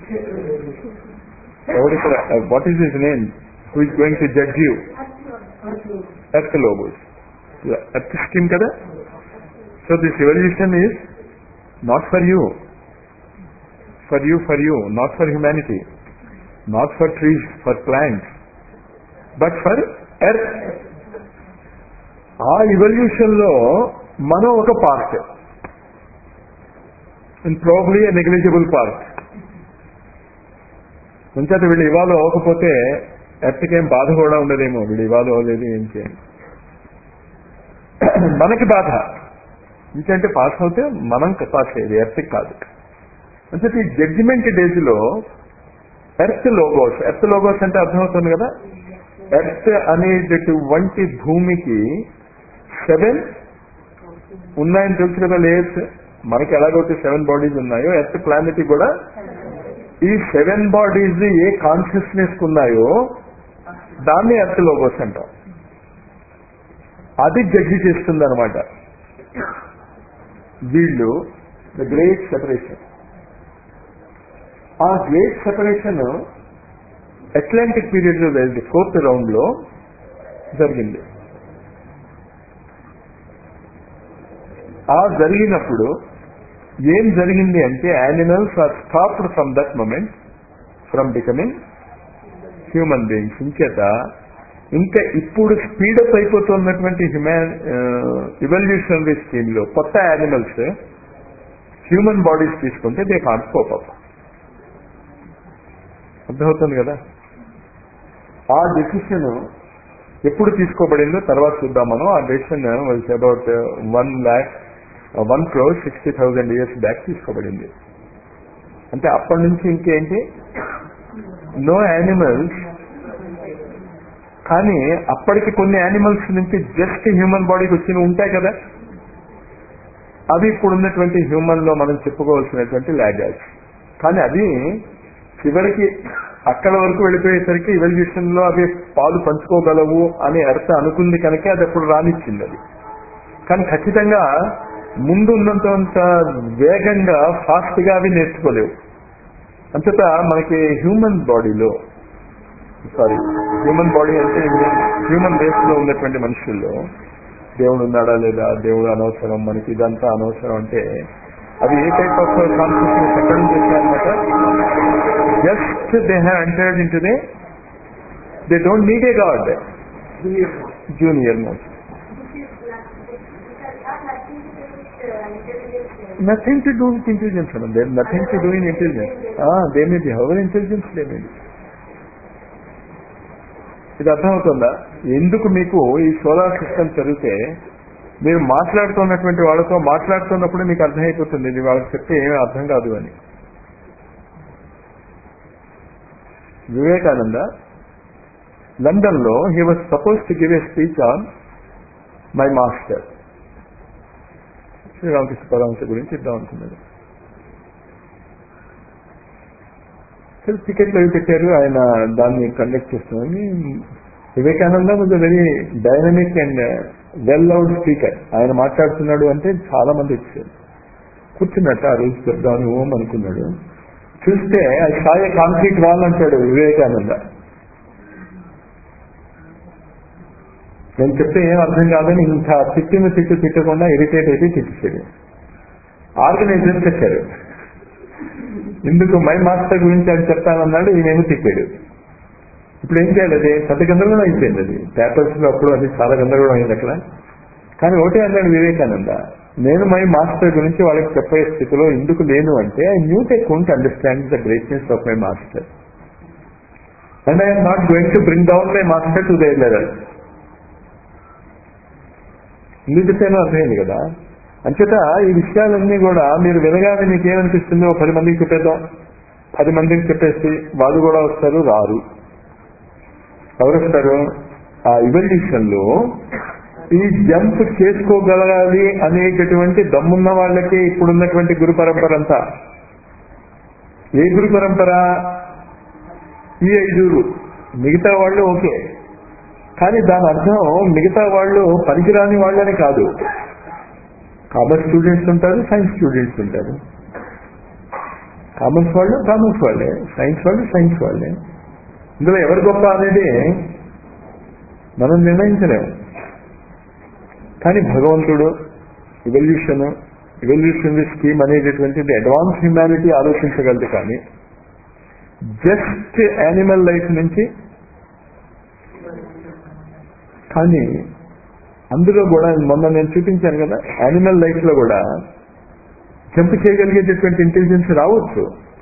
ఎవడిక్కడ what is his name who is going to judge you earth Logos earth scheme కదా so this evolution is not for you for you for you not for humanity not for trees for plants but for earth ఆ evolution లో మనం ఒక part and probably negligible part కొంచెం వీళ్ళు ఇవాళ అవ్వకపోతే ఎర్త్కేం బాధ కూడా ఉండదేమో వీళ్ళు ఇవాళ అవ్వలేదు ఏం చేయండి మనకి బాధ ఇంకంటే పాస్ అవుతే మనం పాస్ అయ్యేది ఎర్త్కి కాదు అంటే ఈ జడ్జిమెంట్ డేస్ లో ఎర్త్ లోగోస్ ఎర్త్ లోగోస్ అంటే అర్థమవుతుంది కదా ఎర్త్ అనేటటువంటి భూమికి సెవెన్ ఉన్నాయని తెలుసు కదా లేయర్స్ మనకి ఎలాగైతే సెవెన్ బాడీస్ ఉన్నాయో ఎర్త్ ప్లానెట్ కూడా ఈ సెవెన్ బాడీస్ ఏ కాన్షియస్నెస్ ఉన్నాయో దాన్ని ఎర్త్ లోగోస్ అంటాం అది జడ్జి చేస్తుంది అనమాట వీళ్ళు ద గ్రేట్ సెపరేషన్ ఆ గ్రేట్ సెపరేషన్ అట్లాంటిక్ పీరియడ్ లో జరిగింది ఫోర్త్ రౌండ్ లో జరిగింది ఆ జరిగినప్పుడు ఏం జరిగింది అంటే animals are stopped from that moment from becoming human beings ఇంచేత ఇంకా ఇప్పుడు స్పీడప్ అయిపోతున్నటువంటి హ్యూమాన్ ఇవల్యూషనరీ స్కీమ్ లో కొత్త యానిమల్స్ హ్యూమన్ బాడీస్ తీసుకుంటే దే కాంట్ కోప్ అప్ అర్థమవుతుంది కదా ఆ డెసిషన్ ఎప్పుడు తీసుకోబడిందో తర్వాత చూద్దాం మనం ఆ decision was about one lakh one crore sixty thousand years back తీసుకోబడింది అంటే అప్పటి నుంచి ఇంకేంటి నో యానిమల్స్ కానీ అప్పటికి కొన్ని యానిమల్స్ నుంచి జస్ట్ హ్యూమన్ బాడీకి వచ్చినవి ఉంటాయి కదా అవి ఇప్పుడు ఉన్నటువంటి హ్యూమన్ లో మనం చెప్పుకోవాల్సినటువంటి లాగాజ్ కానీ అది చివరికి అక్కడ వరకు వెళ్ళిపోయేసరికి ఇవల్యూషన్ లో అవి పాలు పంచుకోగలవు అని అర్థ అనుకుంది కనుక అది అప్పుడు రానిచ్చింది అది కానీ ఖచ్చితంగా ముందు ఉన్నంత వేగంగా ఫాస్ట్ గా అవి నేర్చుకోలేవు అంతటా మనకి హ్యూమన్ బాడీలో సారీ హ్యూమన్ బాడీ అంటే హ్యూమన్ రేస్ లో ఉన్నటువంటి మనుషుల్లో దేవుడు ఉన్నాడా లేదా దేవుడు అనవసరం మనకి ఇదంతా అనవసరం అంటే అవి ఏ టైప్ ఆఫ్ కాన్సెప్ట్ ఎక్కడ నుంచి వచ్చాయన్నమాట just they have entered in to they they don't need a god junior most nothing to do with intelligence అన్న they nothing to do in intelligence they may be our intelligence they may be ఇది అర్థమవుతుందా ఎందుకు మీకు ఈ solar system చదివితే మీరు మాట్లాడుతున్నటువంటి వాళ్ళతో మాట్లాడుతున్నప్పుడు మీకు అర్థమైపోతుంది ఇది వాళ్ళకి చెప్తే ఏమీ అర్థం కాదు అని వివేకానంద లండన్ లో he was suppose to give a speech on my master Sri Ramakrishna Paramahamsa గురించి ఇద్దాం అనుకున్నాడు సరే టికెట్లు అవి పెట్టారు ఆయన దాన్ని కండక్ట్ చేస్తున్నామని Vivekananda was very dynamic and well loud speaker ఆయన మాట్లాడుతున్నాడు అంటే చాలా మంది వచ్చారు కూర్చున్నట్టు ఆ రోజు చెప్దాను ఓం అనుకున్నాడు చూస్తే అది సాయ కాంక్రీట్ వాల్ అంటాడు వివేకానంద నేను చెప్తే ఏం అర్థం కాదని ఇంకా తిట్టిన తిట్టు తిట్టకుండా ఇరిటేట్ అయితే తిట్టేశాడు ఆర్గనైజర్స్ వచ్చారు ఎందుకు మై మాస్టర్ గురించి అది చెప్తానన్నాడు ఈయనేమో తిప్పాడు ఇప్పుడు ఏం చేయాలి అది పెద్ద గందరగోళం అయిపోయింది అది పేపర్స్ లో అప్పుడు అది చాలా గందరగోళం అయింది అక్కడ కానీ ఒకటే అన్నాడు వివేకానంద నేను మై మాస్టర్ గురించి వాళ్ళకి చెప్పే స్థితిలో ఎందుకు లేను అంటే I knew they can't understand the greatness of my master and I'm not going to bring down my master to their level ఎందుకు చెప్పానో అర్థమైంది కదా అంచేత ఈ విషయాలన్నీ కూడా మీరు వినగానే మీకు ఏమనిపిస్తుంది ఓ పది మందికి చెప్పేద్దాం పది మందికి చెప్పేసి వాళ్ళు కూడా వస్తారు రారు ఎవరు వస్తారు ఆ ఇవల్యూషన్ లో ఈ జంప్ చేసుకోగలగాలి అనేటటువంటి దమ్మున్న వాళ్ళకే ఇప్పుడున్నటువంటి గురు పరంపర అంతా ఏ గురు పరంపర ఈ ఐదుగురు మిగతా వాళ్ళు ఓకే కానీ దాని అర్థం మిగతా వాళ్ళు పనికిరాని వాళ్ళని కాదు కామర్స్ స్టూడెంట్స్ ఉంటారు సైన్స్ స్టూడెంట్స్ ఉంటారు కామర్స్ వాళ్ళు కామర్స్ వాళ్ళే సైన్స్ వాళ్ళు సైన్స్ వాళ్ళే ఇందులో ఎవరు గొప్ప అనేది మనం నిర్ణయించలేము కానీ భగవంతుడు ఇవల్యూషన్ ఇవల్యూషనరీ స్కీమ్ అనేటటువంటిది అడ్వాన్స్ హ్యుమానిటీ ఆలోచించగలదు కానీ జస్ట్ యానిమల్ లైఫ్ నుంచి కానీ అందులో కూడా మొన్న నేను చూపించాను కదా యానిమల్ లైఫ్ లో కూడా జంప్ చేయగలిగేటటువంటి ఇంటెలిజెన్స్ రావచ్చు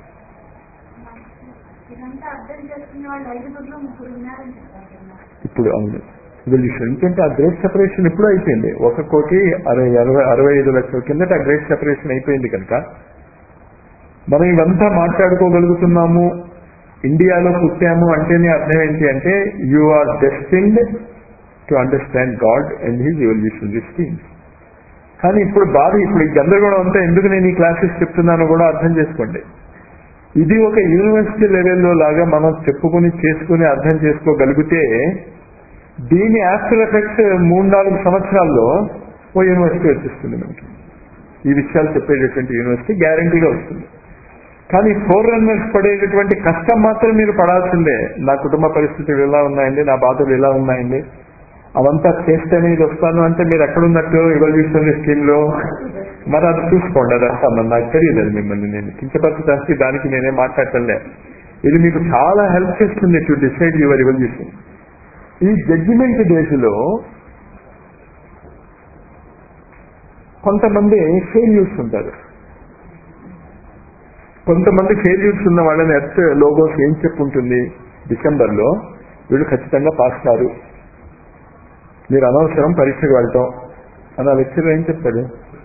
ఇదంతా అర్థం చేసుకునే వాళ్ళు ఐదుగురులో ముగ్గురు ఉన్నారని చెప్పారు కదా. ఇప్పుడు అవును ఇవల్యూషన్ ఎందుకంటే ఆ గ్రేట్ సెపరేషన్ ఎప్పుడూ అయిపోయింది ఒక కోటి అరవై అరవై అరవై ఐదు లక్షల కిందట ఆ గ్రేట్ సెపరేషన్ అయిపోయింది కనుక మనం ఇవంతా మాట్లాడుకోగలుగుతున్నాము ఇండియాలో పుట్టాము అంటేనే అర్థం ఏంటి అంటే you are destined to understand God and his evolutionary schemes కానీ ఇప్పుడు బాధ ఇప్పుడు ఈ గందరగోళం అంతా ఎందుకు నేను ఈ క్లాసెస్ చెప్తున్నానో కూడా అర్థం చేసుకోండి ఇది ఒక యూనివర్సిటీ లెవెల్లో లాగా మనం చెప్పుకుని చేసుకుని అర్థం చేసుకోగలిగితే దీని ఆఫ్టర్ ఎఫెక్ట్ మూడు నాలుగు సంవత్సరాల్లో ఓ యూనివర్సిటీ వచ్చేస్తుంది మనకి ఈ విషయాలు చెప్పేటటువంటి యూనివర్సిటీ గ్యారంటీగా వస్తుంది కానీ ఫోర్ రన్నర్స్ పడేటటువంటి కష్టం మాత్రం మీరు పడాల్సిందే నా కుటుంబ పరిస్థితులు ఇలా ఉన్నాయండి నా బాధలు ఇలా ఉన్నాయండి అవంతా చేస్తేనే ఇది వస్తాను అంటే మీరు ఎక్కడున్నట్టు ఇవల్యూషనరీ స్కీమ్ లో మరి అది చూసుకోండి అదంతా మరి నాకు తెలియదు అది మిమ్మల్ని నేను కించపరచడానికి దానికి నేనే మాట్లాడటంలే ఇది మీకు చాలా హెల్ప్ చేస్తుంది టు డిసైడ్ యువర్ ఇవల్యూషన్ ఈ జడ్జిమెంట్ డేస్లో కొంతమంది ఫెయిల్యూర్స్ ఉంటారు కొంతమంది ఫెయిల్యూర్స్ ఉన్న వాళ్ళని ఎర్త్ లోగోస్ ఏం చెప్పుంటుంది డిసెంబర్ లో వీళ్ళు ఖచ్చితంగా పాస్ కారు మీరు అనవసరం పరీక్షకు వెళ్తాం అని ఆ లెక్చర్ ఏం చెప్తాడు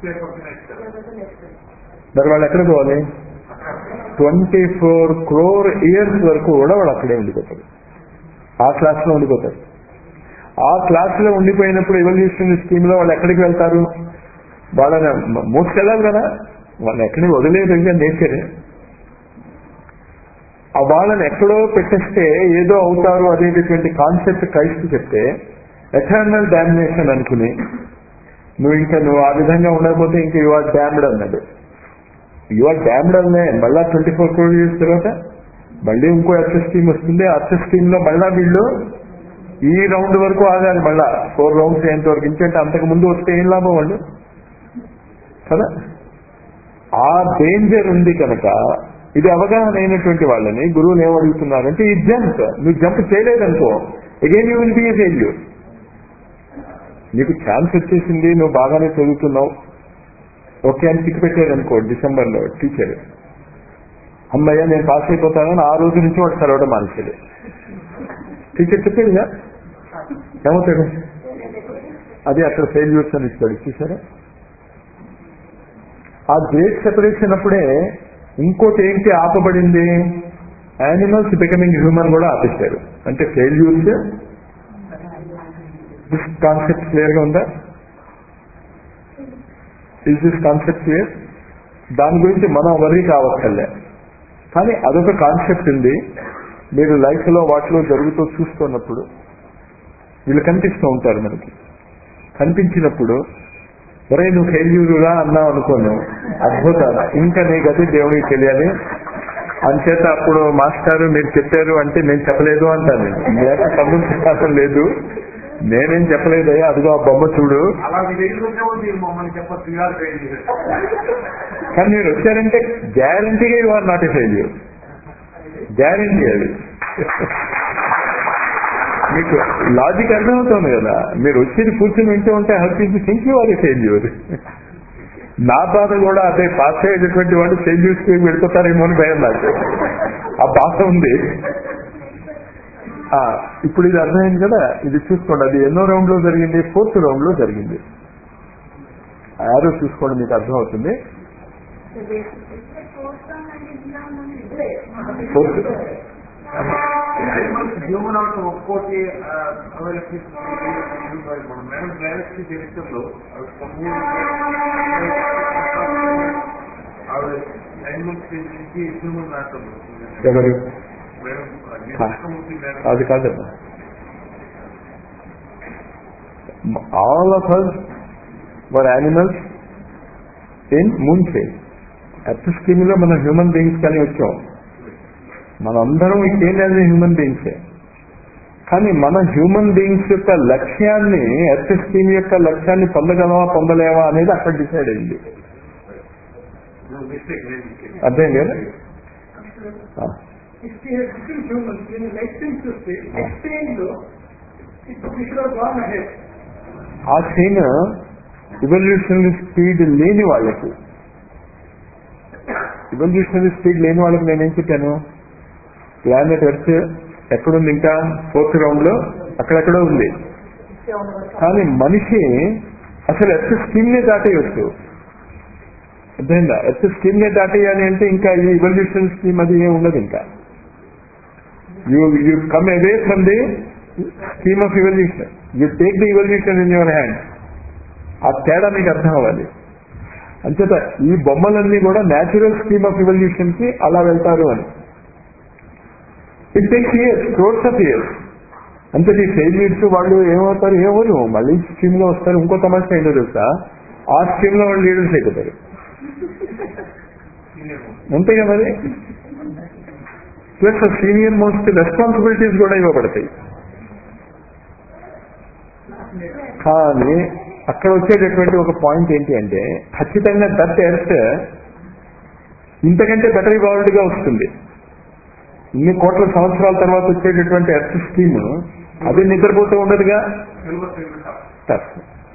మరి వాళ్ళు ఎక్కడ పోవాలి ట్వంటీ ఫోర్ క్రోర్ ఇయర్స్ వరకు కూడా వాళ్ళు అక్కడే ఉండిపోతారు ఆ క్లాస్ లో ఉండిపోతారు ఆ క్లాస్ లో ఉండిపోయినప్పుడు ఎవల్యూషన్ స్కీమ్ లో వాళ్ళు ఎక్కడికి వెళ్తారు వాళ్ళని మోసుకెళ్ళాలి కదా వాళ్ళని ఎక్కడికి వదిలేదు ఇంకా నేచరే ఆ వాళ్ళని ఎక్కడో పెట్టేస్తే ఏదో అవుతారు అనేటటువంటి కాన్సెప్ట్ క్రైస్తు చెప్తే ఎటర్నల్ డామినేషన్ అనుకుని నువ్వు ఇంకా నువ్వు ఆ విధంగా ఉండకపోతే ఇంకా యు ఆర్ డ్యామ్డ్ అన్నాడు యు ఆర్ డ్యామ్డ్ అనే మళ్ళా ట్వంటీ ఫోర్ క్రోర్ ఇయర్స్ తర్వాత మళ్ళీ ఇంకో ఎర్త్ స్కీమ్ వస్తుంది అర్త్ స్కీమ్ లో మళ్ళా వీళ్ళు ఈ రౌండ్ వరకు ఆగాలి మళ్ళా ఫోర్ రౌండ్స్ అయ్యేంత వరకు ఇంకంటే అంతకు ముందు వస్తే ఏం లాభం వాళ్ళు కదా ఆ డేంజర్ ఉంది కనుక ఇది అవగాహన అయినటువంటి వాళ్ళని గురువులు ఏమడుగుతున్నారంటే ఈ జంప్ నువ్వు జంప్ చేయలేదనుకో again you will be a failure నీకు ఛాన్స్ వచ్చేసింది నువ్వు బాగానే చదువుతున్నావు ఓకే అని టిక్ పెట్టాడు అనుకో డిసెంబర్ లో టీచర్ అమ్మయ్య నేను పాస్ అయిపోతానని ఆ రోజు నుంచి వాడు చదవడం మానేసాడు టీచర్ చెప్పాడుగా ఏమవుతాడు అది అక్కడ ఫెయిల్యూర్స్ అని ఇస్తాడు చూసారా ఆ గ్రేట్ సెపరేషన్ అప్పుడే ఇంకోటి ఏంటి ఆపబడింది యానిమల్స్ బికమింగ్ హ్యూమన్ కూడా ఆపేశారు అంటే ఫెయిల్యూర్స్ దిస్ కాన్సెప్ట్ క్లియర్ గా ఉందా ఇస్ దిస్ కాన్సెప్ట్ క్లియర్ దాని గురించి మనం వరీ కావక్కర్లే కానీ అదొక కాన్సెప్ట్ ఉంది మీరు లైఫ్ లో వాటిలో జరుగుతూ చూస్తున్నప్పుడు వీళ్ళు కనిపిస్తూ ఉంటారు మనకి కనిపించినప్పుడు ఒరే నువ్వు ఫెయిల్యూరుగా అన్నావు అనుకోను అద్భుతం ఇంకా నీ గతి దేవుడికి తెలియాలి అంచేత అప్పుడు మాస్టారు మీరు చెప్పారు అంటే నేను చెప్పలేదు అంటాను నేను లేక తమ్ముడు చెప్పడం లేదు నేనేం చెప్పలేదయ్యా అదిగో ఆ బొమ్మ చూడు అలా మీ దగ్గరికి వచ్చినప్పుడు మీరు మమ్మల్ని చెప్పచ్చు ఇవాళ ట్రైన్ చేశారు కానీ మీరు వచ్చారంటే గ్యారంటీగా you are not a failure guarantee అది మీకు లాజిక్ అర్థమవుతుంది కదా మీరు వచ్చేది కూర్చొని వింటూ ఉంటే help think you are a failure నా బాధ కూడా అదే పాస్ అయ్యేటటువంటి వాళ్ళు చేంజ్ చేసుకుని వెళ్ళిపోతారేమో అని భయం నాకు ఆ బాధ ఉంది ఆ, ఇప్పుడు ఇది అర్థమైంది కదా ఇది చూసుకోండి అది ఎన్నో రౌండ్ లో జరిగింది ఫోర్త్ రౌండ్ లో జరిగింది యారో చూసుకోండి మీకు అర్థమవుతుంది ఫోర్త్ హ్యూమన్ అవుట్ ఒక్కోటి అవైలబిలిటీ మనం మేడం డైరెక్ట్ చరిత్రలో ఆవిడ యానిమల్ స్టేజ్ నుంచి హ్యూమన్ నాటం ఎవరు మేడం ఆ. కృష్ణమూర్తి మేడం అది కాదమ్మా all of us our animals in moon phase earth scheme లో మన హ్యూమన్ బీయింగ్స్ కానీ వచ్చాం మనందరం ఇకేం లేదు హ్యూమన్ బీయింగ్సే కానీ మన హ్యూమన్ బీయింగ్స్ యొక్క లక్ష్యాన్ని ఎర్త్ స్కీమ్ యొక్క లక్ష్యాన్ని పొందగలమా పొందలేమా అనేది అక్కడ డిసైడ్ అయింది మిస్టేక్ లేదు అర్థం కదా ఆ. If we had different humans, in a lifetime చూస్తే exchange లో ఇప్పుడు we should have gone ahead. ఆ సీన్ ఇవల్యూషనరీ స్పీడ్ లేని వాళ్ళకి ఇవల్యూషనరీ స్పీడ్ లేని వాళ్ళకి నేనేం చెప్పాను ప్లానెట్ ఎర్త్ ఎక్కడుంది ఇంకా ఫోర్త్ రౌండ్ లో అక్కడెక్కడో ఉంది కానీ మనిషి అసలు ఎర్త్ స్కీమ్ నే దాటేయచ్చు అర్థమైందా ఎర్త్ స్కీమ్ నే దాటేయాలి అంటే ఇంకా ఈ ఇవల్యూషన్ స్కీమ్ అది ఏం ఉండదు ఇంకా you you come away from the scheme of evolution you take the evolution in your hand ఆ తేడా మీకు అర్థం అవ్వాలి అంచేత ఈ బొమ్మలన్నీ కూడా న్యాచురల్ స్కీమ్ ఆఫ్ ఇవల్యూషన్ కి అలా వెళ్తారు అని it takes years crores of years అంటే ఈ ఫెయిల్యూర్స్ వాళ్ళు ఏమవుతారు ఏమోరు మళ్ళీ స్కీమ్ లో వస్తారు ఇంకో తమాషా ఏంటో తెలుసా ఆ స్కీమ్ లో వాళ్ళు లీడర్స్ అయిపోతారు అంతేగా మరి ప్లస్ సీనియర్ మోస్ట్ రెస్పాన్సిబిలిటీస్ కూడా ఇవ్వబడతాయి కానీ అక్కడ వచ్చేటటువంటి ఒక పాయింట్ ఏంటి అంటే ఖచ్చితంగా దట్ ఎర్త్ ఇంతకంటే బెటర్ ఇవాల్వ్డ్ గా వస్తుంది ఇన్ని కోట్ల సంవత్సరాల తర్వాత వచ్చేటటువంటి ఎర్త్ స్కీమ్ అది నిద్రపోతూ ఉండదుగా సిల్వర్ సిల్వర్ టఫ్.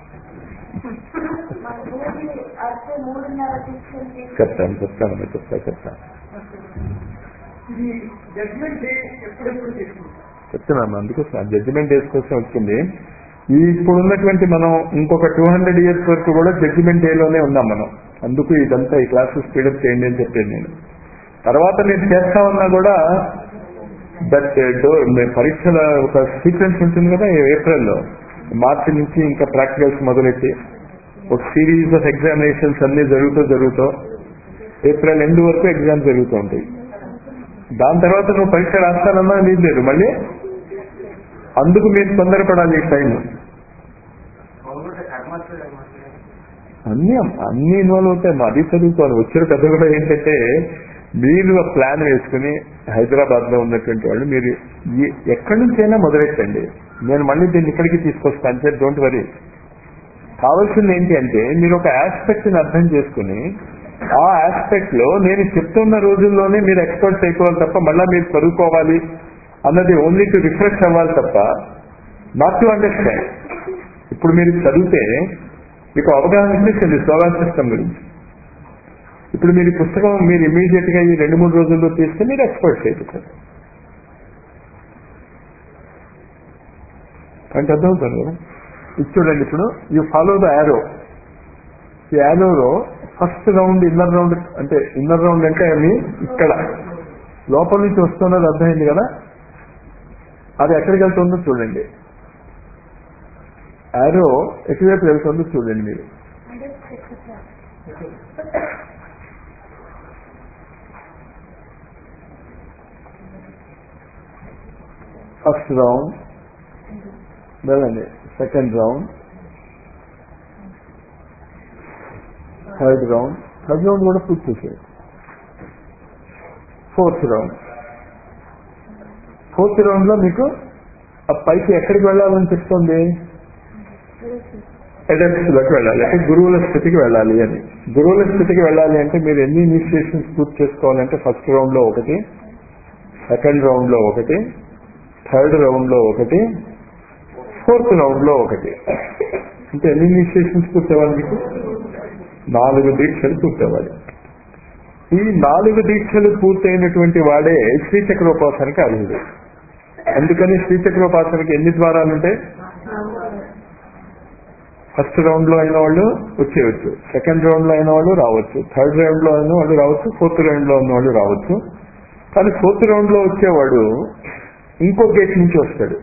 మన భూమి అర్ధ మూడున్నర తీసుకెళ్ళి చెప్తాను చెప్తాను చెప్తా చెప్తాను ఇది జడ్జ్మెంట్ డే ఎప్పుడెప్పుడు తీసుకుంటాం చెప్తున్నాను అందుకోసం ఆ జడ్జిమెంట్ డేస్ కోసం వచ్చింది ఈ ఇప్పుడు ఉన్నటువంటి మనం ఇంకొక టూ హండ్రెడ్ ఇయర్స్ వరకు కూడా జడ్జిమెంట్ డేలోనే ఉన్నాం మనం అందుకు ఇదంతా ఈ క్లాసెస్ స్పీడప్ చేయండి అని చెప్పాను నేను తర్వాత నేను చేస్తా ఉన్నా కూడా దట్ పరీక్షల ఒక సీక్వెన్స్ ఉంటుంది కదా ఏప్రిల్లో మార్చి నుంచి ఇంకా ప్రాక్టికల్స్ మొదలెట్టి ఒక సిరీస్ ఆఫ్ ఎగ్జామినేషన్స్ అన్ని జరుగుతూ జరుగుతూ ఏప్రిల్ ఎండ్ వరకు ఎగ్జామ్ జరుగుతూ ఉంటాయి దాని తర్వాత నువ్వు పరీక్ష రాస్తానన్నా నీది లేదు మళ్ళీ అందుకు మీరు తొందరపడాలి ఈ టైం అన్ని అన్ని ఇన్వాల్వ్ అవుతాయి అది చదువుకోవాలి వచ్చిన పెద్ద కూడా ఏంటంటే మీరు ఆ ప్లాన్ వేసుకుని హైదరాబాద్ లో ఉన్నటువంటి వాళ్ళు మీరు ఈ- ఎక్కడి నుంచైనా మొదలెట్టండి నేను మళ్ళీ దీన్ని ఇక్కడికి తీసుకొస్తాను సార్ డోంట్ వరీ కావాల్సింది ఏంటి అంటే మీరు ఒక ఆస్పెక్ట్ ని అర్థం చేసుకుని ఆ ఆస్పెక్ట్ లో నేను చెప్తున్న రోజుల్లోనే మీరు ఎక్స్పర్ట్స్ అయిపోవాలి తప్ప మళ్ళీ మీరు చదువుకోవాలి అన్నది ఓన్లీ టు రిఫ్రెష్ అవ్వాలి తప్ప నాట్ టు అండర్స్టాండ్ ఇప్పుడు మీరు చదివితే మీకు అవగాహన వచ్చేసింది సోలార్ సిస్టమ్ గురించి ఇప్పుడు మీరు ఈ పుస్తకం మీరు ఇమీడియట్ గా ఈ రెండు మూడు రోజుల్లో తీస్తే మీరు ఎక్స్పర్ట్స్ అయిపోతారు అంటే అర్థమవుతుంది కదా ఇది చూడండి ఇప్పుడు యూ ఫాలో ద యారో ఈ యారోలో ఫస్ట్ రౌండ్ ఇన్నర్ రౌండ్ అంటే ఇన్నర్ రౌండ్ అంటే అవి ఇక్కడ లోపల నుంచి వస్తున్నది అర్థమైంది కదా అది ఎక్కడికి వెళ్తుందో చూడండి యారో ఎటువైపు వెళ్తుందో చూడండి మీరు అంటే చెప్తా ఫస్ట్ రౌండ్ వెళ్ళండి second round third round third round కూడా పూర్తి చేసేది ఫోర్త్ రౌండ్ ఫోర్త్ రౌండ్ లో మీకు ఆ పైకి ఎక్కడికి వెళ్ళాలని చెప్తుంది ఎడెప్స్ లోకి వెళ్ళాలి అంటే గురువుల స్థితికి వెళ్ళాలి అని గురువుల స్థితికి వెళ్ళాలి అంటే మీరు ఎన్ని ఇనిషియేషన్స్ పూర్తి చేసుకోవాలంటే ఫస్ట్ రౌండ్ లో ఒకటి సెకండ్ రౌండ్ లో ఒకటి థర్డ్ రౌండ్ లో ఒకటి ఫోర్త్ రౌండ్ లో ఒకటి అంటే ఎన్ని ఇనిషియేషన్స్ పూర్తి అవ్వాలి మీకు నాలుగు దీక్షలు పూర్తవ్వాలి ఈ నాలుగు దీక్షలు పూర్తయినటువంటి వాడే శ్రీచక్రోపాసనకి అర్హుడు అందుకని శ్రీచక్రోపాసనకి ఎన్ని ద్వారాలు ఉంటాయి ఫస్ట్ రౌండ్ లో అయిన వాళ్ళు వచ్చేయచ్చు సెకండ్ రౌండ్ లో అయిన వాళ్ళు రావచ్చు థర్డ్ రౌండ్ లో అయిన వాళ్ళు రావచ్చు ఫోర్త్ రౌండ్ లో ఉన్న వాళ్ళు రావచ్చు కానీ ఫోర్త్ రౌండ్ లో వచ్చేవాడు ఇంకో గేట్ నుంచి వస్తాడు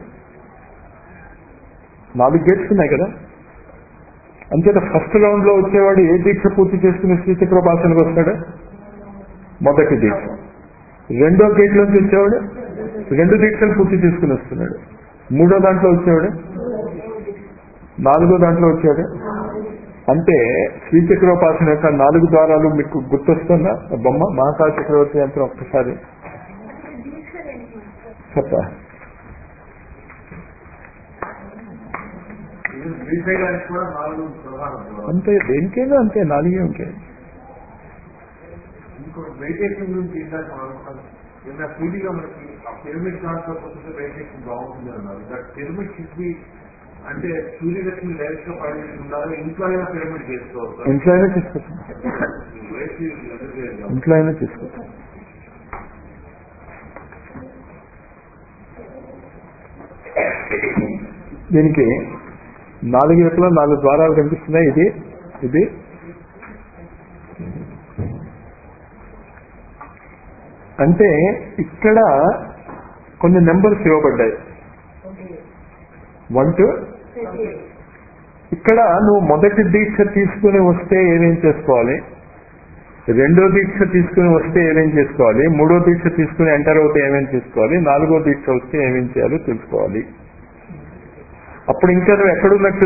నాలుగు గేట్స్ ఉన్నాయి కదా అంచేత ఫస్ట్ రౌండ్ లో వచ్చేవాడు ఏ దీక్ష పూర్తి చేసుకుని శ్రీచక్రోపాసనకు వస్తాడు మొదటి దీక్ష రెండో గేట్ లోంచి వచ్చేవాడు రెండు దీక్షలు పూర్తి చేసుకుని వస్తున్నాడు మూడో దాంట్లో వచ్చేవాడు నాలుగో దాంట్లో వచ్చాడు అంటే శ్రీచక్రోపాసన యొక్క నాలుగు ద్వారాలు మీకు గుర్తొస్తుందా ఆ బొమ్మ మహాకాళ చక్రవర్తి యంత్రం ఒక్కసారి చెప్ప ఇది శ్రీశైలానికి కూడా నాలుగు ప్రధానం అంతే దేనికైనా అంతే నాలుగే ఉంటాయి ఇంకో మెడిటేషన్ గురించి ఇందాక మనం అనుకున్నాం నిన్న సూటిగా మనకి ఆ పిరమిడ్ కాన్సెప్ట్ వస్తే మెడిటేషన్ బాగుంటుంది అన్నారు దట్ పిరమిడ్ షుడ్ బి అంటే సూర్యరశ్మి డైరెక్ట్ గా పడేసి ఉండాలి ఇంట్లో అయినా పిరమిడ్ చేసుకోవచ్చు ఇంట్లో అయినా చేసుకోవచ్చు వేసి ఎదురుగా ఇంట్లో అయినా చేసుకోవచ్చు దీనికి నాలుగు వైపులా నాలుగు ద్వారాలు కనిపిస్తున్నాయి ఇది ఇది అంటే ఇక్కడ కొన్ని నెంబర్స్ ఇవ్వబడ్డాయి వన్ టు ఇక్కడ నువ్వు మొదటి దీక్ష తీసుకుని వస్తే ఏమేం చేసుకోవాలి రెండో దీక్ష తీసుకుని వస్తే ఏమేం చేసుకోవాలి మూడో దీక్ష తీసుకుని ఎంటర్ అవుతే ఏమేం చేసుకోవాలి నాలుగో దీక్ష వస్తే ఏమేం చేయాలో తెలుసుకోవాలి అప్పుడు ఇంకా నువ్వు ఎక్కడున్నట్టు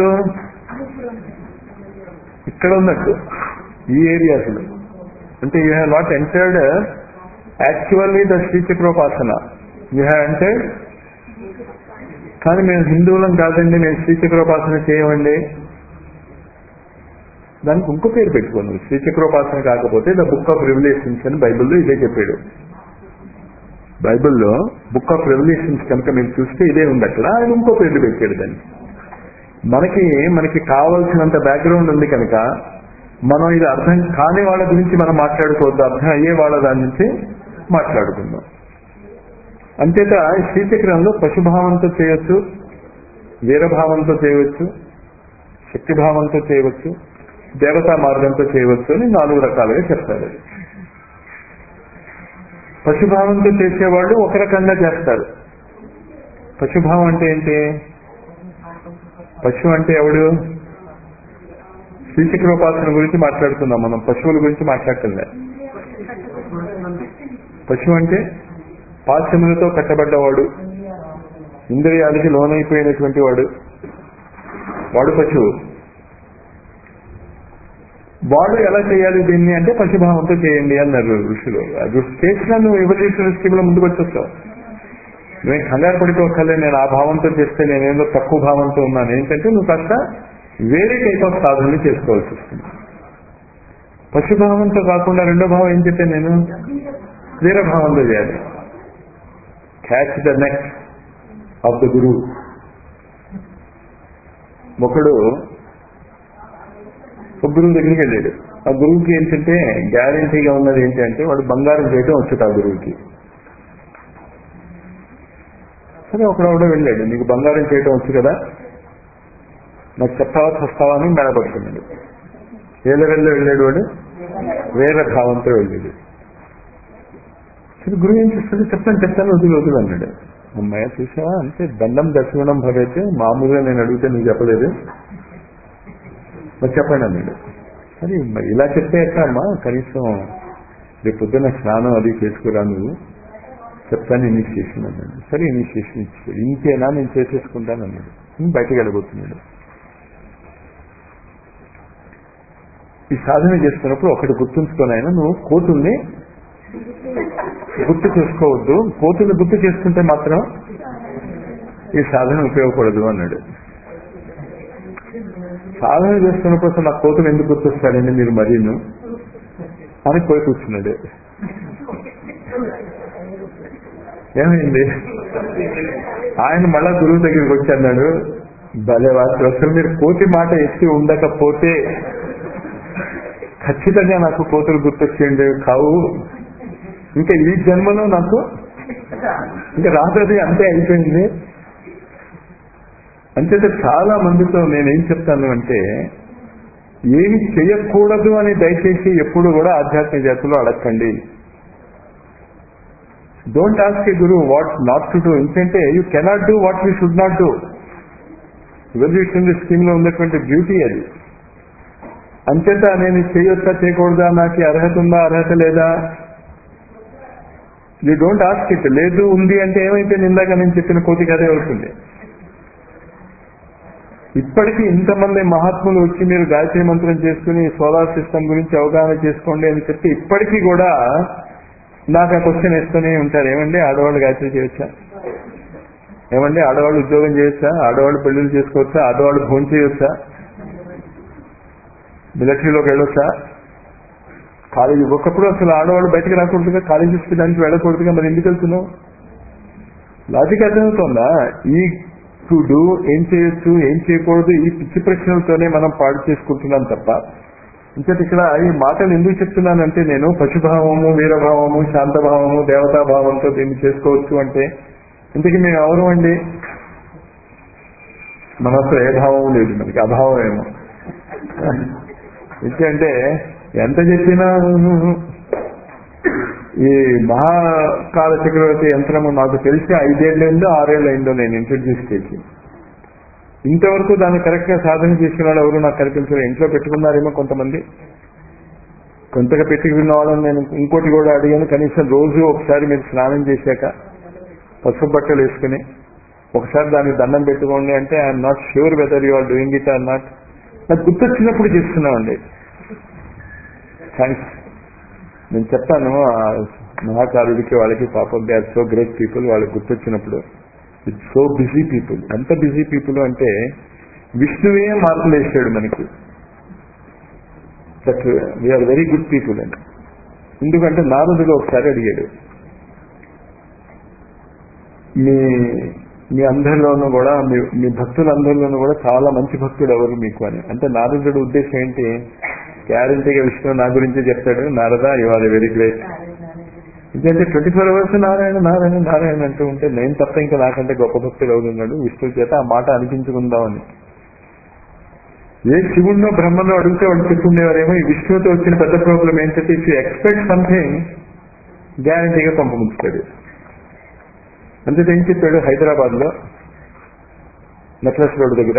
ఇక్కడ ఉన్నట్టు ఈ ఏరియాస్ లో అంటే you have not entered actually the శ్రీచక్రోపాసన యూ హ్యావ్ ఎంటర్డ్ కానీ మేము హిందువులం కాదండి మేము శ్రీచక్రోపాసన చేయమండి దానికి ఇంకో పేరు పెట్టుకోండి శ్రీచక్రోపాసన కాకపోతే ద బుక్ ఆఫ్ రెవల్యూషన్స్ అని బైబిల్లో ఇదే చెప్పాడు బైబిల్లో బుక్ ఆఫ్ రెవల్యూషన్స్ కనుక మీరు చూస్తే ఇదే ఉంది అక్కడ ఆయన ఇంకో పేరు పెట్టాడు దాన్ని మనకి మనకి కావాల్సినంత బ్యాక్గ్రౌండ్ ఉంది కనుక మనం ఇది అర్థం కాని వాళ్ళ గురించి మనం మాట్లాడుకోవద్దు అర్థం అయ్యే వాళ్ళ దాని నుంచి మాట్లాడుకుందాం అంతేత శ్రీచక్రంలో పశుభావంతో చేయొచ్చు వీరభావంతో చేయవచ్చు శక్తిభావంతో చేయవచ్చు దేవతా మార్గంతో చేయవచ్చు అని నాలుగు రకాలుగా చెప్తారు పశుభావంతో చేసేవాళ్ళు ఒక రకంగా చేస్తారు పశుభావం అంటే ఏంటి పశువు అంటే ఎవడు శ్రీచక్రోపాసన గురించి మాట్లాడుతున్నాం మనం పశువుల గురించి మాట్లాడుతుందా పశువు అంటే పాశ్చములతో కట్టబడ్డవాడు ఇంద్రియాలకి లోనైపోయినటువంటి వాడు వాడు పశువు వాడు ఎలా చేయాలి దీన్ని అంటే పశుభావంతో చేయండి అన్నారు ఋషులు అది చేసినా నువ్వు ఎవల్యూషన్ స్కీమ్ లో ముందుకు వచ్చేస్తావు నువ్వు కంగారు పడిపోకలే నేను ఆ భావంతో చేస్తే నేనేదో తక్కువ భావంతో ఉన్నాను ఏంటంటే నువ్వు కాస్త వేరే టైప్ ఆఫ్ సాధనలు చేసుకోవాల్సి వస్తుంది పశుభావంతో కాకుండా రెండో భావం ఏం చెప్పాను నేను వేరే భావంతో చేయాలి catch the neck of the గురువు ఒకడు ఒక గురువు దగ్గరికి వెళ్ళాడు ఆ గురువుకి ఏంటంటే గ్యారంటీగా ఉన్నది ఏంటంటే వాడు బంగారం చేయటం వచ్చుట ఆ గురువుకి సరే ఒకడెవడో వెళ్ళాడు నీకు బంగారం చేయటం వచ్చు కదా నాకు చెప్తావా చస్తావా అని మెడపడుతున్నాడు ఏ లెవెల్లో వెళ్ళాడు వాడు వేరే భావంతో వెళ్ళాడు సరే గురువు ఏం చేస్తాడు చెప్తాను చెప్తాను వదిలి వదిలి అన్నాడు అమ్మాయి చూసావా అంటే దండం దర్శనం భవైతే మామూలుగా నేను అడిగితే నువ్వు చెప్పలేదు మరి చెప్పండి అన్నాడు సరే మరి ఇలా చెప్తే ఎట్లా అమ్మా కనీసం రేపు పొద్దున్న స్నానం అది చేసుకురా నువ్వు చెప్తాను ఇనిషియేషన్ అన్నాడు సరే ఇనిషియేషన్ ఇచ్చాడు ఇంకేనా నేను చేసేసుకుంటాను అన్నాడు ఇంక బయటకు వెళ్ళబోతున్నాడు ఈ సాధన చేస్తున్నప్పుడు ఒకటి గుర్తుంచుకొని ఆయన నువ్వు కోతుల్ని గుర్తు చేసుకోవద్దు కోతుల్ని గుర్తు చేసుకుంటే మాత్రం ఈ సాధన ఉపయోగపడదు అన్నాడు సాధన చేస్తున్నప్పుడు అసలు నా కోతులు ఎందుకు గుర్తొస్తాడండి మీరు మరీను అని పోయి కూర్చున్నాడు ఏమైంది ఆయన మళ్ళా గురువు దగ్గరికి వచ్చి అన్నాడు భలే వారు అసలు మీరు కోతి మాట ఎత్తి ఉండకపోతే ఖచ్చితంగా నాకు కోతులు గుర్తొచ్చేయండి కావు ఇంకా ఈ జన్మలో నాకు ఇంకా రాత్రి అంతే అయిపోయింది అంచేత చాలా మందితో నేనేం చెప్తాను అంటే ఏమి చేయకూడదు అని దయచేసి ఎప్పుడు కూడా ఆధ్యాత్మిక జాతులు అడగండి don't ask a guru what not to do ఎందుకంటే you cannot do what you should not do evolution scheme లో ఉన్నటువంటి బ్యూటీ అది అంచేత నేను చేయొచ్చా చేయకూడదా నాకు ఈ అర్హత ఉందా అర్హత లేదా యూ డోంట్ ఆస్క్ ఇట్ లేదు ఉంది అంటే ఏమైపోయింది ఇందాక నేను చెప్పిన కోతి కథే అవుతుంది ఇప్పటికీ ఇంతమంది మహాత్ములు వచ్చి మీరు గాయత్రి మంత్రం చేసుకుని సోలార్ సిస్టమ్ గురించి అవగాహన చేసుకోండి అని చెప్పి ఇప్పటికీ కూడా నాకు ఆ క్వశ్చన్ వేస్తూనే ఉంటారు ఏమండి ఆడవాళ్ళు గాయత్రి చేయొచ్చా ఏమండి ఆడవాళ్ళు ఉద్యోగం చేయొచ్చా ఆడవాళ్ళు పెళ్లిళ్ళు చేసుకోవచ్చా ఆడవాళ్ళు భోజనం చేయొచ్చా మిలిటరీలోకి వెళ్ళొచ్చా కాలేజీ ఒకప్పుడు అసలు ఆడవాళ్ళు బయటకు రాకూడదుగా కాలేజెస్కి దానికి వెళ్ళకూడదుగా మరి ఎందుకు వెళ్తున్నావు లాజిక్ అర్థమవుతుందా ఈ టు డూ ఏం చేయొచ్చు ఏం చేయకూడదు ఈ పిచ్చి ప్రశ్నలతోనే మనం పాడు చేసుకుంటున్నాం తప్ప ఇంకటి ఇక్కడ ఈ మాటలు ఎందుకు చెప్తున్నానంటే నేను పశుభావము వీరభావము శాంతభావము దేవతాభావంతో దీన్ని చేసుకోవచ్చు అంటే ఇంతకీ మేము ఎవరు అండి మన అసలు ఏ భావం లేదు మనకి అభావం ఏమో ఎందుకంటే ఎంత చెప్పినా ఈ మహాకాల చక్రవర్తి యంత్రము నాకు తెలిసి ఐదేళ్ళైందో ఆరేళ్ళైందో నేను ఇంట్రడ్యూస్ చేసి ఇంతవరకు దాన్ని కరెక్ట్ గా సాధన చేసిన వాళ్ళు ఎవరు నాకు కనిపించారు ఇంట్లో పెట్టుకున్నారేమో కొంతమంది కొంతగా పెట్టుకున్న వాళ్ళని నేను ఇంకోటి కూడా అడిగాను కనీసం రోజు ఒకసారి మీరు స్నానం చేశాక పసుపు బట్టలు వేసుకుని ఒకసారి దానికి దండం పెట్టుకోండి అంటే I'm not sure whether you are doing it or not నాకు గుర్తొచ్చినప్పుడు చేస్తున్నామండి థ్యాంక్స్ నేను చెప్తాను ఆ మహాకారుడికి వాళ్ళకి పాపం they are so great people వాళ్ళకి గుర్తొచ్చినప్పుడు ఇట్స్ సో బిజీ పీపుల్ ఎంత బిజీ పీపుల్ అంటే విష్ణువే మార్పులు వేసాడు మనకి that we are very good people అని ఎందుకంటే నారదుడు ఒకసారి అడిగాడు మీ మీ అందరిలోనూ కూడా మీ మీ భక్తులందరిలోనూ కూడా చాలా మంచి భక్తుడు ఎవరు మీకు అని అంటే నారదుడు ఉద్దేశం ఏంటి గ్యారంటీగా విష్ణు నా గురించి చెప్తాడు Narada you are very great ఎందుకంటే twenty four hours Narayana Narayana Narayana అంటూ ఉంటే నేను తప్ప ఇంకా నాకంటే గొప్ప భక్తుడు అవుతున్నాడు విష్ణు చేత ఆ మాట అనిపించుకుందామని ఏ శివుణ్ణో బ్రహ్మను అడిగితే వాళ్ళు చెప్పుండేవారేమో ఈ విష్ణువుతో వచ్చిన పెద్ద ప్రాబ్లం ఏంటంటే ఇఫ్ యూ ఎక్స్పెక్ట్ సంథింగ్ గ్యారంటీగా పంపముంచుతాడు అంతే ఏం చెప్పాడు హైదరాబాద్ లో నెక్లెస్ రోడ్ దగ్గర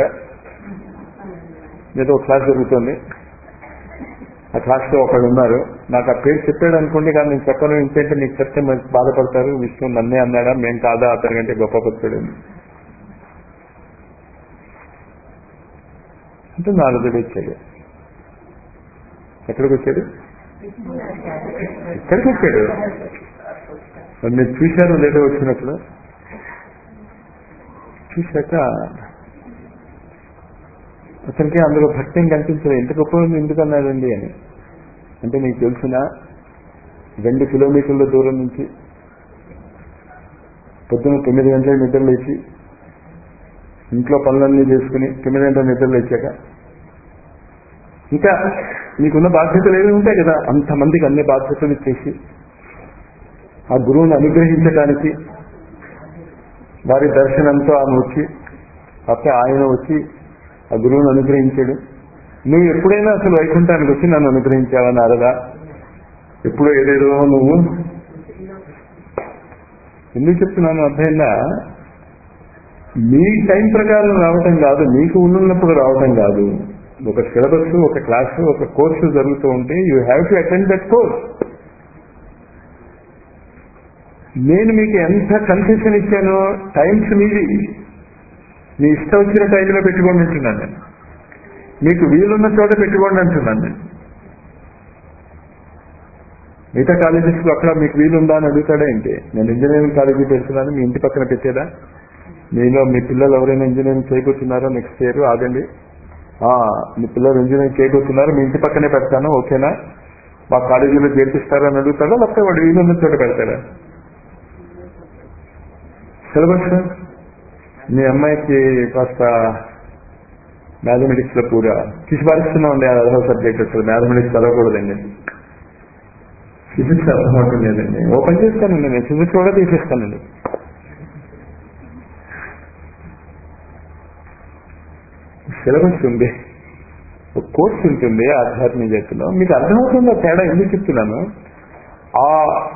ఏదో క్లాస్ జరుగుతుంది ఆ క్లాస్ లో ఒకడు ఉన్నారు నాకు ఆ పేరు చెప్పాడు అనుకోండి కానీ నేను చెప్పను ఏంటంటే నీకు చెప్తే మరి బాధపడతారు విష్ణు నన్నే అన్నాడా మేము కాదా అతని కంటే గొప్ప భక్తుడు అని. అంటే నారదుడు వచ్చాడు ఎక్కడికి వచ్చాడు ఎక్కడికి వచ్చాడు మరి మీరు చూశారు లేదో వచ్చినప్పుడు చూశాక అతనికి అందులో భక్తి ఏం కనిపించలేదు ఎంత గొప్ప ఉంది ఎందుకు అన్నాడండి అని అంటే నీకు తెలిసిన రెండు కిలోమీటర్ల దూరం నుంచి పొద్దున తొమ్మిది గంటలకు నిద్ర లేచి ఇంట్లో పనులన్నీ చేసుకుని తొమ్మిది గంటల నిద్ర లేచాక ఇంకా నీకున్న బాధ్యతలు ఏవి ఉంటాయి కదా అంతమందికి అన్ని బాధ్యతలు ఇచ్చేసి ఆ గురువుని అనుగ్రహించడానికి వారి దర్శనంతో ఆమె వచ్చి అప్పుడు ఆయన వచ్చి ఆ గురువుని అనుగ్రహించాడు నువ్వు ఎప్పుడైనా అసలు వైకుంఠానికి వచ్చి నన్ను అనుగ్రహించావా నారదా ఎప్పుడో ఏదేదో నువ్వు ఎందుకు చెప్తున్నాను అర్థమైందా మీ టైం ప్రకారం రావటం కాదు మీకు ఉన్నప్పుడు రావటం కాదు ఒక సిలబస్ ఒక క్లాసు ఒక కోర్సు జరుగుతూ ఉంటే you have to attend that course నేను మీకు ఎంత కన్సెషన్ ఇచ్చానో టైమ్స్ మీది మీ ఇష్టం వచ్చిన టైంలో పెట్టుకోండి అంటున్నాను నేను మీకు వీలున్న చోట పెట్టుకోండి అంటున్నాను నేను మిగతా కాలేజెస్ లో అక్కడ మీకు వీలుందా అని అడుగుతాడా ఏంటి నేను ఇంజనీరింగ్ కాలేజీ పెడుతున్నాను మీ ఇంటి పక్కన పెట్టేదా మీలో మీ పిల్లలు ఎవరైనా ఇంజనీరింగ్ చేయబోతున్నారో నెక్స్ట్ ఇయర్ ఆగండి ఆ, మీ పిల్లలు ఇంజనీరింగ్ చేయబోతున్నారు మీ ఇంటి పక్కనే పెడతాను ఓకేనా మా కాలేజీలో చేర్పిస్తారా అని అడుగుతాడా లేకపోతే వాడు వీలున్న చోట పెడతాడా సిలబస్ మీ అమ్మాయికి కాస్త మ్యాథమెటిక్స్ లో పూరా తీసిపారిస్తున్నా ఉండే అదొక సబ్జెక్ట్ అసలు మ్యాథమెటిక్స్ చదవకూడదండి ఫిజిక్స్ అర్థమవుతుంది లేదండి ఓపెన్ చేస్తానండి నేను ఫిజిక్స్ కూడా తీసేస్తానండి సిలబస్ ఉంది ఒక కోర్స్ ఉంటుంది ఆధ్యాత్మికతలో మీకు అర్థమవుతుందా తేడా ఎందుకు చెప్తున్నాను ఆ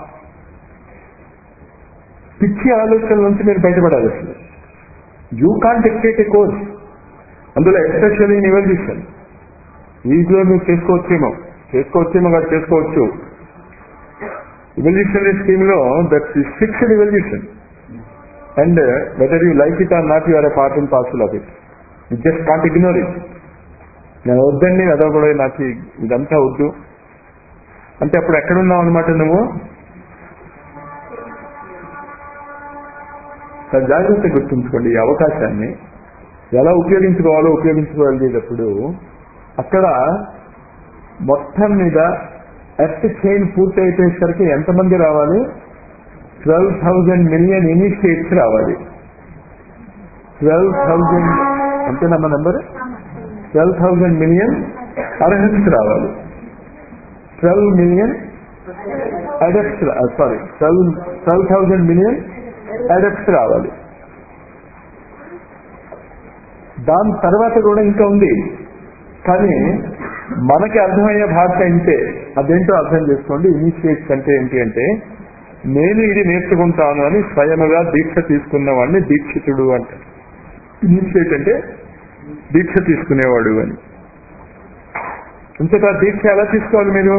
పిచ్చి ఆలోచనల నుంచి మీరు బయటపడాలి అసలు you can dictate a course అందులో ఎస్పెషల్లీ ఇన్ ఇవల్యూషన్ ఈజీలో నువ్వు చేసుకోవచ్చేమో చేసుకోవచ్చేమో కాదు చేసుకోవచ్చు ఇవల్యూషనరీ స్కీమ్ లో that fixed evolution and whether you like it or not you are a part and parcel of it you just can't ignore it నేను వద్దండి అదో కూడా నాకు ఇదంతా వద్దు అంటే అప్పుడు ఎక్కడున్నావు అనమాట నువ్వు చాలా జాగ్రత్త గుర్తుంచుకోండి ఈ అవకాశాన్ని ఎలా ఉపయోగించుకోవాలో ఉపయోగించుకోగలిగేటప్పుడు అక్కడ మొత్తం మీద ఎర్త్ చైన్ పూర్తి అయిపోయేసరికి ఎంతమంది రావాలి ట్వెల్వ్ థౌజండ్ మిలియన్ ఇనిషియేట్స్ రావాలి ట్వెల్వ్ థౌజండ్ అంతేనమ్మా number twelve thousand million arhats రావాలి twelve million adepts sorry twelve twelve thousand million adepts రావాలి దాని తర్వాత కూడా ఇంకా ఉంది కానీ మనకి అర్థమయ్యే భాష ఇంతే అదేంటో అర్థం చేసుకోండి ఇనిషియేట్స్ అంటే ఏంటి అంటే నేను ఇది నేర్చుకుంటాను అని స్వయముగా దీక్ష తీసుకున్న వాడిని దీక్షితుడు అంటే ఇనిషియేట్ అంటే దీక్ష తీసుకునేవాడు అని ఇంతగా దీక్ష ఎలా తీసుకోవాలి మీరు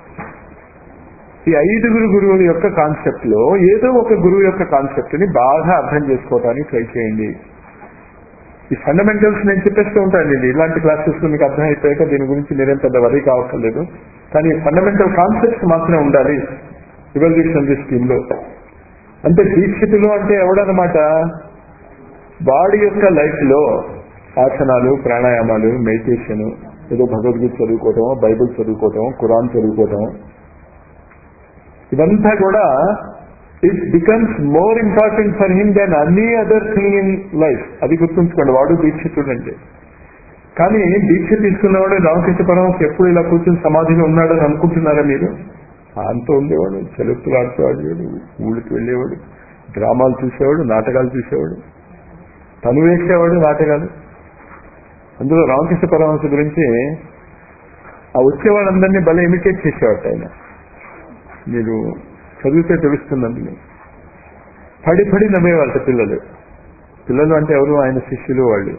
ఈ ఐదుగురు గురువుల యొక్క కాన్సెప్ట్ లో ఏదో ఒక గురువు యొక్క కాన్సెప్ట్ ని బాగా అర్థం చేసుకోవడానికి ట్రై చేయండి ఈ ఫండమెంటల్స్ నేను చెప్పేస్తూ ఉంటాను ఇది ఇలాంటి క్లాసెస్ మీకు అర్థం అయిపోయాక దీని గురించి మీరేం పెద్ద వరీ కావట్లేదు కానీ ఫండమెంటల్ కాన్సెప్ట్స్ మాత్రమే ఉండాలి ఇవల్యూషనరీ స్కీమ్ లో అంటే దీక్షితులు అంటే ఎవడనమాట వాడి యొక్క లైఫ్ లో ఆసనాలు ప్రాణాయామాలు మెడిటేషన్ ఏదో భగవద్గీత చదువుకోవటం బైబుల్ చదువుకోవటం ఖురాన్ చదువుకోవటం ఇదంతా కూడా it becomes more important for him then any other thing in life అది గుర్తుంచుకోండి వాడు దీక్షితుడు అంటే కానీ దీక్ష తీసుకున్నవాడు రామకృష్ణ పరమహంస ఎప్పుడు ఇలా కూర్చుని సమాధిలో ఉన్నాడని అనుకుంటున్నారా మీరు అంత ఉండేవాడు చెలుపులు ఆడుతూ ఊళ్ళకి వెళ్ళేవాడు డ్రామాలు చూసేవాడు నాటకాలు చూసేవాడు తను వేసేవాడు నాటకాలు అందులో రామకృష్ణ పరమహంస గురించి ఆ వచ్చేవాళ్ళందరినీ భలే ఇమిటేట్ చేసేవాడు ఆయన మీరు చదివితే తెలుస్తుంది అందులో పడి పడి నమ్మేవాళ్ళ పిల్లలు పిల్లలు అంటే ఎవరు ఆయన శిష్యులు వాళ్ళు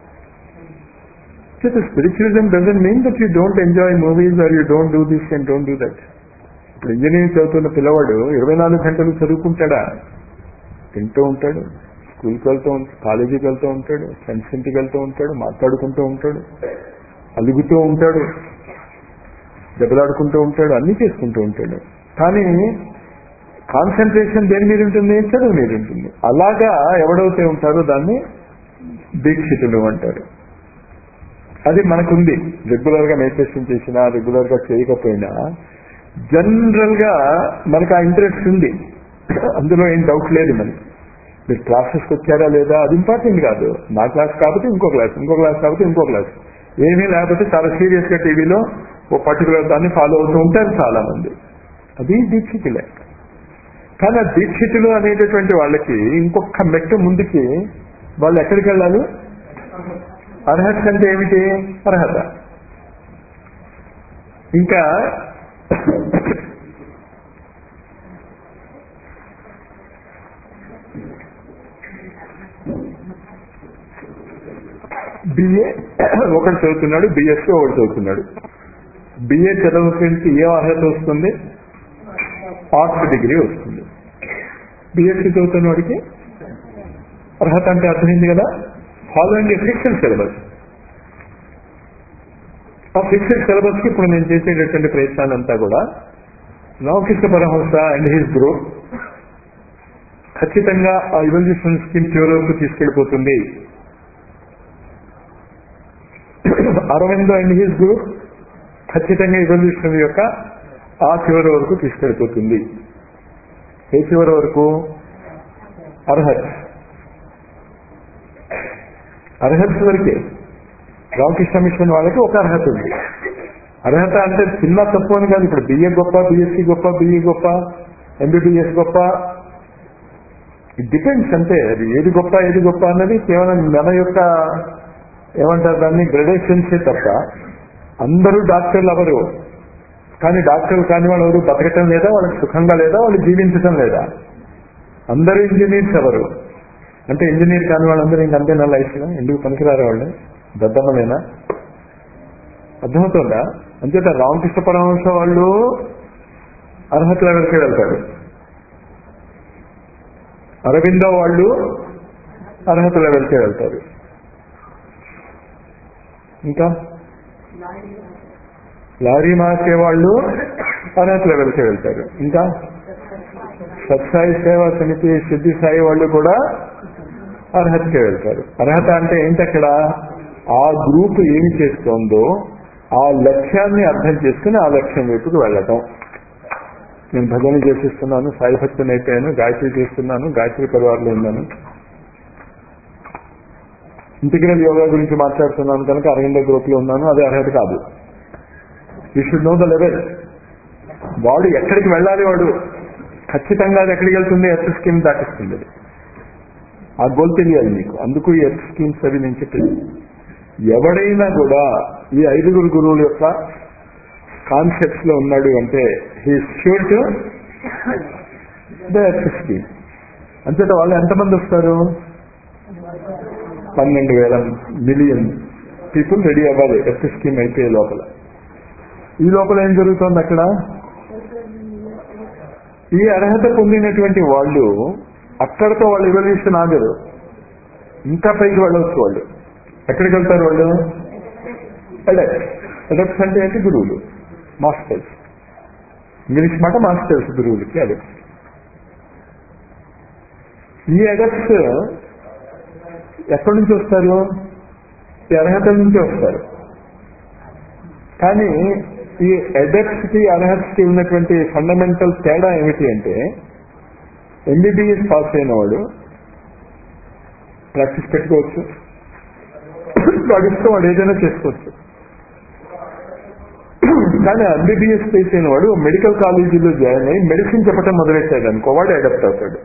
spiritualism doesn't mean that you don't enjoy movies or you don't do this and don't do that ఇప్పుడు ఇంజనీరింగ్ చదువుతున్న పిల్లవాడు ఇరవై నాలుగు గంటలు చదువుకుంటాడా తింటూ ఉంటాడు స్కూల్కి వెళ్తూ ఉంటాడు కాలేజీకి వెళ్తూ ఉంటాడు ఫ్రెండ్స్ ఇంటికి వెళ్తూ ఉంటాడు మాట్లాడుకుంటూ ఉంటాడు అలుగుతూ ఉంటాడు దెబ్బలాడుకుంటూ ఉంటాడు అన్ని చేసుకుంటూ ఉంటాడు కానీ కాన్సన్ట్రేషన్ దేని మీద ఉంటుంది చదువు మీద ఉంటుంది అలాగా ఎవడైతే ఉంటారో దాన్ని దీక్షితులు అంటారు అది మనకుంది రెగ్యులర్ గా మెడిటేషన్ చేసినా రెగ్యులర్ గా చేయకపోయినా జనరల్ గా మనకు ఆ ఇంట్రెస్ట్ ఉంది అందులో ఏం డౌట్ లేదు మనకి మీరు క్లాసెస్కి వచ్చారా లేదా అది ఇంపార్టెంట్ కాదు నా క్లాస్ కాకపోతే ఇంకో క్లాస్ ఇంకో క్లాస్ కాకపోతే ఇంకో క్లాస్ ఏమీ లేకపోతే చాలా సీరియస్ గా టీవీలో ఓ పర్టికులర్ దాన్ని ఫాలో అవుతూ ఉంటారు చాలా మంది అది దీక్షితులే కానీ ఆ దీక్షితులు అనేటటువంటి వాళ్ళకి ఇంకొక మెట్టు ముందుకి వాళ్ళు ఎక్కడికి వెళ్ళాలి అర్హత అంటే ఏమిటి అర్హత ఇంకా బిఏ ఒకటి చదువుతున్నాడు బిఎస్సీ ఒకటి చదువుతున్నాడు బిఏ చదవడానికి ఏ అర్హత వస్తుంది ఆర్ట్స్ డిగ్రీ వస్తుంది బిఎస్సీ చదువుతున్న వాడికి అర్హత అంటే అర్థమైంది కదా ఫాలోయింగ్ ఏ ఫిక్స్డ్ సిలబస్ ఆ ఫిక్స్డ్ సిలబస్ కి ఇప్పుడు నేను చేసేటటువంటి ప్రయత్నాలంతా కూడా Ramakrishna Paramahamsa and his group ఖచ్చితంగా ఆ ఇవల్యూషన్ స్కీమ్ చివరి వరకు తీసుకెళ్లిపోతుంది అరవింద్ అండ్ హిస్ గ్రూప్ ఖచ్చితంగా ఇవల్యూషన్ యొక్క ఆ చివరి వరకు తీసుకెళ్లిపోతుంది ఏ చివరి వరకు అర్హత్ అర్హత్ వరకే రామకృష్ణ మిషన్ వాళ్ళకి ఒక అర్హత ఉంది అర్హత అంటే చిన్న తప్పు అని కాదు ఇప్పుడు బిఏ గొప్ప బిఎస్సి గొప్ప బిఈ గొప్ప ఎంబీబీఎస్ గొప్ప ఇట్ డిపెండ్స్ అంతే అది ఏది గొప్ప ఏది గొప్ప అన్నది కేవలం మన యొక్క ఏమంటారు దాన్ని గ్రడేషన్సే తప్ప అందరూ డాక్టర్లు ఎవరు కానీ డాక్టర్లు కాని వాళ్ళు ఎవరు బతకటం లేదా వాళ్ళకి సుఖంగా లేదా వాళ్ళు జీవించటం లేదా అందరూ ఇంజనీర్స్ ఎవరు అంటే ఇంజనీర్ కాని వాళ్ళందరూ ఇంకంతే నా లైఫ్లో ఎందుకు పనికిరారు వాళ్ళు దద్దమ్మలేనా అర్థమవుతుందా అంచేత రామకృష్ణ పరమహంస వాళ్ళు అర్హత లెవెల్కి వెళ్తారు అరవిందో వాళ్ళు అర్హత లెవెల్కి వెళ్తారు ఇంకా లారీ మార్చే వాళ్ళు అర్హత లెవెల్కి వెళ్తారు ఇంకా సత్సాయి సేవా సమితి సిద్ధి సాయి వాళ్ళు కూడా అర్హతకి వెళ్తారు అర్హత అంటే ఏంటి అక్కడ ఆ గ్రూప్ ఏమి చేస్తోందో ఆ లక్ష్యాన్ని అర్థం చేసుకుని ఆ లక్ష్యం వైపుకు వెళ్ళటం నేను భజన చేసిస్తున్నాను సాయి భక్తుని అయిపోయాను గాయత్రి చేస్తున్నాను గాయత్రి పరివారంలో ఉన్నాను ఇంటిగ్రల్ యోగా గురించి మాట్లాడుతున్నాను కనుక అరవింద గ్రూప్ లో ఉన్నాను అది అర్హత కాదు you should know the level వాడు ఎక్కడికి వెళ్ళాలి వాడు ఖచ్చితంగా అది ఎక్కడికి వెళ్తుంది ఎర్త్ స్కీమ్ దాటిస్తుంది అది ఆ గోల్ తెలియాలి మీకు అందుకు ఈ ఎర్త్ స్కీమ్స్ అవి నేను చెప్పింది ఎవడైనా కూడా ఈ ఐదుగురు గురువుల యొక్క కాన్సెప్ట్స్ లో ఉన్నాడు అంటే he sure to the earth scheme అంతేత వాళ్ళు ఎంతమంది వస్తారు పన్నెండు వేల మిలియన్ పీపుల్ రెడీ అవ్వాలి ఎర్త్ స్కీమ్ అయిపోయే లోపల ఈ లోపల ఏం జరుగుతోంది అక్కడ ఈ అర్హత పొందినటువంటి వాళ్ళు అక్కడతో వాళ్ళు ఇవల్యూషన్ ఆగరు ఇంకా పైకి వెళ్ళవచ్చు వాళ్ళు ఎక్కడికి వెళ్తారు వాళ్ళు అడెప్ట్ అడెప్ట్స్ అంటే ఏంటి గురువులు మాస్టర్స్ ఇంగ్లీష్ మాట మాస్టర్స్ గురువులకి అడెప్ట్స్ ఈ అడెప్ట్స్ ఎక్కడి నుంచి వస్తారు ఈ అర్హతల నుంచి వస్తారు కానీ ఈ అడెప్ట్స్ కి అర్హత్ కి ఉన్నటువంటి ఫండమెంటల్ తేడా ఏమిటి అంటే ఎంబీబీఎస్ పాస్ అయిన వాడు ప్రాక్టీస్ పెట్టుకోవచ్చు వాడి ఇష్టం వాడు ఏదైనా చేసుకోవచ్చు కానీ ఎంబీబీఎస్ చేసి అయిన వాడు మెడికల్ కాలేజీలో జాయిన్ అయ్యి మెడిసిన్ చెప్పడం మొదలెట్టాడు అనుకో వాడు అడాప్ట్ అవుతాడు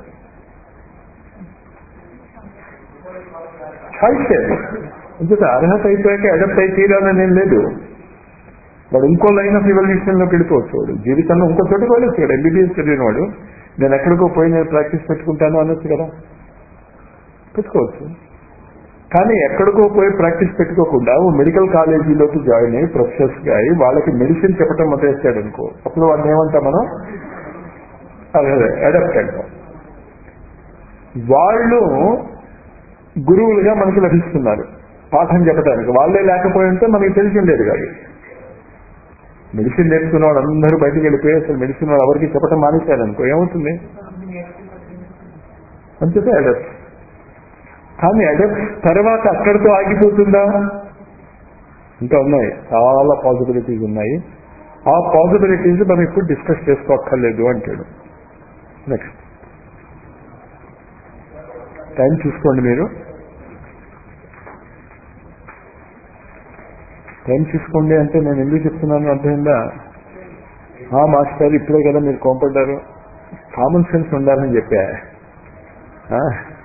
చాయిస్ అంచేత అర్హత అయిపోయాక అడాప్ట్ అయి తీరాలని ఏం లేదు వాడు ఇంకో లైన్ ఆఫ్ ఇవల్యూషన్ లోకి వెళ్ళిపోవచ్చు వాడు జీవితంలో ఇంకో చోటుకు వెళ్ళొచ్చు వాడు ఎంబీబీఎస్ చదివిన వాడు నేను ఎక్కడికో పోయి నేను ప్రాక్టీస్ పెట్టుకుంటాను అనొచ్చు కదా పెట్టుకోవచ్చు కానీ ఎక్కడికో పోయి ప్రాక్టీస్ పెట్టుకోకుండా ఓ మెడికల్ కాలేజీలోకి జాయిన్ అయ్యి ప్రొఫెసర్స్ గా అయ్యి వాళ్ళకి మెడిసిన్ చెప్పడం మొదలెట్టాడు అనుకో అప్పుడు వాడిని ఏమంటాం మనం అదే అడాప్ట్ అంటాం వాళ్ళు గురువులుగా మనకు లభిస్తున్నారు పాఠం చెప్పడానికి వాళ్ళే లేకపోయి ఉంటే మనకి తెలిసి ఉండేది కాదు మెడిసిన్ నేర్చుకున్న వాళ్ళు అందరూ బయటకు వెళ్ళిపోయి అసలు మెడిసిన్ వాళ్ళు ఎవరికి చెప్పడం మానేశారు అనుకో ఏమవుతుంది అంతే అడప్ట్ కానీ అడప్ట్ తర్వాత అక్కడితో ఆగిపోతుందా ఇంకా ఉన్నాయి చాలా పాసిబిలిటీస్ ఉన్నాయి ఆ పాసిబిలిటీస్ మనం ఇప్పుడు డిస్కస్ చేసుకోక్కర్లేదు అంటాడు నెక్స్ట్ టైం చూసుకోండి మీరు టైం చూసుకోండి అంటే నేను ఎందుకు చెప్తున్నాను అర్థమైందా ఆ మాస్టర్ ఇప్పుడే కదా మీరు కోంపడ్డారు కామన్ సెన్స్ ఉండాలని చెప్పా ఆ?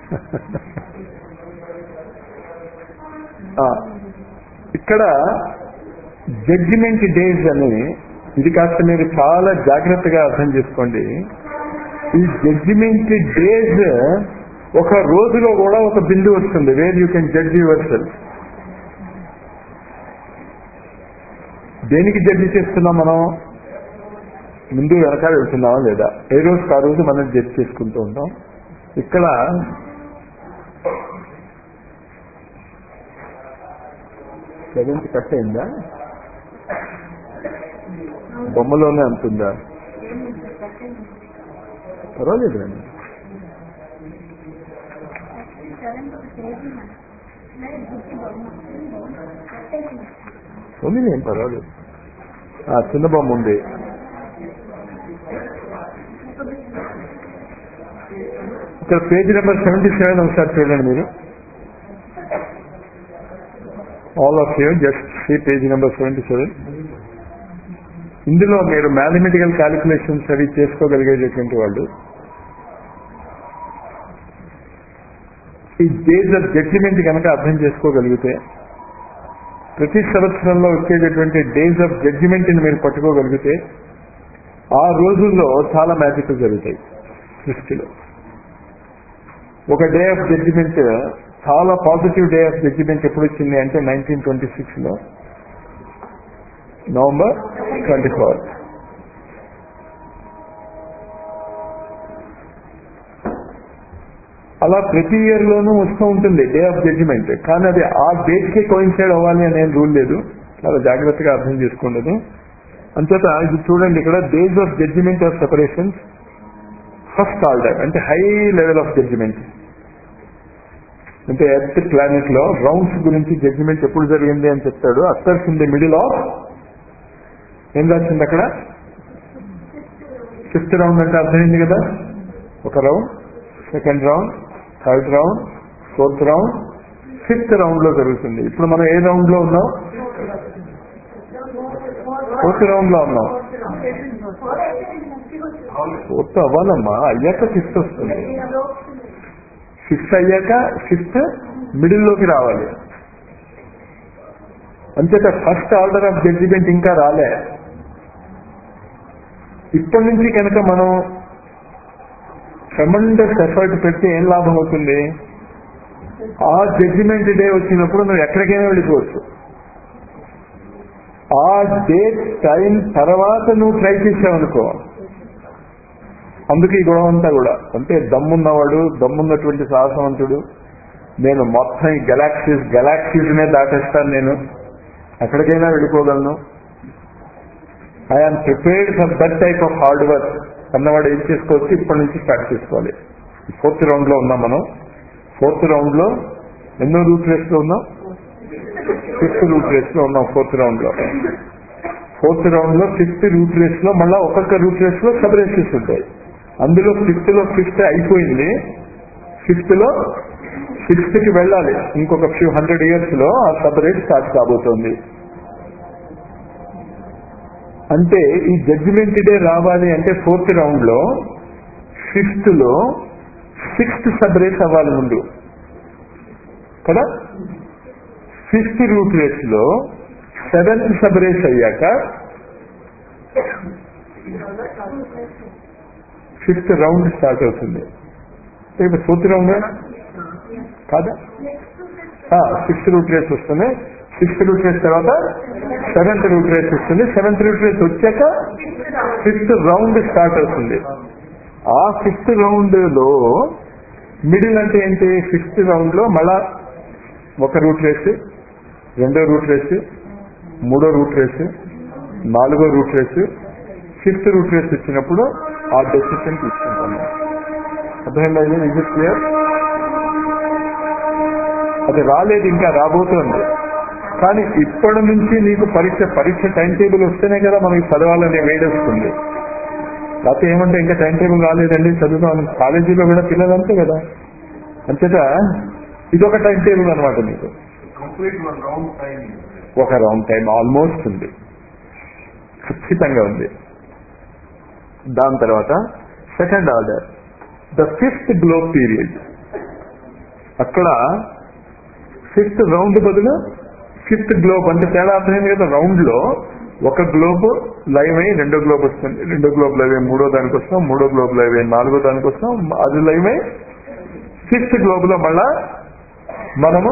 ఆ, ఇక్కడ జడ్జిమెంట్ డేస్ అని ఇది కాస్త మీరు చాలా జాగ్రత్తగా అర్థం చేసుకోండి ఈ జడ్జిమెంట్ డేస్ ఒక రోజులో కూడా ఒక బిందు వస్తుంది where you can judge yourself దేనికి జడ్జి చేస్తున్నాం మనం ముందు వెనక వెళ్తున్నామా లేదా ఏ రోజు ఆ రోజు మనం జడ్జి చేసుకుంటూ ఉంటాం ఇక్కడ సెవెంత్ కట్ అయిందా బొమ్మలోనే అంటుందా పర్వాలేదు రండి ఉంది ఏం పర్వాలేదు ఆ, చిన్న బొమ్మ ఉంది ఇక్కడ పేజ్ నెంబర్ సెవెంటీ సెవెన్ ఒకసారి చూడండి మీరు all of you just see page number seventy seven ఇందులో మీరు మ్యాథమెటికల్ క్యాలిక్యులేషన్స్ అవి చేసుకోగలిగేటటువంటి వాళ్ళు ఈ డేస్ ఆఫ్ జడ్జిమెంట్ కనుక అర్థం చేసుకోగలిగితే ప్రతి సంవత్సరంలో వచ్చేటటువంటి డేస్ ఆఫ్ జడ్జిమెంట్ ని మీరు పట్టుకోగలిగితే ఆ రోజుల్లో చాలా మ్యాజిక్ జరుగుతాయి సృష్టిలో ఒక డే ఆఫ్ జడ్జిమెంట్ చాలా పాజిటివ్ డే ఆఫ్ జడ్జిమెంట్ ఎప్పుడు వచ్చింది అంటే నైన్టీన్ ట్వంటీ సిక్స్ లో నవంబర్ ట్వంటీ ఫోర్ అలా ప్రతి ఇయర్ లోనూ వస్తూ ఉంటుంది డే ఆఫ్ జడ్జిమెంట్ కానీ అది ఆ డేట్ కి కోయిన్సైడ్ అవ్వాలి అనే రూల్ లేదు చాలా జాగ్రత్తగా అర్థం చేసుకోండి అంచేత ఇది చూడండి ఇక్కడ days of judgement of separations first order అంటే హై లెవెల్ ఆఫ్ జడ్జిమెంట్ అంటే ఎర్త్ ప్లానెట్ లో రౌండ్స్ గురించి జడ్జిమెంట్ ఎప్పుడు జరిగింది అని చెప్తాడు occurs in the middle of ఏం రాసింది అక్కడ ఫిఫ్త్ రౌండ్ అంటే అర్థమైంది కదా ఒక round second round third round fourth round fifth round లో జరుగుతుంది ఇప్పుడు మనం ఏ రౌండ్ లో ఉన్నాం ఫోర్త్ రౌండ్ లో ఉన్నాం ఫోర్త్ అవ్వాలమ్మా అయ్యాక ఫిఫ్త్ వస్తుంది ఫిఫ్త్ అయ్యాక ఫిఫ్త్ మిడిల్ లోకి రావాలి అంచేత ఫస్ట్ ఆర్డర్ ఆఫ్ జడ్జిమెంట్ ఇంకా రాలే ఇప్పటి నుంచి కనుక మనం ట్రెమండస్ ఎఫర్ట్ పెడితే ఏం లాభం అవుతుంది ఆ జడ్జిమెంట్ డే వచ్చినప్పుడు నువ్వు ఎక్కడికైనా వెళ్ళిపోవచ్చు ఆ డే టైం తర్వాత నువ్వు ట్రై చేసావనుకో అందుకే ఈ గొడవ అంతా కూడా అంటే దమ్మున్నవాడు దమ్మున్నటువంటి సాహసవంతుడు నేను మొత్తం ఈ గెలాక్సీస్ గెలాక్సీస్ నే దాటేస్తాను నేను ఎక్కడికైనా వెళ్ళిపోగలను I am prepared for that type of hard work అన్నవాడు ఏం చేసుకోవచ్చు ఇప్పటి నుంచి స్టార్ట్ చేసుకోవాలి ఫోర్త్ రౌండ్ లో ఉన్నాం మనం ఫోర్త్ రౌండ్ లో ఎన్నో రూట్ రేస్ లో ఉన్నాం ఫిఫ్త్ రూట్ రేస్ లో ఉన్నాం ఫోర్త్ రౌండ్ లో ఫోర్త్ రౌండ్ లో ఫిఫ్త్ రూట్ రేస్ లో మళ్ళా ఒక్కొక్క రూట్ రేస్ లో సబ్ రేసెస్ ఉంటాయి అందులో ఫిఫ్త్ లో ఫిఫ్త్ అయిపోయింది ఫిఫ్త్ లో సిక్స్త్ కి వెళ్ళాలి ఇంకొక ఫ్యూ హండ్రెడ్ ఇయర్స్ లో ఆ సబ్ రేస్ స్టార్ట్ కాబోతోంది అంటే ఈ జడ్జిమెంట్ డే రావాలి అంటే ఫోర్త్ రౌండ్ లో ఫిఫ్త్ లో సిక్స్త్ సబ్ రేస్ అవ్వాలి ముందు కదా ఫిఫ్త్ రూట్ రేస్ లో సెవెంత్ సబ్ రేస్ అయ్యాక ఫిఫ్త్ రౌండ్ స్టార్ట్ అవుతుంది ఇప్పుడు ఫోర్త్ రౌండ్ కాదా సిక్స్త్ రూట్ రేస్ వస్తుంది సిక్స్త్ రూట్ రేస్ తర్వాత సెవెంత్ రూట్ రేస్ వస్తుంది సెవెంత్ రూట్ రేస్ వచ్చాక ఫిఫ్త్ రౌండ్ స్టార్ట్ అవుతుంది ఆ ఫిఫ్త్ రౌండ్ లో మిడిల్ అంటే ఏంటి ఫిఫ్త్ రౌండ్ లో మళ్ళా ఒక రూట్ రేస్ రెండో రూట్ రేస్ మూడో రూట్ రేస్ నాలుగో root race fifth root race వచ్చినప్పుడు ఆ డెసిషన్ తీసుకుంటాము అర్థమైంది ఇది క్లియర్ అది రాలేదు ఇంకా రాబోతోంది కానీ ఇప్పటి నుంచి నీకు పరీక్ష పరీక్ష టైం టేబుల్ వస్తేనే కదా మనకి చదవాలనే వేడి వస్తుంది లేకపోతే ఏమంటే ఇంకా టైం టేబుల్ రాలేదండి చదువుతాం కాలేజీలో కూడా పిల్లలంతే కదా అంతేత ఇదొక టైం టేబుల్ అనమాట మీకు కంప్లీట్ వన్ రౌండ్ టైం ఒక రౌండ్ టైం ఆల్మోస్ట్ ఉంది ఖచ్చితంగా ఉంది దాని తర్వాత second order the fifth globe period అక్కడ ఫిఫ్త్ రౌండ్ బదులు ఫిఫ్త్ గ్లోబ్ అంటే తేడా అర్థమైంది కదా రౌండ్ లో ఒక గ్లోబ్ లైవ్ అయ్యి రెండో గ్లోబ్ వస్తుంది రెండో గ్లోబ్ లైవ్ అయ్యి మూడో దానికి వస్తాం మూడో గ్లోబ్ లైవ్ అయ్యి నాలుగో దానికి వస్తాం అది లైవ్ అయ్యి ఫిఫ్త్ గ్లోబ్ లో మళ్ళా మనము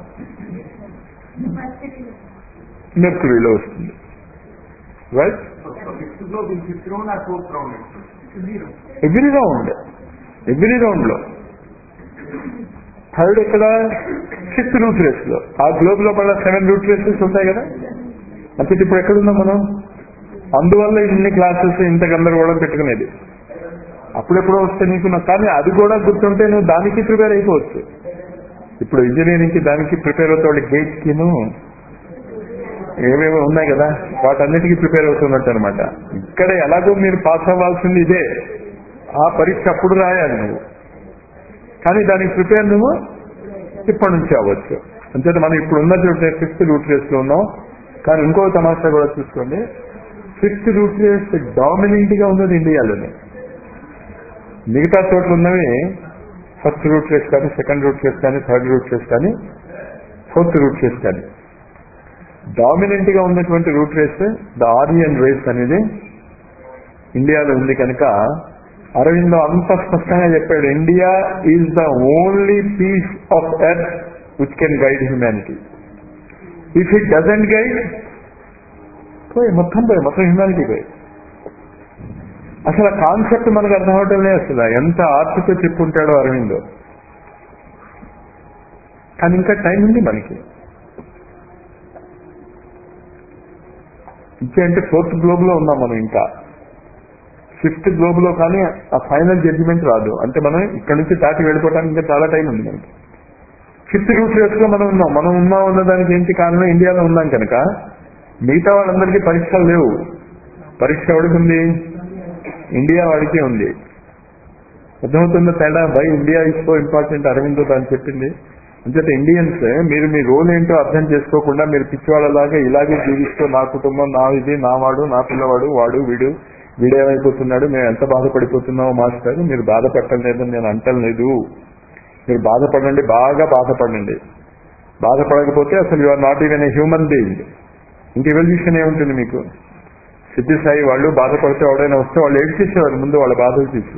మెర్కురీలో వస్తుంది రైట్ ఫిఫ్త్ లో ఫిఫ్త్ రౌండ్ ఆ fourth round every round every round లో థర్డ్ ఎక్కడ ఫిఫ్త్ రూట్ రేస్ లో ఆ గ్లోబ్ లో మళ్ళీ సెవెన్ రూట్ రేసెస్ ఉంటాయి కదా అంటే ఇప్పుడు ఎక్కడున్నాం మనం అందువల్ల ఇన్ని క్లాసెస్ ఇంత గందరగోళం పెట్టుకునేది అప్పుడెప్పుడో వస్తే నీకు నా- కానీ అది కూడా గుర్తుంటే నువ్వు దానికి ప్రిపేర్ అయిపోవచ్చు ఇప్పుడు ఇంజనీరింగ్ కి దానికి ప్రిపేర్ అవుతాడు గేట్ కిను ఏవేవో ఉన్నాయి కదా వాటన్నిటికీ ప్రిపేర్ అవుతున్నట్టు అనమాట ఇక్కడ ఎలాగో మీరు పాస్ అవ్వాల్సింది ఇదే ఆ పరీక్ష అప్పుడు రాయాలి నువ్వు కానీ దానికి ప్రిపేర్ నువ్వు ఇప్పటి నుంచి అవ్వచ్చు అంచేత మనం ఇప్పుడు ఉన్న ఫిఫ్త్ రూట్ రేస్ లో ఉన్నాం కానీ ఇంకో తమాషా కూడా చూసుకోండి ఫిఫ్త్ రూట్ రేస్ డామినెంట్ గా ఉన్నది ఇండియాలోనే మిగతా చోట్ల ఉన్నవి ఫస్ట్ రూట్ రేస్ కానీ సెకండ్ రూట్ రేస్ కానీ థర్డ్ రూట్ రేస్ కానీ ఫోర్త్ రూట్ రేస్ కానీ డామినెంట్ గా ఉన్నటువంటి root race the Aryan race అనేది ఇండియాలో ఉంది కనుక అరవిందో అంత స్పష్టంగా చెప్పాడు India is the only piece of earth which can guide humanity if it doesn't guide పోయి మొత్తం పోయి మొత్తం హ్యుమానిటీ పోయి అసలు ఆ కాన్సెప్ట్ మనకు అర్థం అవటం లేదు అసలు ఎంత ఆర్తితో చెప్పుంటాడో అరవిందో కానీ ఇంకా టైం ఉంది మనకి ఇంకేంటే ఫోర్త్ గ్లోబ్ లో ఉన్నాం మనం ఇంకా ఫిఫ్త్ గ్లోబ్ లో కానీ ఆ ఫైనల్ జడ్జిమెంట్ రాదు అంటే మనం ఇక్కడ నుంచి దాటి వెళ్ళిపోవడానికి ఇంకా చాలా టైం ఉంది మనకి ఫిఫ్త్ రూట్ రేస్ లో మనం ఉన్నాం మనం ఉన్నాం ఉన్నదానికి ఏంటి కారణం ఇండియాలో ఉన్నాం కనుక మిగతా వాళ్ళందరికీ పరీక్షలు లేవు పరీక్ష ఎవరికి ఉంది ఇండియా వాడికే ఉంది అర్థమవుతుందో తేడా by India is so important Aurobindo అని చెప్పింది అంచేత ఇండియన్స్ మీరు మీ రోల్ ఏంటో అర్థం చేసుకోకుండా మీరు పిచ్చివాళ్ళలాగా ఇలాగే జీవిస్తూ నా కుటుంబం నా ఇది నా వాడు నా పిల్లవాడు వాడు వీడు వీడేమైపోతున్నాడు మేము ఎంత బాధపడిపోతున్నామో మాస్టర్ మీరు బాధపడటం లేదని నేను అంటం లేదు మీరు బాధపడండి బాగా బాధపడండి బాధపడకపోతే అసలు you are not even a human being ఇంక ఎవల్యూషన్ ఏముంటుంది మీకు సిద్ధిసాయి వాళ్ళు బాధపడితే ఎవడైనా వస్తే వాళ్ళు ఏడ్చేసేవారు ముందు వాళ్ళ బాధలు తీసి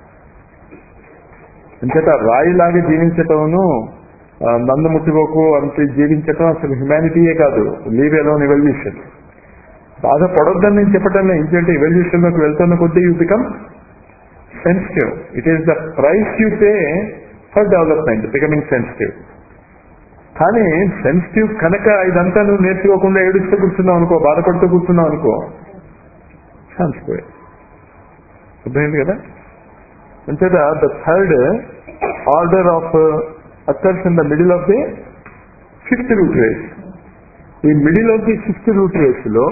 అంచేత రాయిలాగా జీవించటమును ఆ, నందు ముట్టుకోకు అంత జీవించటం అసలు హ్యుమానిటీయే కాదు లీవ్ ఎలోన్ ఎవల్యూషన్ బాధపడొద్దని నేను చెప్పటం లేదు ఏంటంటే ఎవల్యూషన్ లోకి వెళ్తున్న కొద్దీ you become sensitive it is the price you pay for development becoming sensitive కానీ సెన్సిటివ్ కనుక ఇదంతా నువ్వు నేర్చుకోకుండా ఏడుస్తూ కూర్చున్నావు అనుకో బాధపడుతూ కూర్చున్నావు అనుకో ఛాన్స్ పోయే అర్థమైంది కదా అంతేత the third order of occurs in the middle of the fifth root race ఈ middle of the fifth root race లో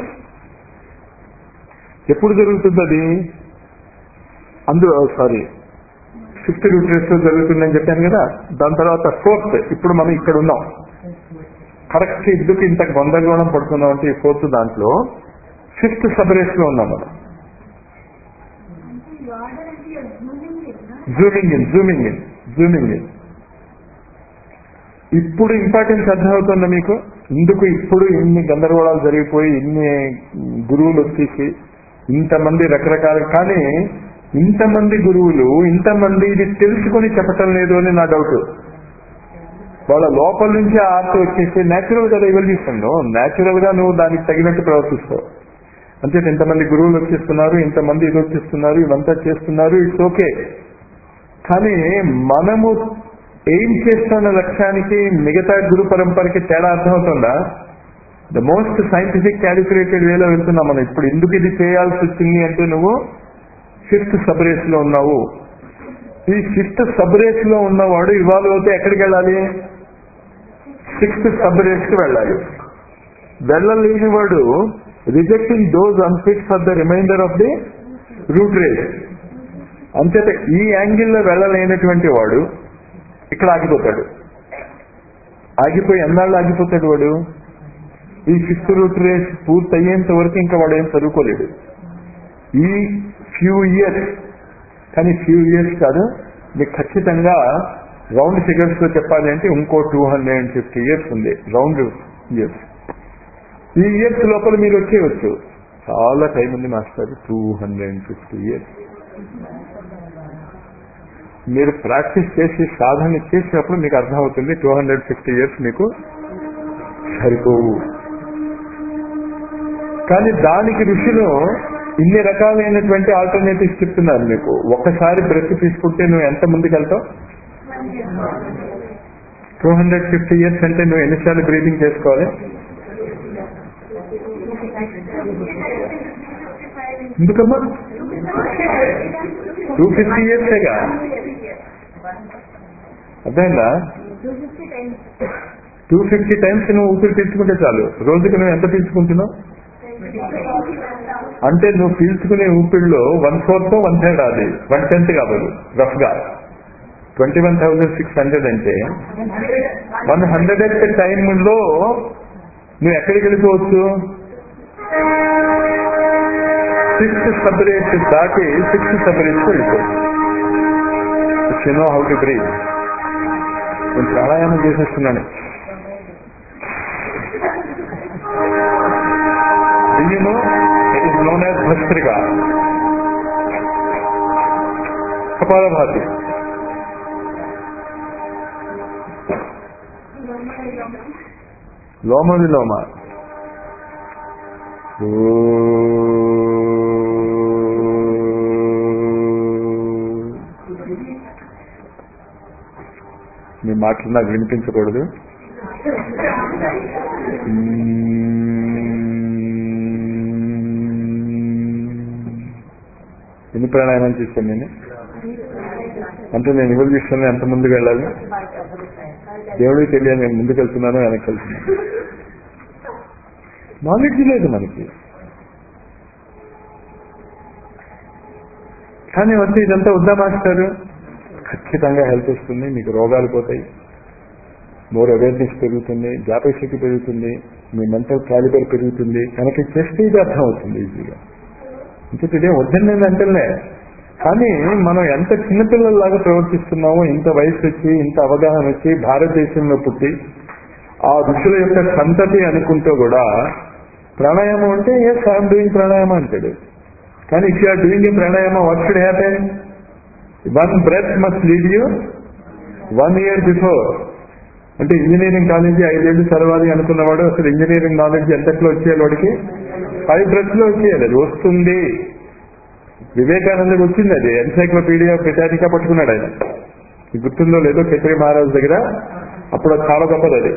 ఎప్పుడు జరుగుతుంది అది అందులో సారీ ఫిఫ్త్ రూట్ రేస్ లో జరుగుతుందని చెప్పాను కదా దాని తర్వాత ఫోర్త్ ఇప్పుడు మనం ఇక్కడ ఉన్నాం కరెక్ట్ ఇద్దరికి ఇంత గందరగోళం పడుతున్నాం అంటే ఈ ఫోర్త్ దాంట్లో ఫిఫ్త్ సబ్ రేస్ లో ఉన్నాం మనం అంటే వాటర్ అంటే జూమింగ్ కదా zooming in zooming in zooming in ఇప్పుడు ఇంపార్టెన్స్ అర్థమవుతుందా మీకు ఇందుకు ఇప్పుడు ఇన్ని గందరగోళాలు జరిగిపోయి ఇన్ని గురువులు వచ్చేసి ఇంతమంది రకరకాల కానీ ఇంతమంది గురువులు ఇంతమంది ఇది తెలుసుకొని చెప్పటం లేదు అని నా డౌట్ వాళ్ళ లోపల నుంచి ఆ ఆర్ట్ వచ్చేసి నేచురల్ గా ఎవల్యూషన్ నేచురల్ గా నువ్వు దానికి తగినట్టు ప్రవర్తిస్తావు అంతే ఇంతమంది గురువులు వచ్చేస్తున్నారు ఇంతమంది ఇది వచ్చేస్తున్నారు ఇవంతా చేస్తున్నారు ఇట్స్ ఓకే కానీ మనము ఏం చేస్తున్న లక్ష్యానికి మిగతా గురు పరంపరకి తేడా అర్థమవుతుందా ద మోస్ట్ సైంటిఫిక్ క్యాలిక్యులేటెడ్ వేలో వెళ్తున్నాం మనం ఇప్పుడు ఎందుకు ఇది చేయాల్సి వచ్చింది అంటే నువ్వు ఫిఫ్త్ సబ్ రేస్ లో ఉన్నావు ఈ ఫిఫ్త్ సబ్ రేస్ లో ఉన్నవాడు ఇవాళ అయితే ఎక్కడికి వెళ్ళాలి సిక్స్త్ సబ్ రేస్ కి వెళ్ళాలి వెళ్ళలేని వాడు rejecting those unfit for the remainder of the root race అంతేత ఈ యాంగిల్లో వెళ్ళలేనటువంటి వాడు ఇక్కడ ఆగిపోతాడు ఆగిపోయి ఎన్నాళ్ళు ఆగిపోతాడు వాడు ఈ ఫిఫ్త్ రూట్ రేస్ పూర్తి అయ్యేంత వరకు ఇంకా వాడు ఏం చదువుకోలేడు ఈ ఫ్యూ ఇయర్స్ కానీ ఫ్యూ ఇయర్స్ కాదు మీకు ఖచ్చితంగా రౌండ్ ఫిగర్స్ లో చెప్పాలి అంటే ఇంకో two hundred and fifty years ఉంది రౌండ్ ఇయర్స్ ఈ ఇయర్స్ లోపల మీరు వచ్చేయచ్చు చాలా టైం ఉంది master two hundred and fifty years మీరు ప్రాక్టీస్ చేసి సాధన చేసినప్పుడు మీకు అర్థమవుతుంది టూ హండ్రెడ్ ఫిఫ్టీ ఇయర్స్ మీకు సరిపోవు కానీ దానికి ఋషులు ఇన్ని రకాలైనటువంటి ఆల్టర్నేటివ్స్ చెప్తున్నారు మీకు ఒక్కసారి బ్రెత్ తీసుకుంటే నువ్వు ఎంత ముందుకు వెళ్తావు టూ హండ్రెడ్ ఫిఫ్టీ ఇయర్స్ అంటే నువ్వు ఎన్నిసార్లు బ్రీతింగ్ చేసుకోవాలి ఎందుకమ్మా టూ ఫిఫ్టీ ఇయర్సేగా అర్థమైందా two fifty times two fifty times నువ్వు ఊపిరి పీల్చుకుంటే చాలు రోజుకి నువ్వు ఎంత పీల్చుకుంటున్నావు అంటే నువ్వు పీల్చుకునే ఊపిరిలో వన్ ఫోర్త్ వన్ థర్డ్ అది వన్ టెన్త్ కాదు రఫ్ గా twenty one thousand six hundred అంటే వన్ హండ్రెడ్ ఎట్ టైంలో నువ్వు ఎక్కడికి వెళ్ళిపోవచ్చు సిక్స్త్ సబరేట్ దాటి సిక్స్త్ సబరేట్కి వెళ్ళిపోవచ్చు you know how to breathe నేను ప్రాణాయామం చేసేస్తున్నాను you know it is known as Bhastrika. Kapalabhati. లోమ విలోమ మీ మాటలు నాకు వినిపించకూడదు ఎన్ని ప్రాణాయామాలు చేశాను నేను అంటే నేను ఎవరు చేస్తాను ఎంత ముందుకు వెళ్ళాలి దేవుడికి తెలియదు నేను ముందుకు వెళ్తున్నాను వెనక్కి వెళ్తున్నాను నాలెడ్జ్ లేదు మనకి కానీ వచ్చి ఇదంతా వద్దా మాస్టారు ఖచ్చితంగా హెల్త్ వస్తుంది మీకు రోగాలు పోతాయి మోర్ అవేర్నెస్ పెరుగుతుంది జ్ఞాపకశక్తి పెరుగుతుంది మీ మెంటల్ క్యాలిబర్ పెరుగుతుంది కనుక చేస్తే ఇది అర్థం అవుతుంది ఈజీగా ఇంకొకటి ఇదే వద్దని నేను అంటలే కానీ మనం ఎంత చిన్నపిల్లల్లాగా ప్రవర్తిస్తున్నామో ఇంత వయసు వచ్చి ఇంత అవగాహన వచ్చి భారతదేశంలో పుట్టి ఆ ఋషుల యొక్క సంతతి అనుకుంటూ కూడా ప్రాణాయామం అంటే ఎస్ ఐఎమ్ డూయింగ్ ప్రాణాయామం అంటాడు కానీ if you're doing a pranayama what should happen one breath must lead you one year before అంటే ఇంజనీరింగ్ కాలేజీ ఐదేళ్లు చదవాలి అనుకున్నవాడు అసలు ఇంజనీరింగ్ నాలెడ్జ్ ఎంతట్లో వచ్చేయాలి వాడికి ఫైవ్ బ్రెత్ లో వచ్చేయాలి అది వస్తుంది వివేకానందకి వచ్చింది అది ఎన్సైక్లోపీడియా బ్రిటానికా పట్టుకున్నాడు ఆయన మీకు గుర్తుందో లేదో క్షత్రి మహారాజ్ దగ్గర అప్పుడు అది చాలా గొప్పది అది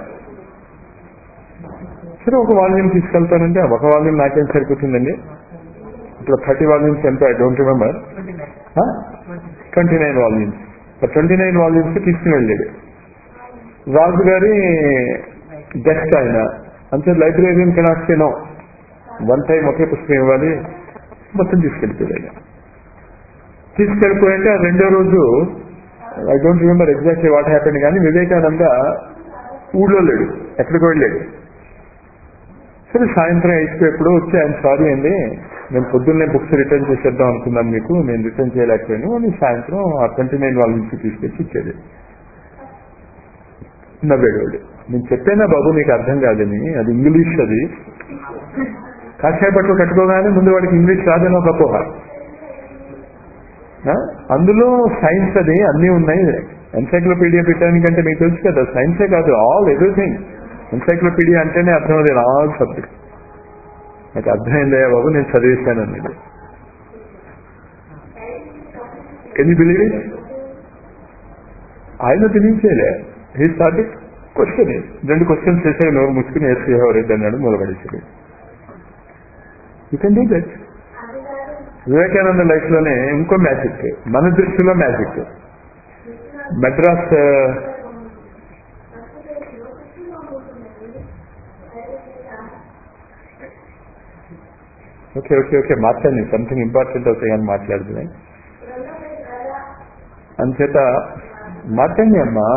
సరే ఒక వాల్యూమ్ తీసుకెళ్తానంటే ఒక వాల్యూమ్ నాకేం సరిపోతుందండి ఇప్పుడు థర్టీ వాల్యూమ్స్ ఎంత I don't remember twenty nine volumes twenty nine volumes తీసుకుని వెళ్ళాడు రాజు గారి గెస్ట్ ఆయన అంతే లైబ్రరీని కెనాక్సేనో వన్ టైం ఒకే పుస్తకం ఇవ్వాలి మొత్తం తీసుకెళ్ళిపోయాడు తీసుకెళ్ళిపోయాక రెండో రోజు I don't remember exactly what happened కానీ వివేకానంద ఊళ్ళో లేడు ఎక్కడికి వెళ్ళాడు సరే సాయంత్రం అయిపోయేప్పుడు వచ్చి ఆయన సారీ అండి నేను పొద్దున్నే బుక్స్ రిటర్న్ చేసేద్దాం అనుకున్నాను మీకు నేను రిటర్న్ చేయలేకపోయాను అని సాయంత్రం ఆ ట్వంటీ నైన్ వాళ్ళ నుంచి తీసుకొచ్చి ఇచ్చాడు నవ్వాడు వాడు నేను చెప్పానా బాబు నీకు అర్థం కాదని అది ఇంగ్లీష్ అది కాషాయ బట్టలు కట్టుకోగానే ముందు వాడికి ఇంగ్లీష్ రాదని ఒక అపోహ ఆ? అందులో సైన్స్ అది అన్నీ ఉన్నాయి ఎన్సైక్లోపీడియా పెట్టడానికంటే మీకు తెలుసు కదా సైన్సే కాదు ఆల్ ఎవ్రీథింగ్ ఎన్సైక్లోపీడియా అంటేనే అర్థమవుతుంది ఆల్ సబ్జెక్ట్ నాకు అర్థమైందే బాబు నేను చదివేశాను అన్నది కెన్ యూ బిలీవ్ ఇట్ ఆయన బిలీవ్ చేయలే హీ స్టార్టెడ్ క్వశ్చన్ రెండు క్వశ్చన్స్ చేసే నోరు ముసుకుని వేసి ఎవరైతే అన్నాడు మొదలుపడేసాడు you can do that Vivekananda life లోనే ఇంకో మ్యాజిక్ మన దృష్టిలో magic Madras okay okay okay మాట్లాడి సంథింగ్ ఇంపార్టెంట్ అవుతాయి అని మాట్లాడుతున్నాయి అంచేత మాట్లాడి అమ్మా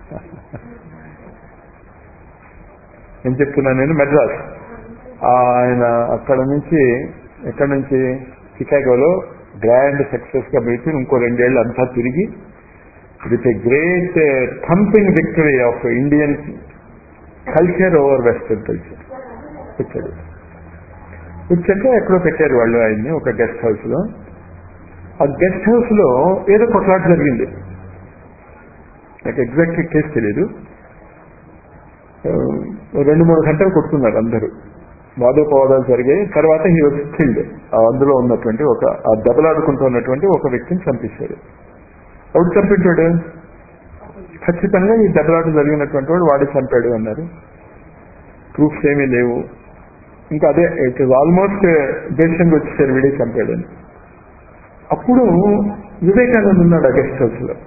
ఏం చెప్తున్నా నేను మెడ్రాస్ ఆయన అక్కడ నుంచి ఎక్కడి నుంచి చికాగోలో గ్రాండ్ సక్సెస్ గా పెట్టి ఇంకో రెండేళ్ళు అంతా తిరిగి with a great thumping victory of Indian culture over western culture వచ్చాడు వచ్చాక ఎక్కడో పెట్టారు వాళ్ళు ఆయన్ని ఒక గెస్ట్ హౌస్ లో ఆ గెస్ట్ హౌస్ లో ఏదో కొట్లాట జరిగింది నాకు ఎగ్జాక్ట్ కేసు తెలియదు ఆ, రెండు మూడు గంటలు కొట్టుకున్నారు అందరూ వాదోపవాదాలు జరిగాయి తర్వాత హీ వాజ్ కిల్డ్ అందులో ఉన్నటువంటి ఒక ఆ దెబ్బలాడుకుంటూ ఉన్నటువంటి ఒక వ్యక్తిని చంపేశాడు ఎవడు చంపించాడు ఖచ్చితంగా ఈ దెబ్బలాట జరిగినటువంటి వాడు వాడే చంపాడు అన్నారు ప్రూఫ్స్ ఏమీ లేవు ఇంకా అదే ఇట్ ఇస్ ఆల్మోస్ట్ దేశంకి వచ్చేసారు వీడే చంపాడని అప్పుడు వివేకానంద ఉన్నాడు ఆ గెస్ట్ హౌస్ లో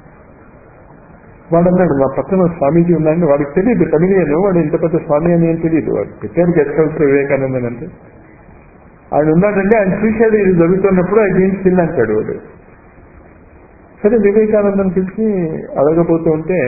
వాడు అన్నాడు నా పక్కన స్వామీజీ ఉన్నాడని వాడికి తెలియదు తమిళియను వాడు ఇంత పెద్ద స్వామి అని ఏం తెలియదు వాడు పెట్టారు గెస్ట్ హౌస్ లో వివేకానందన్ అంటే ఆయన ఉన్నాడంటే ఆయన చూశాడు ఇది జరుగుతున్నప్పుడు ఐ డీన్ స్టిల్ అంటాడు వాడు సరే వివేకానందం పిలిచి అడగబోతూ ఉంటే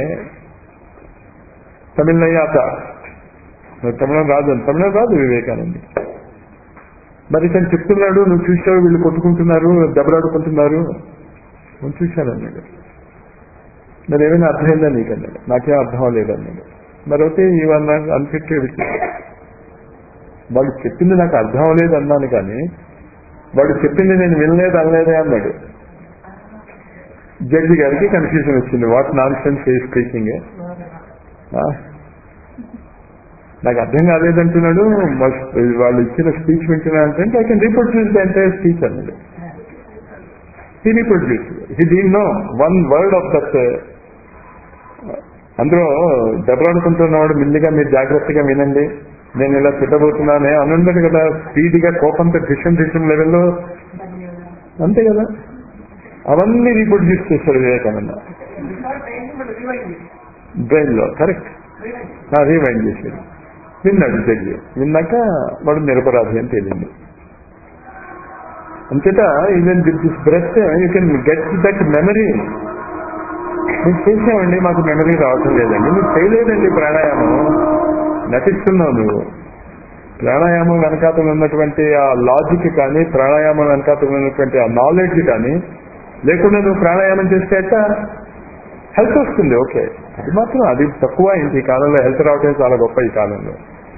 తమిళనయ్యాత తమిళం రాదు అని తమిళం రాదు వివేకానంద మరి ఇతను చెప్తున్నాడు నువ్వు చూసావు వీళ్ళు కొట్టుకుంటున్నారు దెబ్బలాడుకుంటున్నారు నేను చూశాను అన్నాడు మరి ఏమైనా అర్థమైందా నీకు అన్నాడు నాకేం అర్థం అవ్వలేదన్నాడు మరి అయితే ఇవన్న అనిపెట్టేది వాడు చెప్పింది నాకు అర్థం అవ్వలేదు అన్నాను కానీ వాడు చెప్పింది నేను వినలేదు అనలేదే అన్నాడు జడ్జి గారికి కన్ఫ్యూజన్ వచ్చింది what nonsense a speaking నాకు అర్థం కాలేదంటున్నాడు మస్- వాళ్ళు ఇచ్చిన స్పీచ్ వింటున్నానంటే I can reproduce the entire speech అన్నాడు he reproduce he did no one word of that అందులో దెబ్బలాడుకుంటున్నవాడు మెల్లిగా మీరు జాగ్రత్తగా వినండి నేను ఇలా తిట్టబోతున్నానే అనుండదు కదా స్పీడ్గా కోపంతో ధిషన్ ధిషన్ లెవెల్లో అంతే కదా అవన్నీ రీప్రొడ్యూస్ చేశాడు వివేకానంద బ్రెయిన్ లో కరెక్ట్ రీవైండ్ చేశాడు విన్నాడు జడ్జి విన్నాక వాడు నిరపరాధి అని తేలింది అంతేత even with this breath you can get that memory నువ్వు చేసావండి మాకు మెమరీ రావటం లేదండి నువ్వు చేయలేదండి ప్రాణాయామం నటిస్తున్నావు నువ్వు ప్రాణాయామం వెనకాతలు ఉన్నటువంటి ఆ లాజిక్ కానీ ప్రాణాయామం వెనకాతలు ఉన్నటువంటి ఆ నాలెడ్జ్ కానీ లేకుండా నువ్వు ప్రాణాయామం చేస్తే అట్ట హెల్త్ వస్తుంది ఓకే అది మాత్రం అది తక్కువ అయింది ఈ కాలంలో హెల్త్ రావటం చాలా గొప్ప ఈ కాలంలో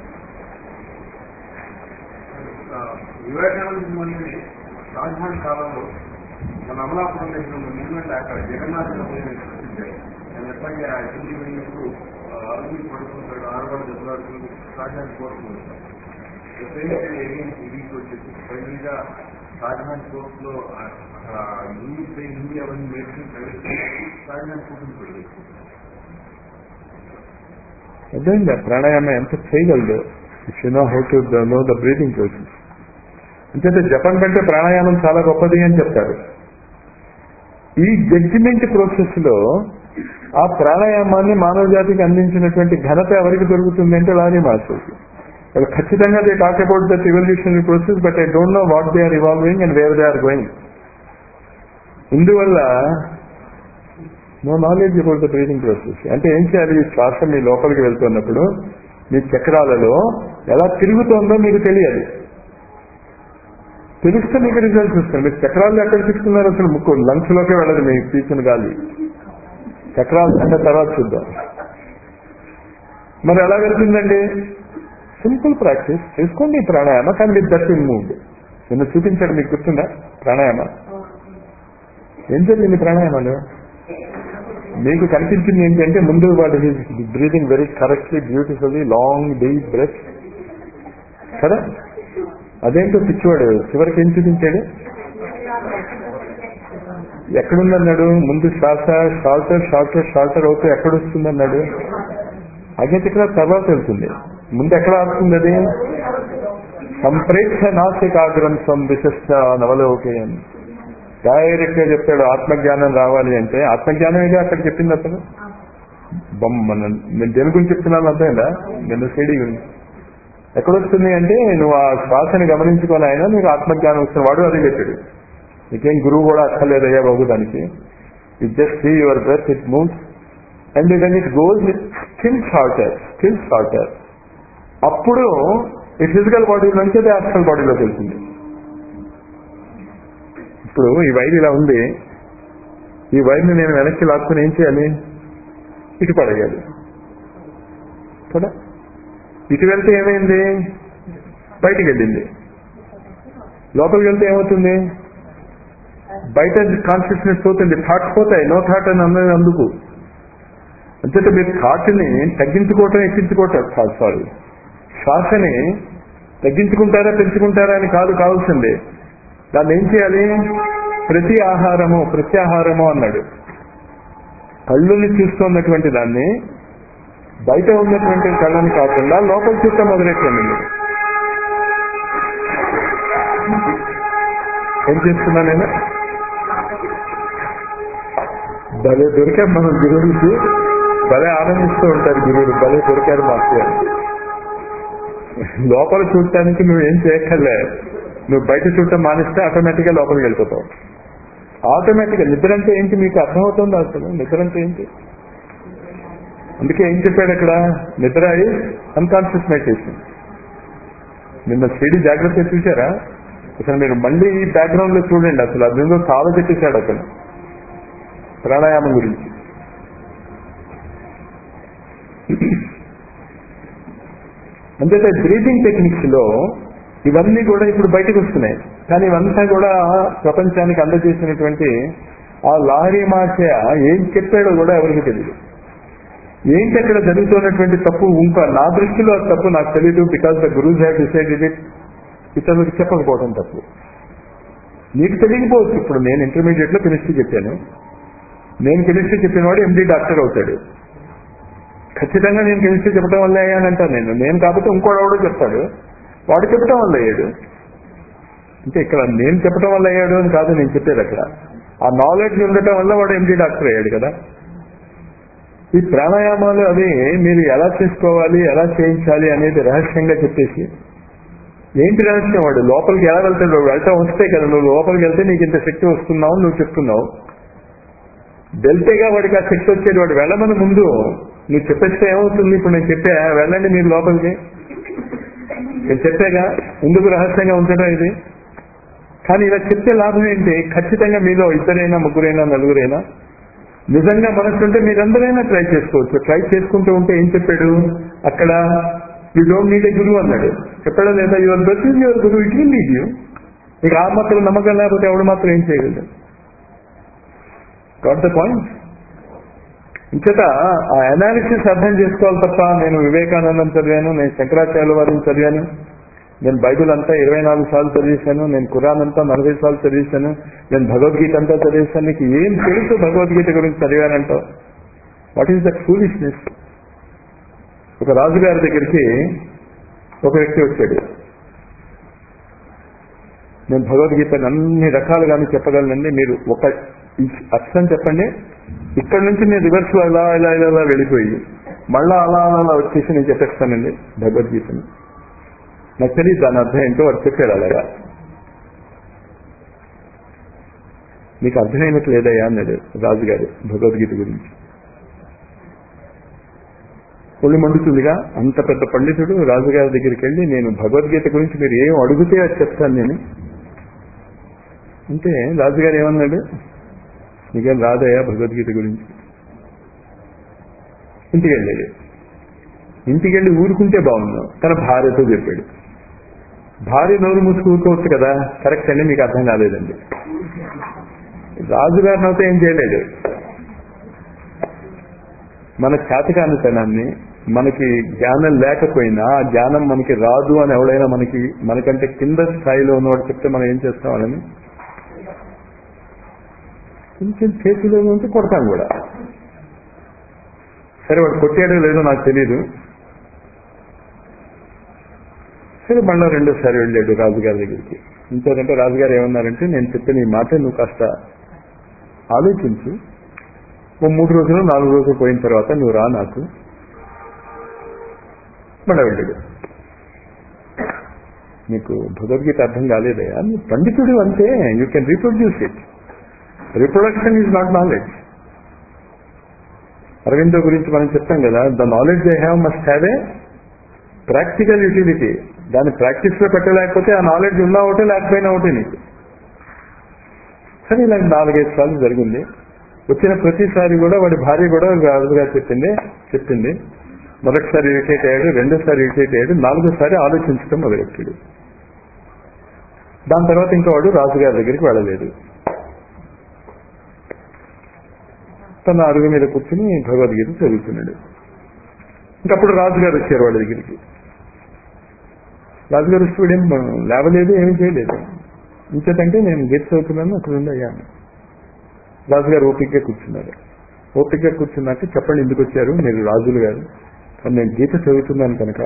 వివేకానంద మొన్నని రాజధాని కాలంలో మన అమలాపురం దగ్గర ఉన్న మూమెంట్ అక్కడ జగన్నాథ్ నేను ఎట్లాగే ఆ ఢిల్లీ వెళ్ళినప్పుడు అరుగు పడుకుంటాడు ఆడవాడు దెబ్బలాడుతుంది రాజధాని కోరుకుంటాడు ఇది వచ్చేసి ఫైనల్ గా రాజధాని కోర్టు లో ఇంగ్లీష్ హిందీ అవన్నీ మెడిసిన్ రాజధాని కోర్టును పెళ్ళి అర్థమైందా ప్రాణాయామం ఎంత చేయగలదు if you know how to know the breathing process అంతే జపం కంటే ప్రాణాయామం చాలా గొప్పది అని చెప్తారు ఈ జడ్జిమెంట్ ప్రాసెస్ లో ఆ ప్రాణాయామాన్ని మానవ జాతికి అందించినటువంటి ఘనత ఎవరికి దొరుకుతుంది అంటే లారీ మాస్టర్కి వాళ్ళు ఖచ్చితంగా they talk about that evolutionary process but I don't know what they are evolving and where they are going ఇందువల్ల no knowledge about the breathing process అంటే ఏం చేయాలి ఈ శ్వాస మీ లోపలికి వెళ్తున్నప్పుడు మీ చక్రాలలో ఎలా తిరుగుతోందో మీకు తెలియాలి తెలిస్తే మీకు రిజల్ట్స్ వస్తాయి మీరు చక్రాలు ఎక్కడ తీసుకున్నారు అసలు ముక్కు లంగ్స్ లోకే వెళ్ళదు మీకు తీసిన గాలి చక్రాలు అంటే తర్వాత చూద్దాం మరి ఎలా వెళ్తుందండి సింపుల్ ప్రాక్టీస్ చేసుకోండి ఈ ప్రాణాయామ కానీ విత్ దట్ ఇన్ మూడ్ నిన్న చూపించాడు మీకు గుర్తుందా ప్రాణాయామ ఏం జరిగింది ప్రాణాయామాలు మీకు కనిపించింది ఏంటంటే ముందు వాడు breathing very correctly beautifully long deep breath కదా అదేంటో పిచ్చివాడు చివరికి ఏం చూపించాడు ఎక్కడుందన్నాడు ముందు శ్వాస షార్టర్ షార్టర్ షార్టర్ అవుతూ ఎక్కడొస్తుందన్నాడు అగ్నిచక్ర తర్వాత వెళ్తుంది ముందు ఎక్కడ ఆడుతుంది అది సంప్రేక్ష నాసికాగ్రం సం విశిష్ట నవలోకేయం డైరెక్ట్ గా చెప్తాడు ఆత్మజ్ఞానం రావాలి అంటే ఆత్మజ్ఞానం ఇదే అక్కడ చెప్పింది అతను బొమ్మ నేను దేని గురించి చెప్తున్నాను అర్థమైందా నిన్న సిడి గురించి ఎక్కడొస్తుంది అంటే నువ్వు ఆ శ్వాసని గమనించుకొని అయినా నీకు ఆత్మజ్ఞానం వస్తుంది వాడు అదే చెప్పాడు నీకేం గురువు కూడా అక్కర్లేదయ్యా బాబు దానికి it just see your breath it moves and then it goes with skill shorter skill shorter అప్పుడు ఈ ఫిజికల్ బాడీ నుంచి అది ఆస్ట్రల్ బాడీలోకి వెళ్తుంది ఇప్పుడు ఈ వైర్ ఇలా ఉంది ఈ వైర్ని నేను వెనక్కి లాక్కుని ఏం చేయాలి ఇటు పడేయాలి కదా ఇటు వెళ్తే ఏమైంది బయటికి వెళ్ళింది లోపలికి వెళ్తే ఏమవుతుంది బయట కాన్షియస్నెస్ పోతుంది థాట్స్ పోతాయి నో థాట్ అని అన్నది అందుకు అంచేత మీరు థాట్ని తగ్గించుకోవటం ఎక్కించుకోవటం సారీ శ్వాసని తగ్గించుకుంటారా పెంచుకుంటారా అని కాదు కావాల్సిందే దాన్ని ఏం చేయాలి ప్రతి ఆహారము ప్రత్యాహారము అన్నాడు కళ్ళుని చూస్తున్నటువంటి దాన్ని బయట ఉన్నటువంటి కళ్ళని కాకుండా లోపల చూస్తే మొదలెట్టండి మీరు ఏం చేస్తున్నా నేను భలే దొరికాం మనం గురువులకి భలే ఆనందిస్తూ ఉంటారు గురువులు భలే దొరికారు మాకు అని. లోపల చూడటానికి నువ్వు ఏం చేయక్కర్లే నువ్వు బయట చూడటం మానేస్తే ఆటోమేటిక్ గా లోపలికి వెళ్ళిపోతావు ఆటోమేటిక్గా నిద్ర అంటే ఏంటి మీకు అర్థమవుతుందా అసలు నిద్ర అంటే ఏంటి అందుకే ఏం చెప్పాడు అక్కడ నిద్ర అన్కాన్షియస్ మెడిటేషన్ నిన్న సిడి జాగ్రత్త చూసారా అసలు మీరు మళ్ళీ ఈ బ్యాక్గ్రౌండ్ లో చూడండి అసలు అదేందో చాలా చెప్పేశాడు అతను ప్రాణాయామం గురించి అంతేతే బ్రీతింగ్ టెక్నిక్స్ లో ఇవన్నీ కూడా ఇప్పుడు బయటకు వస్తున్నాయి కానీ ఇవంతా కూడా ప్రపంచానికి అందజేసినటువంటి ఆ లాహరీ మాషయ ఏం చెప్పాడో కూడా ఎవరికి తెలియదు ఏంటి అక్కడ జరుగుతున్నటువంటి తప్పు ఇంకా నా దృష్టిలో అది తప్పు నాకు తెలియదు because the gurus have decided it ఇతరులకు చెప్పకపోవడం తప్పు నీకు తెలియకపోవచ్చు ఇప్పుడు నేను ఇంటర్మీడియట్ లో కెమిస్ట్రీ చెప్పాను నేను కెమిస్ట్రీ చెప్పిన వాడు ఎండి డాక్టర్ అవుతాడు ఖచ్చితంగా నేను కెమిస్ట్రీ చెప్పడం వల్ల అయ్యానంటాను నేను నేను కాకపోతే ఇంకోడెవడో చెప్తాడు వాడు చెప్పడం వల్ల అయ్యాడు అంటే ఇక్కడ నేను చెప్పడం వల్ల అయ్యాడు అని కాదు నేను చెప్పేది అక్కడ ఆ నాలెడ్జ్ ఉండటం వల్ల వాడు ఎండి డాక్టర్ అయ్యాడు కదా ఈ ప్రాణాయామాలు అవి మీరు ఎలా చేసుకోవాలి ఎలా చేయించాలి అనేది రహస్యంగా చెప్పేసి ఏంటి రహస్యం వాడు లోపలికి ఎలా వెళ్తాడు వెళ్ళటం వస్తే కదా నువ్వు లోపలికి వెళ్తే నీకు ఇంత శక్తి వస్తున్నావు నువ్వు చెప్తున్నావు వెళ్తేగా వాడికి ఆ శక్తి వచ్చేది వాడు వెళ్ళమని ముందు నువ్వు చెప్పేస్తే ఏమవుతుంది ఇప్పుడు నేను చెప్పా వెళ్ళండి మీరు లోపలికి నేను చెప్పాగా ఎందుకు రహస్యంగా ఉంచడం ఇది కానీ ఇలా చెప్తే లాభం ఏంటి ఖచ్చితంగా మీలో ఇద్దరైనా ముగ్గురైనా నలుగురైనా నిజంగా మనసుంటే మీరందరైనా ట్రై చేసుకోవచ్చు ట్రై చేసుకుంటూ ఉంటే ఏం చెప్పాడు అక్కడ యూ డోంట్ నీడ్ ఏ గురువు అన్నాడు చెప్పాడా లేదా యువర్ బెస్ట్ యువర్ గురువు ఇట్ విల్ నీడ్ యూ నీకు ఆ మాత్రం నమ్మకం లేకపోతే ఎవడు మాత్రం ఏం చేయగలడు గాట్ ద పాయింట్ ఇంచేత ఆ అనాలిసిస్ అర్థం చేసుకోవాలి తప్ప నేను వివేకానందం చదివాను నేను శంకరాచార్య వారిని చదివాను నేను బైబిల్ అంతా ఇరవై నాలుగు సార్లు చదివేశాను నేను ఖురాన్ అంతా నలభై సార్లు చదివేశాను నేను భగవద్గీత అంతా చదివేశాను నీకు ఏం తెలుసు భగవద్గీత గురించి చదివానంటావు వాట్ ఈస్ దట్ ఫూలిష్నెస్ ఒక రాజుగారి దగ్గరికి ఒక వ్యక్తి వచ్చాడు నేను భగవద్గీతను అన్ని రకాలుగానే చెప్పగలనండి మీరు ఒక అర్థం చెప్పండి ఇక్కడ నుంచి నేను రివర్స్ లో ఇలా ఇలా ఇలా ఇలా వెళ్ళిపోయి మళ్ళా అలా అలా అలా వచ్చేసి నేను చెప్పేస్తానండి భగవద్గీతను నాకు తెలియదు దాని అర్థం ఏంటో వాడు చెప్పాడు అలాగా నీకు అర్థమైనట్టు లేదయ్యా అన్నాడు రాజుగారు భగవద్గీత గురించి ఒళ్ళు మండుతుందిగా అంత పెద్ద పండితుడు రాజుగారి దగ్గరికి వెళ్ళి నేను భగవద్గీత గురించి మీరు ఏం అడిగితే అది చెప్తాను నేను అంటే రాజుగారు ఏమన్నాడు నీకేం రాదయ్యా భగవద్గీత గురించి ఇంటికి వెళ్ళాడు ఇంటికి వెళ్ళి ఊరుకుంటే బాగున్నావు తన భార్యతో చెప్పాడు భార్య నోరు మూసుకు ఊరుకోవచ్చు కదా కరెక్ట్ అండి మీకు అర్థం కాలేదండి రాజుగారిని అయితే ఏం చేయలేదు మన చేతకానితనాన్ని మనకి జ్ఞానం లేకపోయినా ఆ జ్ఞానం మనకి రాదు అని ఎవడైనా మనకి మనకంటే కింద స్థాయిలో ఉన్నవాడు చెప్తే మనం ఏం చేస్తాం వాళ్ళని కొంచెం చేతిలో ఉంటే కొడతాం కూడా సరే వాడు కొట్టాడో లేదో నాకు తెలియదు సరే మళ్ళీ రెండోసారి వెళ్ళాడు రాజుగారి దగ్గరికి ఇంకోదంటే రాజుగారు ఏమన్నారంటే నేను చెప్పిన ఈ మాట నువ్వు కాస్త ఆలోచించు ఓ మూడు రోజులు నాలుగు రోజులు పోయిన తర్వాత నువ్వు రా నాకు మళ్ళీ వెళ్ళాడు నీకు భగవద్గీత అర్థం కాలేదయా నీ పండితుడు అంతే you can reproduce it reproduction is not knowledge Aurobindo గురించి మనం చెప్తాం కదా the knowledge I have must have a practical utility దాన్ని ప్రాక్టీస్ లో పెట్టలేకపోతే ఆ నాలెడ్జ్ ఉన్నా ఒకటే లేకపోయినా ఒకటే నీకు సరే ఇలాంటి నాలుగైదు సార్లు జరిగింది వచ్చిన ప్రతిసారి కూడా వాడి భార్య కూడా రాజుగా చెప్పింది చెప్పింది మొదటిసారి ఇరిటేట్ అయ్యాడు రెండోసారి ఇరిటేట్ అయ్యాడు నాలుగోసారి ఆలోచించడం మొదలెట్టాడు దాని తర్వాత ఇంకా వాడు రాజుగారి దగ్గరికి వెళ్ళలేదు తన అరుగు మీద కూర్చుని భగవద్గీత చదువుతున్నాడు ఇంకప్పుడు రాజుగారు వచ్చారు వాళ్ళ దగ్గరికి రాజుగారు వస్తే ఏం లేవలేదు ఏమీ చేయలేదు ఇంకేటంటే నేను గీత చదువుతున్నాను అక్కడ ఉండి అయ్యాను రాజుగారు ఓపికగా కూర్చున్నారు ఓపికగా కూర్చున్నాక చెప్పండి ఎందుకు వచ్చారు మీరు రాజులు గారు కానీ నేను గీత చదువుతున్నాను కనుక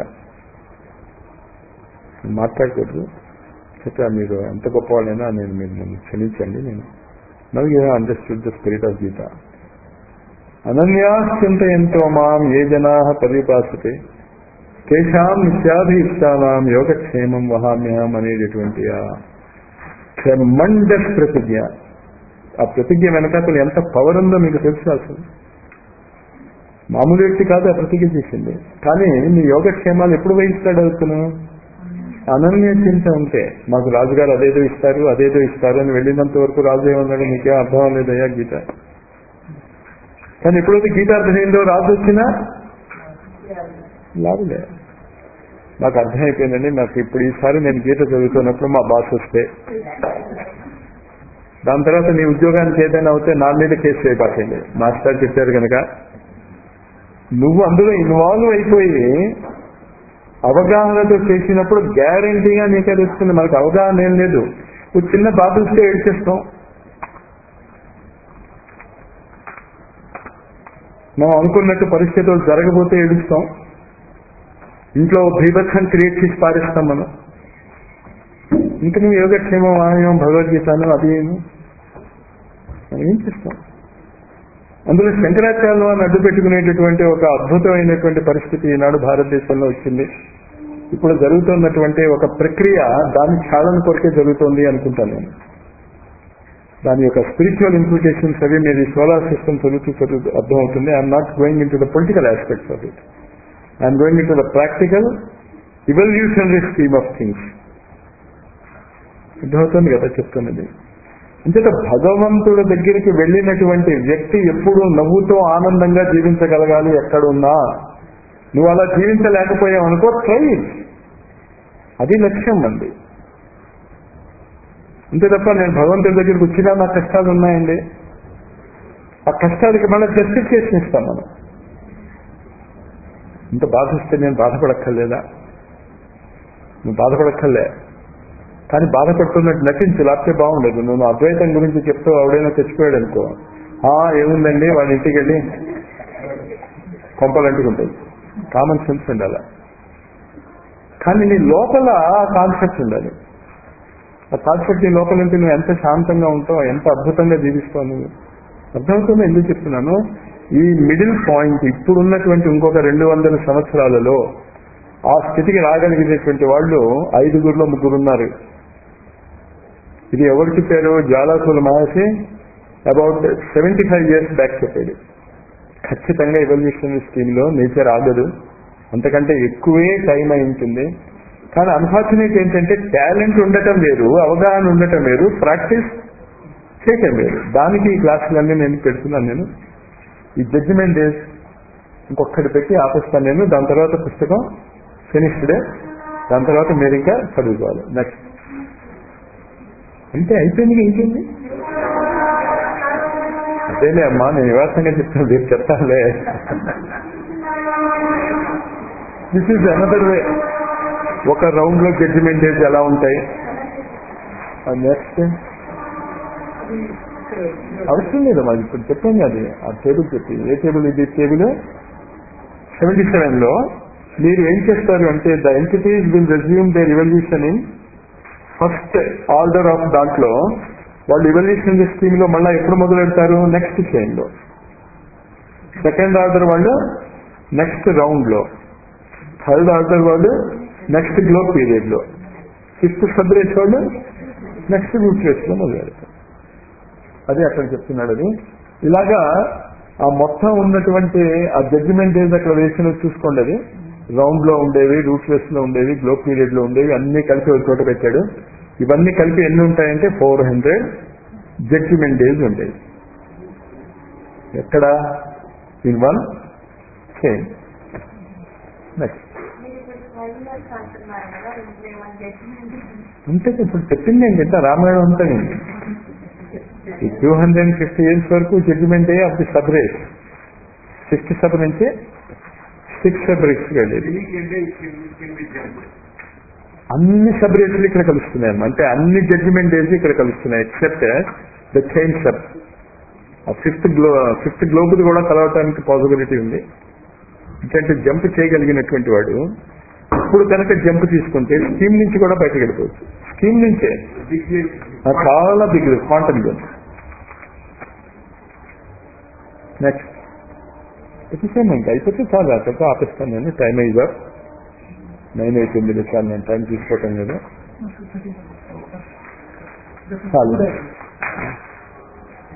మాట్లాడకూడదు చెప్పా మీరు ఎంత గొప్పవాళ్ళైనా నేను మీరు నన్ను క్షమించండి నేను now you understood the spirit of Gita అనన్యాశ్చింతయంతో మాం ఏ జనా పరిపాసతే కేశాం నిత్యాభియుక్తానాం యోగక్షేమం వహామ్యాం అనేటటువంటి ఆ ట్రెమండస్ ప్రతిజ్ఞ ఆ ప్రతిజ్ఞ వెనకాతలు ఎంత పవర్ ఉందో మీకు తెలుసు అసలు మామూలు వ్యక్తి కాదు ఆ ప్రతిజ్ఞ చేసింది కానీ నీ యోగక్షేమాలు ఎప్పుడు వహిస్తాడు అవుతును అనన్య చింత ఉంటే మాకు రాజుగారు అదేదో ఇస్తారు అదేదో ఇస్తారు అని వెళ్ళినంత వరకు రాజు ఏమన్నాడు నీకేం అర్థం అవ్వలేదయ్యా గీత కానీ ఎప్పుడైతే గీత అర్థమైందో రాజు వచ్చినా లాభలే నాకు అర్థమైపోయిందండి నాకు ఇప్పుడు ఈసారి నేను గీత చదువుతున్నప్పుడు మా బాస్ వస్తే దాని తర్వాత నీ ఉద్యోగానికి ఏదైనా అవుతే నా మీద కేసు చేయబాకండి మాస్టర్ చెప్పారు కనుక నువ్వు అందులో ఇన్వాల్వ్ అయిపోయి అవగాహనతో చేసినప్పుడు గ్యారంటీగా నీకే తెలుస్తుంది మనకు అవగాహన ఏం లేదు ఒక చిన్న బాబుల్స్తో ఏడ్చేస్తాం మనం అనుకున్నట్టు పరిస్థితులు జరగబోతే ఏడుస్తాం ఇంట్లో భీభత్సం క్రియేట్ చేసి పారేస్తాం మనం ఇంక నువ్వు యోగక్షేమం ఆయం భగవద్గీతను అది ఏమి మనం ఏం చేస్తాం అందులో శంకరాచార్యులు అని అడ్డు పెట్టుకునేటటువంటి ఒక అద్భుతమైనటువంటి పరిస్థితి ఈనాడు భారతదేశంలో వచ్చింది ఇప్పుడు జరుగుతున్నటువంటి ఒక ప్రక్రియ దాని ఛాళన కొరకే జరుగుతోంది అనుకుంటాను నేను దాని యొక్క స్పిరిచువల్ ఇంప్లికేషన్స్ అవి మీరు సోలార్ సిస్టమ్ చదువుతూ చదువుతూ అర్థమవుతుంది I'm not going into the political aspects of it I'm going into the practical evolutionary scheme of things అర్థమవుతుంది కదా చెప్తున్నది అంచేత భగవంతుడి దగ్గరికి వెళ్ళినటువంటి వ్యక్తి ఎప్పుడు నవ్వుతో ఆనందంగా జీవించగలగాలి ఎక్కడున్నా నువ్వు అలా జీవించలేకపోయావు అనుకో ట్రై అది లక్ష్యం మంది అంతే తప్ప నేను భగవంతుడి దగ్గరికి వచ్చినా నా కష్టాలు ఉన్నాయండి ఆ కష్టాలకి మళ్ళీ జస్టిఫికేషన్ ఇస్తాం మనం ఇంత బాధ వస్తే నేను బాధపడక్కర్లేదా నువ్వు బాధపడక్కర్లే కానీ బాధపడుతున్నట్టు నటించు లేకపోతే బాగుండదు నువ్వు అద్వైతం గురించి చెప్తూ ఎవడైనా తెచ్చిపోయాడు అనుకో ఆ ఏముందండి వాళ్ళ ఇంటికి వెళ్ళి కొంపలు అంటుకుంటాయి కామన్ సెన్స్ ఉండాలి కానీ నీ లోపల కాన్సెప్ట్ ఉండాలి ఆ కాన్సెప్ట్ నీ లోపల నుంచి నువ్వు ఎంత శాంతంగా ఉంటావు ఎంత అద్భుతంగా జీవిస్తావు నువ్వు అర్థమవుతుందో ఎందుకు చెప్తున్నాను ఈ మిడిల్ పాయింట్ ఇప్పుడు ఉన్నటువంటి ఇంకొక రెండు వందల సంవత్సరాలలో ఆ స్థితికి రాగలిగినటువంటి వాళ్ళు ఐదుగురులో ముగ్గురు ఉన్నారు ఇది ఎవరు చెప్పారు Jwalakula Maharshi about seventy five years back చెప్పాడు ఖచ్చితంగా ఎవల్యూషన్ స్కీమ్ లో నేచర్ ఆగదు అంతకంటే ఎక్కువే టైం అయి ఉంటుంది కానీ అన్ఫార్చునేట్ ఏంటంటే టాలెంట్ ఉండటం వేరు అవగాహన ఉండటం వేరు ప్రాక్టీస్ చేయటం వేరు దానికి ఈ క్లాసులన్నీ నేను పెడుతున్నాను నేను ఈ జడ్జిమెంట్ డేస్ ఇంకొకటి పెట్టి ఆపిస్తాను నేను దాని తర్వాత పుస్తకం ఫినిష్డ్ దాని తర్వాత మీరు ఇంకా చదువుకోవాలి నెక్స్ట్ అంటే అయిపోయింది ఇంకేంది అదేలే అమ్మా నేను నివాసంగా చెప్తాను మీరు చెప్తానులే దిస్ ఈజ్ అనదర్ వే ఒక రౌండ్ లో జడ్జిమెంట్ డేస్ ఎలా ఉంటాయి నెక్స్ట్ అవసరం లేదు మాది ఇప్పుడు చెప్పాను అది ఆ టేబుల్ చెప్పి ఏ టేబుల్ ఇది టేబుల్ సెవెంటీ సెవెన్ లో మీరు ఏం చేస్తారు అంటే the entities will resume their revolution in first order of దాంట్లో వాళ్ళు ఇవల్యూషన్ స్కీమ్ లో మళ్ళీ ఎప్పుడు మొదలు పెడతారు నెక్స్ట్ చైన్ లో సెకండ్ ఆర్డర్ వాళ్ళు నెక్స్ట్ రౌండ్ లో థర్డ్ ఆర్డర్ వాళ్ళు నెక్స్ట్ గ్లో పీరియడ్ లో ఫిఫ్త్ సబ్ రేస్ వాళ్ళు నెక్స్ట్ రూట్ రేస్ లో మొదలు పెడతారు అది అక్కడ చెప్తున్నాడు అది ఇలాగా ఆ మొత్తం ఉన్నటువంటి ఆ జడ్జిమెంట్ డేస్ అక్కడ వేసిన చూసుకోండి అది రౌండ్ లో ఉండేవి రూట్ లెస్ లో ఉండేవి గ్లో పీరియడ్ లో ఉండేవి అన్ని కలిపి ఒక చోట పెట్టాడు ఇవన్నీ కలిపి ఎన్ని ఉంటాయంటే ఫోర్ హండ్రెడ్ జడ్జిమెంట్ డేస్ ఉండేవి ఎక్కడ ఇన్ వన్ సేమ్ నెక్స్ట్ మీరు ఇప్పుడు ఫైవ్ ఇయర్స్ అంటున్నారు కదా ఇంట్లో ఏమైనా జడ్జిమెంట్ అంతే ఇప్పుడు చెప్పింది ఏంటంటే రామాయణం అంతానండి ఈ two hundred and fifty years వరకు judgment day of the sub race sixth sub నుంచి సిక్స్ సబ్ రేస్ వెళ్ళేది ఎందుకంటే కెన్ బి జంప్ అన్ని సబ్ రేట్లు ఇక్కడ కలుస్తున్నాయి అంటే అన్ని జడ్జిమెంట్ డేస్ ఇక్కడ కలుస్తున్నాయి ఎక్సెప్ట్ ద చైన్ సబ్ ఆ ఫిఫ్త్ గ్లో ఫిఫ్త్ గ్లోబుల్ కూడా కలవటానికి పాసిబిలిటీ ఉంది ఎందుకంటే జంప్ చేయగలిగినటువంటి వాడు ఇప్పుడు కనుక జంప్ తీసుకుంటే స్కీమ్ నుంచి కూడా బయటకు వెళ్ళిపోవచ్చు స్కీమ్ నుంచే బిగ్ ఆ చాలా big quantum jump next episode ఇంకా అయిపోతే చాలా అక్కడితో ఆపిస్తాను నేను టైం అయ్యిగా నైన్ అయిపోయింది చాలు నేను టైం తీసుకోవటం లేదు చాలు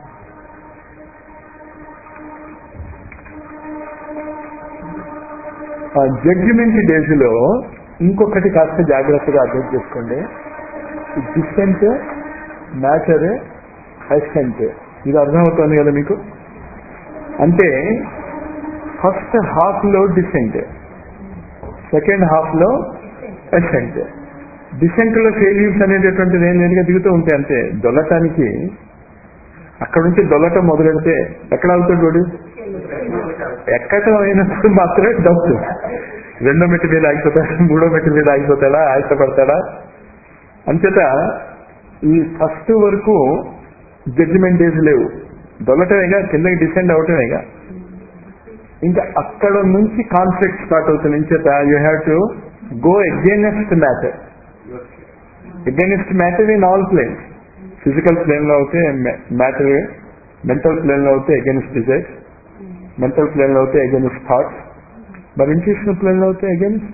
జడ్జిమెంట్ డేస్ లో ఇంకొకటి కాస్త జాగ్రత్తగా అర్థం చేసుకోండి డిస్టెంట్ మ్యాటర్ అసెంట్ ఇది అర్థమవుతుంది కదా మీకు అంటే ఫస్ట్ హాఫ్ లో డిసెంట్ సెకండ్ హాఫ్ లో అసెంట్ డిసెంట్ లో ఫెయిల్యూర్స్ అనేటటువంటిది ఏం లేదుగా దిగుతూ ఉంటాయి అంతే దొల్లటానికి అక్కడ నుంచి దొల్లటం మొదలెడితే ఎక్కడ అవుతాడు వాడు ఎక్కటం అయినప్పుడు మాత్రమే డౌట్ రెండో మెట్టు మీద ఆగిపోతాడా మూడో మెట్టు మీద ఆగిపోతాడా ఆయాసపడతాడా అంచేత ఈ ఫస్ట్ వరకు జడ్జిమెంట్ డేస్ లేవు దొల్లటమేగా కిందకి డిసెండ్ అవటమేగా ఇంకా అక్కడ నుంచి కాన్ఫ్లిక్ట్ స్టార్ట్ అవుతుంది ఇంచేత you have to go against matter against matter in all planes physical plane లో అయితే మ్యాటర్ మెంటల్ ప్లేన్ లో అయితే అగేనెస్ట్ డిజైర్ మెంటల్ ప్లేన్ లో అయితే అగేనెస్ట్ థాట్స్ మరి ఇంట్యూషనల్ ప్లేన్ లో అయితే అగేనెస్ట్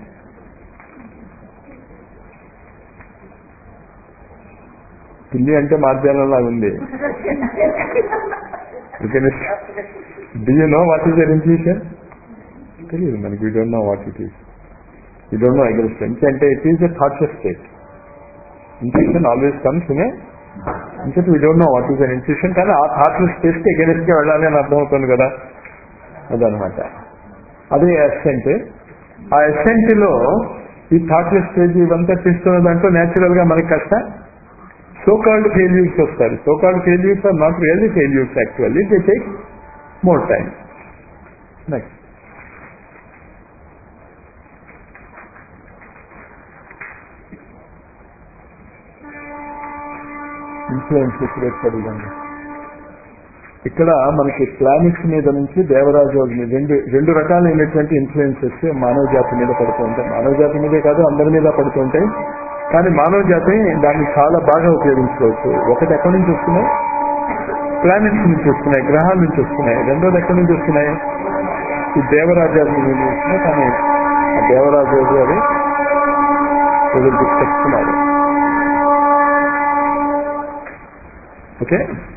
పిల్లి అంటే మార్జాలం లాగా ఉంది against do you know what is your intuition తెలియదు మనకి we don't know what it is we don't know against ఎందుకంటే it is a thoughtless state intuition always comes in ఇంకటి we don't know what is an intuition కానీ ఆ thoughtless స్టేట్కి against గా వెళ్ళాలి అని అర్థమవుతుంది కదా అదనమాట అదే అసెంట్ ఆ అసెంట్ లో ఈ థాట్లెస్ స్టేజ్ ఇవంతా తీసుకున్న దాంట్లో నేచురల్ గా మనకి కష్ట సో కాల్డ్ ఫెయిల్యూర్స్ వస్తారు so called failures are not really failures actually they take more time next influence పడిదండి ఇక్కడ మనకి ప్లానెట్స్ మీద నుంచి దేవరాజు అగ్ని రెండు రెండు రకాలైనటువంటి ఇన్ఫ్లుయెన్సెస్ మానవ జాతి మీద పడుతూ ఉంటాయి మానవ జాతి మీదే కాదు అందరి మీద పడుతూ ఉంటాయి కానీ మానవ జాతి దాన్ని చాలా బాగా ఉపయోగించుకోవచ్చు ఒకటి ఎక్కడి నుంచి వస్తున్నాయి ప్లానెట్స్ నుంచి వస్తున్నాయి గ్రహాల నుంచి వస్తున్నాయి రెండోది ఎక్కడి నుంచి వస్తున్నాయి ఈ దేవరాజాల నుంచి వస్తున్నాయి కానీ ఆ దేవరాజు అది ప్రజలు చెప్తున్నారు ఓకే